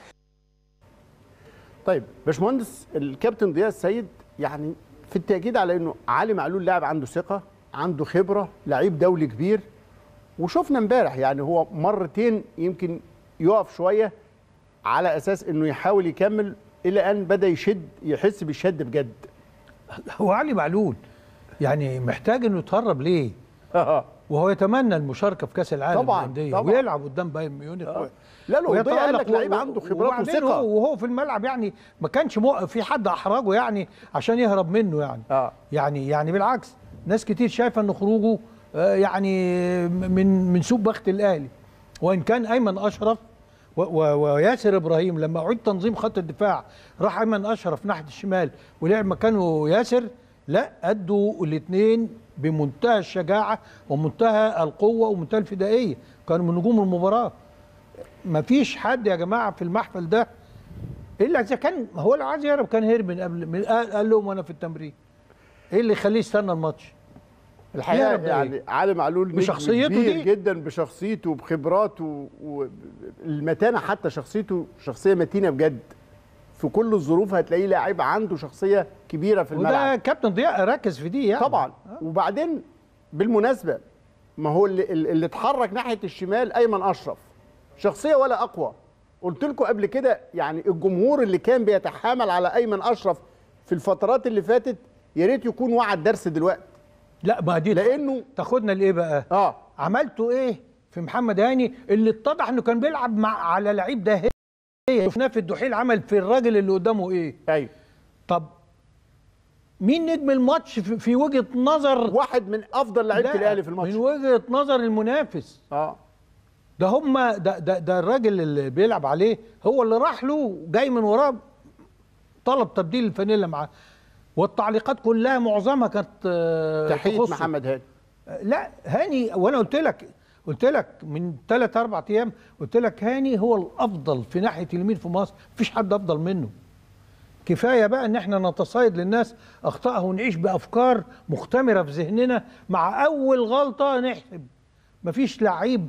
Speaker 2: طيب باشمهندس الكابتن ضياء السيد يعني في التاكيد على انه علي معلول لاعب عنده ثقه عنده خبره لعيب دولي كبير وشفنا امبارح يعني هو مرتين يمكن يقف شويه على اساس انه يحاول يكمل الى ان بدا يشد يحس بالشد بجد
Speaker 1: هو علي معلول يعني محتاج انه يتهرب ليه؟ وهو يتمنى المشاركه في كاس العالم
Speaker 2: طبعاً،
Speaker 1: للأندية
Speaker 2: طبعاً.
Speaker 1: ويلعب قدام بايرن ميونخ
Speaker 2: آه. لا، لا، وضيع قال لك
Speaker 1: ويتألق
Speaker 2: لعيب
Speaker 1: و-
Speaker 2: عنده خبرات
Speaker 1: وبعدين
Speaker 2: وثقة.
Speaker 1: هو وهو في الملعب يعني ما كانش مو في حد احرجه يعني عشان يهرب منه يعني
Speaker 2: آه. يعني
Speaker 1: يعني بالعكس ناس كتير شايفه ان خروجه آه، يعني من من سوء بخت الاهلي وان كان ايمن اشرف و- و- وياسر ابراهيم لما اعيد تنظيم خط الدفاع راح ايمن اشرف ناحيه الشمال ولعب مكانه ياسر لا ادوا الاثنين بمنتهى الشجاعه ومنتهى القوه ومنتهى الفدائيه كانوا من نجوم المباراه ما فيش حد يا جماعه في المحفل ده الا اذا كان هو لو عايز يهرب كان هرب من قبل من قال, قال لهم وانا في التمرين ايه اللي يخليه يستنى الماتش
Speaker 2: الحقيقه
Speaker 1: يهرب ده
Speaker 2: يعني
Speaker 1: إيه؟
Speaker 2: علي معلول نجم
Speaker 1: بشخصيته
Speaker 2: كبير
Speaker 1: دي.
Speaker 2: جدا بشخصيته وبخبراته والمتانه حتى شخصيته شخصيه متينه بجد في كل الظروف هتلاقيه لاعب عنده شخصيه كبيره في
Speaker 1: وده
Speaker 2: الملعب
Speaker 1: كابتن ضياء ركز في دي يعني
Speaker 2: طبعا وبعدين بالمناسبه ما هو اللي, اللي اتحرك ناحيه الشمال ايمن اشرف شخصيه ولا اقوى قلت لكم قبل كده يعني الجمهور اللي كان بيتحامل على ايمن اشرف في الفترات اللي فاتت يا ريت يكون وعى الدرس دلوقتي
Speaker 1: لا ما دي
Speaker 2: لانه
Speaker 1: تاخدنا لايه بقى
Speaker 2: اه
Speaker 1: عملتوا ايه في محمد هاني اللي اتضح انه كان بيلعب مع على لعيب ده هي شفناه في الدحيل عمل في الراجل اللي قدامه ايه
Speaker 2: ايوه
Speaker 1: طب مين نجم الماتش في, في وجهه نظر
Speaker 2: واحد من افضل لعيبه
Speaker 1: لا،
Speaker 2: الاهلي في الماتش
Speaker 1: من وجهه نظر المنافس
Speaker 2: اه
Speaker 1: ده هم ده, ده ده الراجل اللي بيلعب عليه هو اللي راح له جاي من وراه طلب تبديل الفانيلا معاه والتعليقات كلها معظمها كانت آه،
Speaker 2: تحيه
Speaker 1: تخصه.
Speaker 2: محمد هاني
Speaker 1: لا هاني وانا قلت لك قلت لك من ثلاث اربع ايام قلت لك هاني هو الافضل في ناحيه اليمين في مصر مفيش حد افضل منه كفايه بقى ان احنا نتصيد للناس اخطائها ونعيش بافكار مختمره في ذهننا مع اول غلطه نحسب مفيش لعيب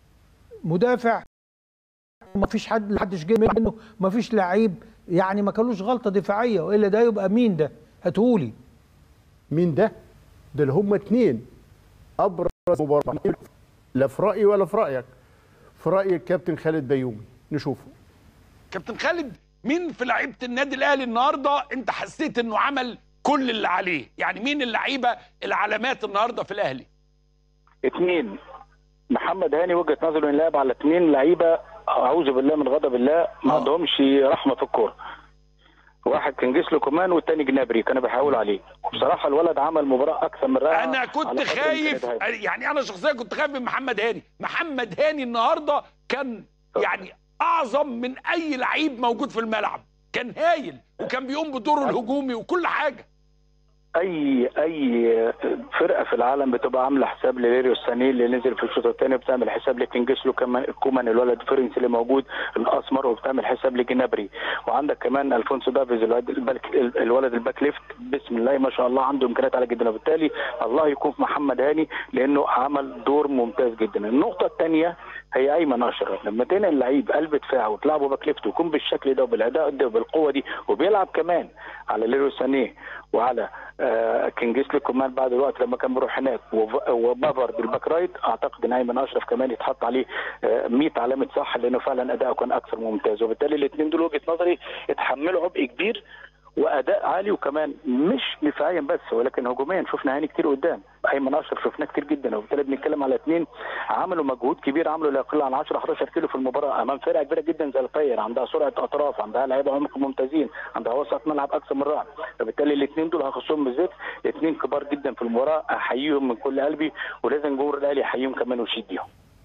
Speaker 1: مدافع مفيش حد محدش جه منه مفيش لعيب يعني ما كانوش غلطه دفاعيه والا ده يبقى مين ده هاتهولي
Speaker 2: مين ده ده اللي هم اتنين ابرز مباراه لا في رايي ولا في رايك في راي الكابتن خالد بيومي نشوفه
Speaker 17: كابتن خالد مين في لعيبه النادي الاهلي النهارده انت حسيت انه عمل كل اللي عليه يعني مين اللعيبه العلامات النهارده في الاهلي
Speaker 18: اثنين محمد هاني وجهه نظره انه لعب على اثنين لعيبه اعوذ بالله من غضب الله ما عندهمش رحمه في الكوره واحد كان جسله كمان والتاني جنابري كانوا بيحاولوا عليه بصراحه الولد عمل مباراه اكثر من رائعه
Speaker 17: انا
Speaker 18: على
Speaker 17: كنت
Speaker 18: قدر
Speaker 17: خايف
Speaker 18: الإمكانيات.
Speaker 17: يعني انا شخصيا كنت خايف من محمد هاني محمد هاني النهارده كان يعني اعظم من اي لعيب موجود في الملعب كان هايل وكان بيقوم بدوره الهجومي وكل حاجه
Speaker 18: اي اي فرقه في العالم بتبقى عامله حساب لليريو الساني اللي نزل في الشوط الثاني بتعمل حساب لكنجسلو كمان كومان الولد الفرنسي اللي موجود الاسمر وبتعمل حساب لجنابري وعندك كمان الفونسو دافيز الولد الباك الولد الباك ليفت بسم الله ما شاء الله عنده امكانيات عاليه جدا وبالتالي الله يكون في محمد هاني لانه عمل دور ممتاز جدا النقطه الثانيه هي ايمن اشرف لما تنقل لعيب قلب دفاع وتلعبه باك ليفت ويكون بالشكل ده وبالاداء ده وبالقوه دي وبيلعب كمان على ليرو سانيه وعلى آه كينجسلي كومان بعد الوقت لما كان بيروح هناك وف- وبافارد الباك رايت اعتقد ان ايمن اشرف كمان يتحط عليه آه 100 علامه صح لانه فعلا اداؤه كان اكثر ممتاز وبالتالي الاثنين دول وجهه نظري اتحملوا عبء كبير واداء عالي وكمان مش دفاعيا بس ولكن هجوميا شفنا هاني كتير قدام ايمن اشرف شفناه كتير جدا وبالتالي بنتكلم على اثنين عملوا مجهود كبير عملوا لا يقل عن 10 11 كيلو في المباراه امام فرقه كبيره جدا زي الفير عندها سرعه اطراف عندها لعيبه عمق ممتازين عندها وسط ملعب اكثر من رائع فبالتالي الاثنين دول هخصهم بالذات اثنين كبار جدا في المباراه احييهم من كل قلبي ولازم جمهور الاهلي يحييهم كمان ويشيد بيهم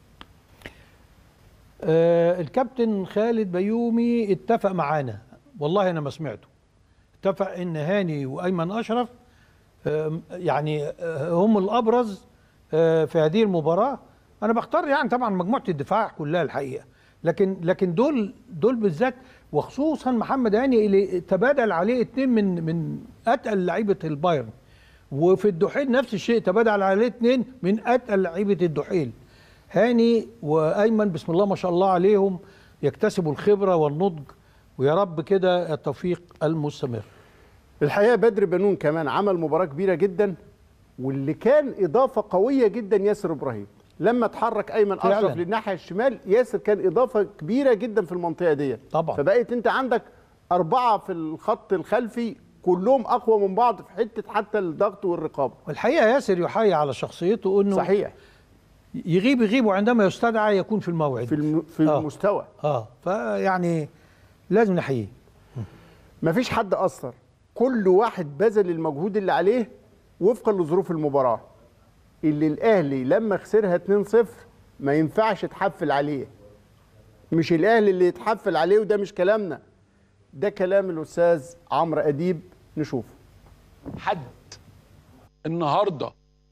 Speaker 1: آه الكابتن خالد بيومي اتفق معانا والله انا ما سمعته اتفق ان هاني وايمن اشرف آه يعني آه هم الابرز آه في هذه المباراه انا بختار يعني طبعا مجموعه الدفاع كلها الحقيقه لكن لكن دول دول بالذات وخصوصا محمد هاني اللي تبادل عليه اتنين من من اتقل لعيبه البايرن وفي الدحيل نفس الشيء تبادل عليه اتنين من اتقل لعيبه الدحيل هاني وايمن بسم الله ما شاء الله عليهم يكتسبوا الخبره والنضج ويا رب كده التوفيق المستمر
Speaker 2: الحقيقه بدر بنون كمان عمل مباراه كبيره جدا واللي كان اضافه قويه جدا ياسر ابراهيم لما اتحرك ايمن
Speaker 1: فعلاً.
Speaker 2: اشرف للناحيه الشمال ياسر كان اضافه كبيره جدا في المنطقه دي
Speaker 1: طبعا
Speaker 2: فبقيت انت عندك اربعه في الخط الخلفي كلهم اقوى من بعض في حته حتى الضغط والرقابه
Speaker 1: والحقيقه ياسر يحيي على شخصيته انه
Speaker 2: صحيح
Speaker 1: يغيب يغيب وعندما يستدعى يكون في الموعد
Speaker 2: في, الم... في
Speaker 1: آه.
Speaker 2: المستوى
Speaker 1: اه فيعني لازم نحييه
Speaker 2: مفيش حد اثر كل واحد بذل المجهود اللي عليه وفقا لظروف المباراه اللي الاهلي لما خسرها 2-0 ما ينفعش تحفل عليه مش الاهلي اللي يتحفل عليه وده مش كلامنا ده كلام الاستاذ عمرو اديب نشوفه
Speaker 17: حد النهارده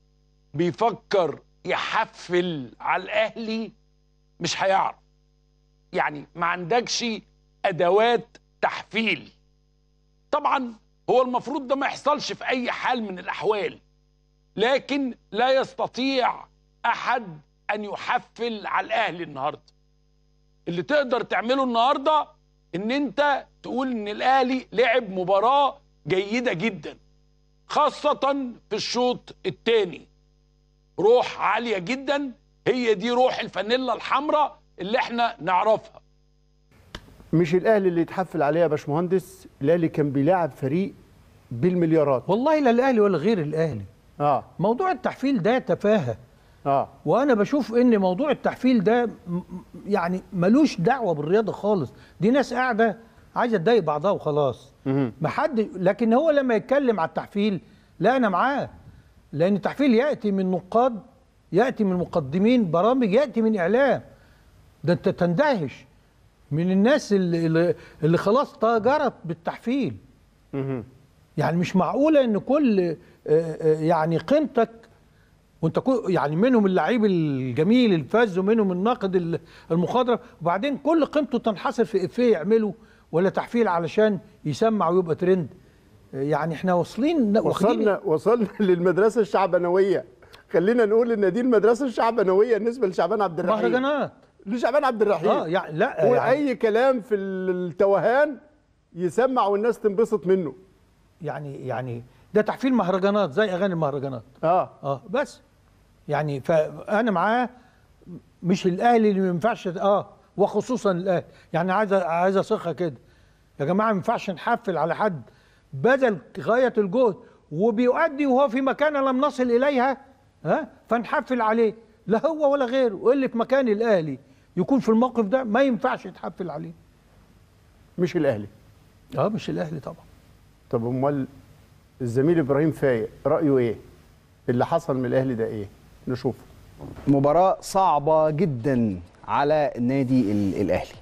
Speaker 17: بيفكر يحفل على الاهلي مش هيعرف يعني ما عندكش ادوات تحفيل طبعا هو المفروض ده ما يحصلش في اي حال من الاحوال لكن لا يستطيع احد ان يحفل على الاهلي النهارده اللي تقدر تعمله النهارده ان انت تقول ان الاهلي لعب مباراه جيده جدا خاصه في الشوط الثاني روح عاليه جدا هي دي روح الفانيلا الحمراء اللي احنا نعرفها
Speaker 2: مش الاهلي اللي يتحفل عليه يا باشمهندس الاهلي كان بيلاعب فريق بالمليارات
Speaker 1: والله لا الاهلي ولا غير الاهلي
Speaker 2: اه
Speaker 1: موضوع التحفيل ده تفاهه
Speaker 2: اه
Speaker 1: وانا بشوف ان موضوع التحفيل ده م- م- يعني ملوش دعوه بالرياضه خالص دي ناس قاعده عايزه تضايق بعضها وخلاص ما حد لكن هو لما يتكلم على التحفيل لا انا معاه لان التحفيل ياتي من نقاد ياتي من مقدمين برامج ياتي من اعلام ده انت تندهش من الناس اللي, اللي- اللي خلاص تاجرت بالتحفيل يعني مش معقوله ان كل آه، آه، يعني قيمتك وانت كو يعني منهم اللعيب الجميل الفاز ومنهم الناقد ال- المخضرم وبعدين كل قيمته تنحصر في افيه يعمله ولا تحفيل علشان يسمع ويبقى ترند آه، يعني احنا واصلين واخدين
Speaker 2: وصلنا وصلنا للمدرسه الشعبنويه خلينا نقول ان دي المدرسه الشعبنويه بالنسبه لشعبان عبد الرحيم
Speaker 1: مهرجانات
Speaker 2: لشعبان عبد الرحيم
Speaker 1: اه يعني لا
Speaker 2: هو
Speaker 1: يعني
Speaker 2: اي كلام في التوهان يسمع والناس تنبسط منه
Speaker 1: يعني يعني ده تحفيل مهرجانات زي اغاني المهرجانات
Speaker 2: اه
Speaker 1: اه بس يعني فانا معاه مش الاهلي اللي ما ينفعش اه وخصوصا الاهلي يعني عايز عايز اصيغها كده يا جماعه ما ينفعش نحفل على حد بذل غايه الجهد وبيؤدي وهو في مكانه لم نصل اليها ها فنحفل عليه لا هو ولا غيره واللي في مكان الاهلي يكون في الموقف ده ما ينفعش يتحفل عليه
Speaker 2: مش الاهلي
Speaker 1: اه مش الاهلي طبعا
Speaker 2: طب امال الزميل ابراهيم فايق رايه ايه اللي حصل من الاهلي ده ايه نشوفه
Speaker 6: مباراة صعبة جدا على النادي ال- الأهلي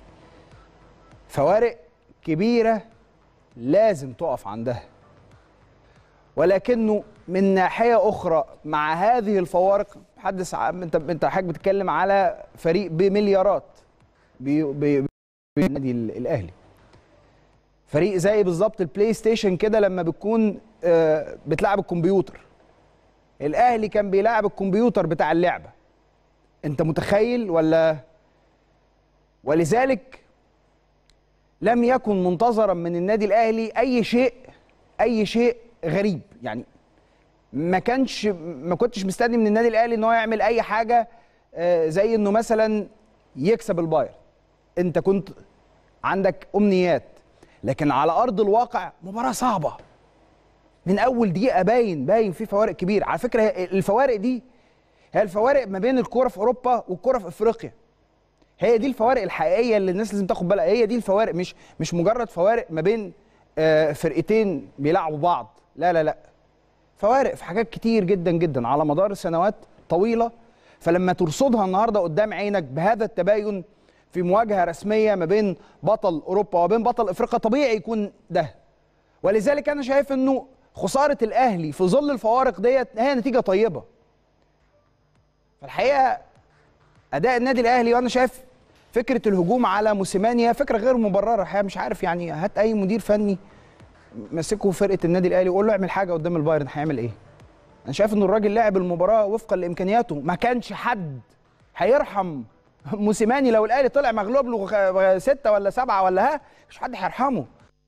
Speaker 6: فوارق كبيرة لازم تقف عندها ولكنه من ناحيه اخرى مع هذه الفوارق حدث عن- انت انت حضرتك بتتكلم على فريق بمليارات بي بي بي- النادي ال- الاهلي فريق زي بالظبط البلاي ستيشن كده لما بتكون آه، بتلعب الكمبيوتر الاهلي كان بيلعب الكمبيوتر بتاع اللعبه انت متخيل ولا ولذلك لم يكن منتظرا من النادي الاهلي اي شيء اي شيء غريب يعني ما كانش ما كنتش مستني من النادي الاهلي ان هو يعمل اي حاجه آه، زي انه مثلا يكسب البايرن انت كنت عندك امنيات لكن على ارض الواقع مباراه صعبه من اول دقيقه باين باين في فوارق كبيره على فكره هي- الفوارق دي هي الفوارق ما بين الكوره في اوروبا والكوره في افريقيا هي دي الفوارق الحقيقيه اللي الناس لازم تاخد بالها هي دي الفوارق مش مش مجرد فوارق ما بين آه، فرقتين بيلعبوا بعض لا لا لا فوارق في حاجات كتير جدا جدا على مدار سنوات طويله فلما ترصدها النهارده قدام عينك بهذا التباين في مواجهه رسميه ما بين بطل اوروبا وبين بطل افريقيا طبيعي يكون ده ولذلك انا شايف انه خساره الاهلي في ظل الفوارق ديت هي نتيجه طيبه فالحقيقه اداء النادي الاهلي وانا شايف فكره الهجوم على موسيماني هي فكره غير مبرره الحقيقه مش عارف يعني هات اي مدير فني مسكه فرقه النادي الاهلي وقول له اعمل حاجه قدام البايرن هيعمل ايه انا شايف ان الراجل لعب المباراه وفقا لامكانياته ما كانش حد هيرحم موسيماني لو الاهلي طلع مغلوب له غ- ستة ولا سبعة ولا ها مش حد هيرحمه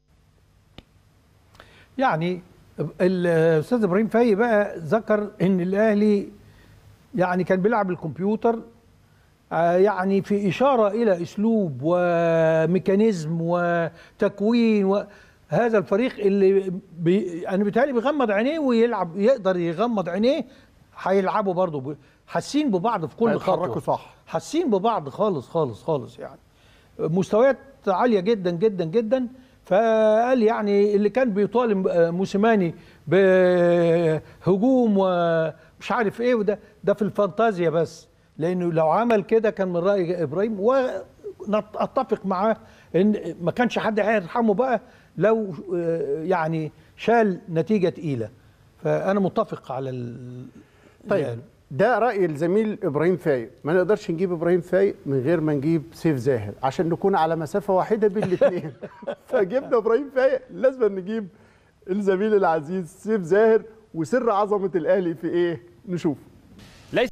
Speaker 1: يعني الاستاذ ابراهيم فايق بقى ذكر ان الاهلي يعني كان بيلعب الكمبيوتر آه، يعني في اشاره الى اسلوب وميكانيزم وتكوين وهذا الفريق اللي بي انا بيتهيألي بيغمض عينيه ويلعب يقدر يغمض عينيه هيلعبوا برضه ب- حاسين ببعض في كل
Speaker 2: هيتحركوا
Speaker 1: خطوه
Speaker 2: صح.
Speaker 1: حاسين ببعض خالص خالص خالص يعني مستويات عاليه جدا جدا جدا فقال يعني اللي كان بيطالب آه، موسيماني بهجوم ومش عارف ايه وده ده في الفانتازيا بس لانه لو عمل كده كان من راي ابراهيم واتفق معاه ان ما كانش حد هيرحمه بقى لو آه، يعني شال نتيجه تقيله فانا متفق على ال
Speaker 2: طيب ده راي الزميل ابراهيم فايق ما نقدرش نجيب ابراهيم فايق من غير ما نجيب سيف زاهر عشان نكون على مسافه واحده بين الاثنين فجبنا ابراهيم فايق لازم نجيب الزميل العزيز سيف زاهر وسر عظمه الاهلي في ايه نشوف
Speaker 11: ليس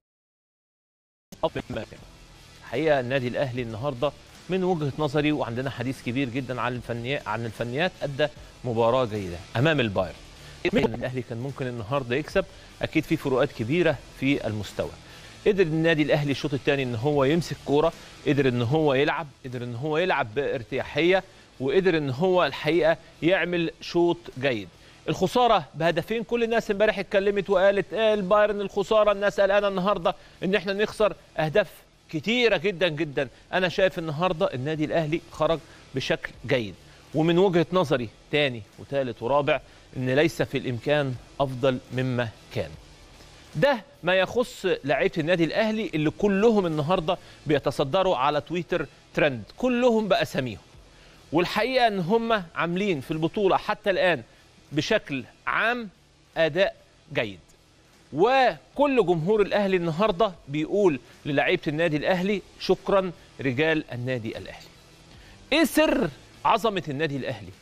Speaker 11: أفضل مما كان الحقيقه النادي الاهلي النهارده من وجهه نظري وعندنا حديث كبير جدا عن الفنيات عن الفنيات ادى مباراه جيده امام البايرن إن الاهلي كان ممكن النهارده يكسب اكيد في فروقات كبيره في المستوى قدر النادي الاهلي الشوط الثاني ان هو يمسك كوره قدر ان هو يلعب قدر ان هو يلعب بارتياحيه وقدر ان هو الحقيقه يعمل شوط جيد الخساره بهدفين كل الناس امبارح اتكلمت وقالت ايه البايرن الخساره الناس قلقانه النهارده ان احنا نخسر اهداف كتيره جدا جدا انا شايف النهارده النادي الاهلي خرج بشكل جيد ومن وجهه نظري تاني وثالث ورابع ان ليس في الامكان افضل مما كان ده ما يخص لعيبه النادي الاهلي اللي كلهم النهارده بيتصدروا على تويتر ترند كلهم باساميهم والحقيقه ان هم عاملين في البطوله حتى الان بشكل عام اداء جيد وكل جمهور الاهلي النهارده بيقول للعيبه النادي الاهلي شكرا رجال النادي الاهلي ايه سر عظمه النادي الاهلي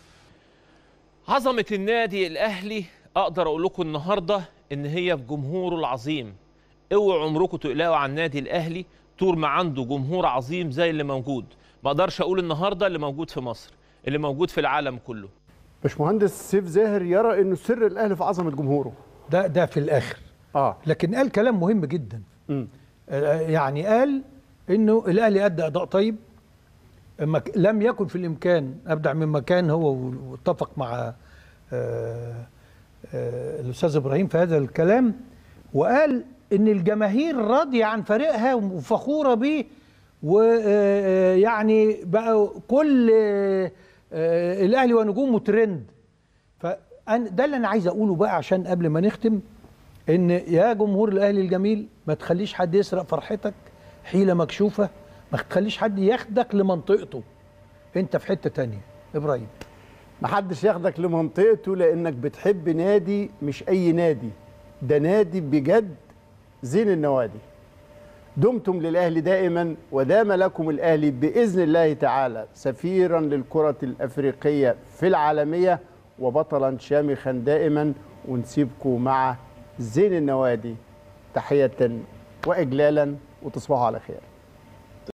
Speaker 11: عظمه النادي الاهلي اقدر اقول لكم النهارده ان هي في جمهوره العظيم اوعوا عمركم تقلقوا عن النادي الاهلي طول ما عنده جمهور عظيم زي اللي موجود ما اقدرش اقول النهارده اللي موجود في مصر اللي موجود في العالم كله
Speaker 2: باشمهندس سيف زاهر يرى انه سر الاهلي في عظمه جمهوره
Speaker 1: ده ده في الاخر
Speaker 2: اه
Speaker 1: لكن قال كلام مهم جدا آه، يعني قال انه الاهلي ادى اداء طيب ما ك- لم يكن في الامكان ابدع مما كان هو واتفق مع آه، آه، الاستاذ ابراهيم في هذا الكلام وقال ان الجماهير راضيه عن فريقها وفخوره بيه ويعني بقى كل آه، آه، الاهلي ونجومه ترند فأنا ده اللي انا عايز اقوله بقى عشان قبل ما نختم ان يا جمهور الاهلي الجميل ما تخليش حد يسرق فرحتك حيله مكشوفه ما تخليش حد ياخدك لمنطقته انت في حته تانية ابراهيم
Speaker 2: محدش ياخدك لمنطقته لانك بتحب نادي مش اي نادي ده نادي بجد زين النوادي دمتم للاهلي دائما ودام لكم الاهلي باذن الله تعالى سفيرا للكره الافريقيه في العالميه وبطلا شامخا دائما ونسيبكم مع زين النوادي تحيه واجلالا وتصبحوا على خير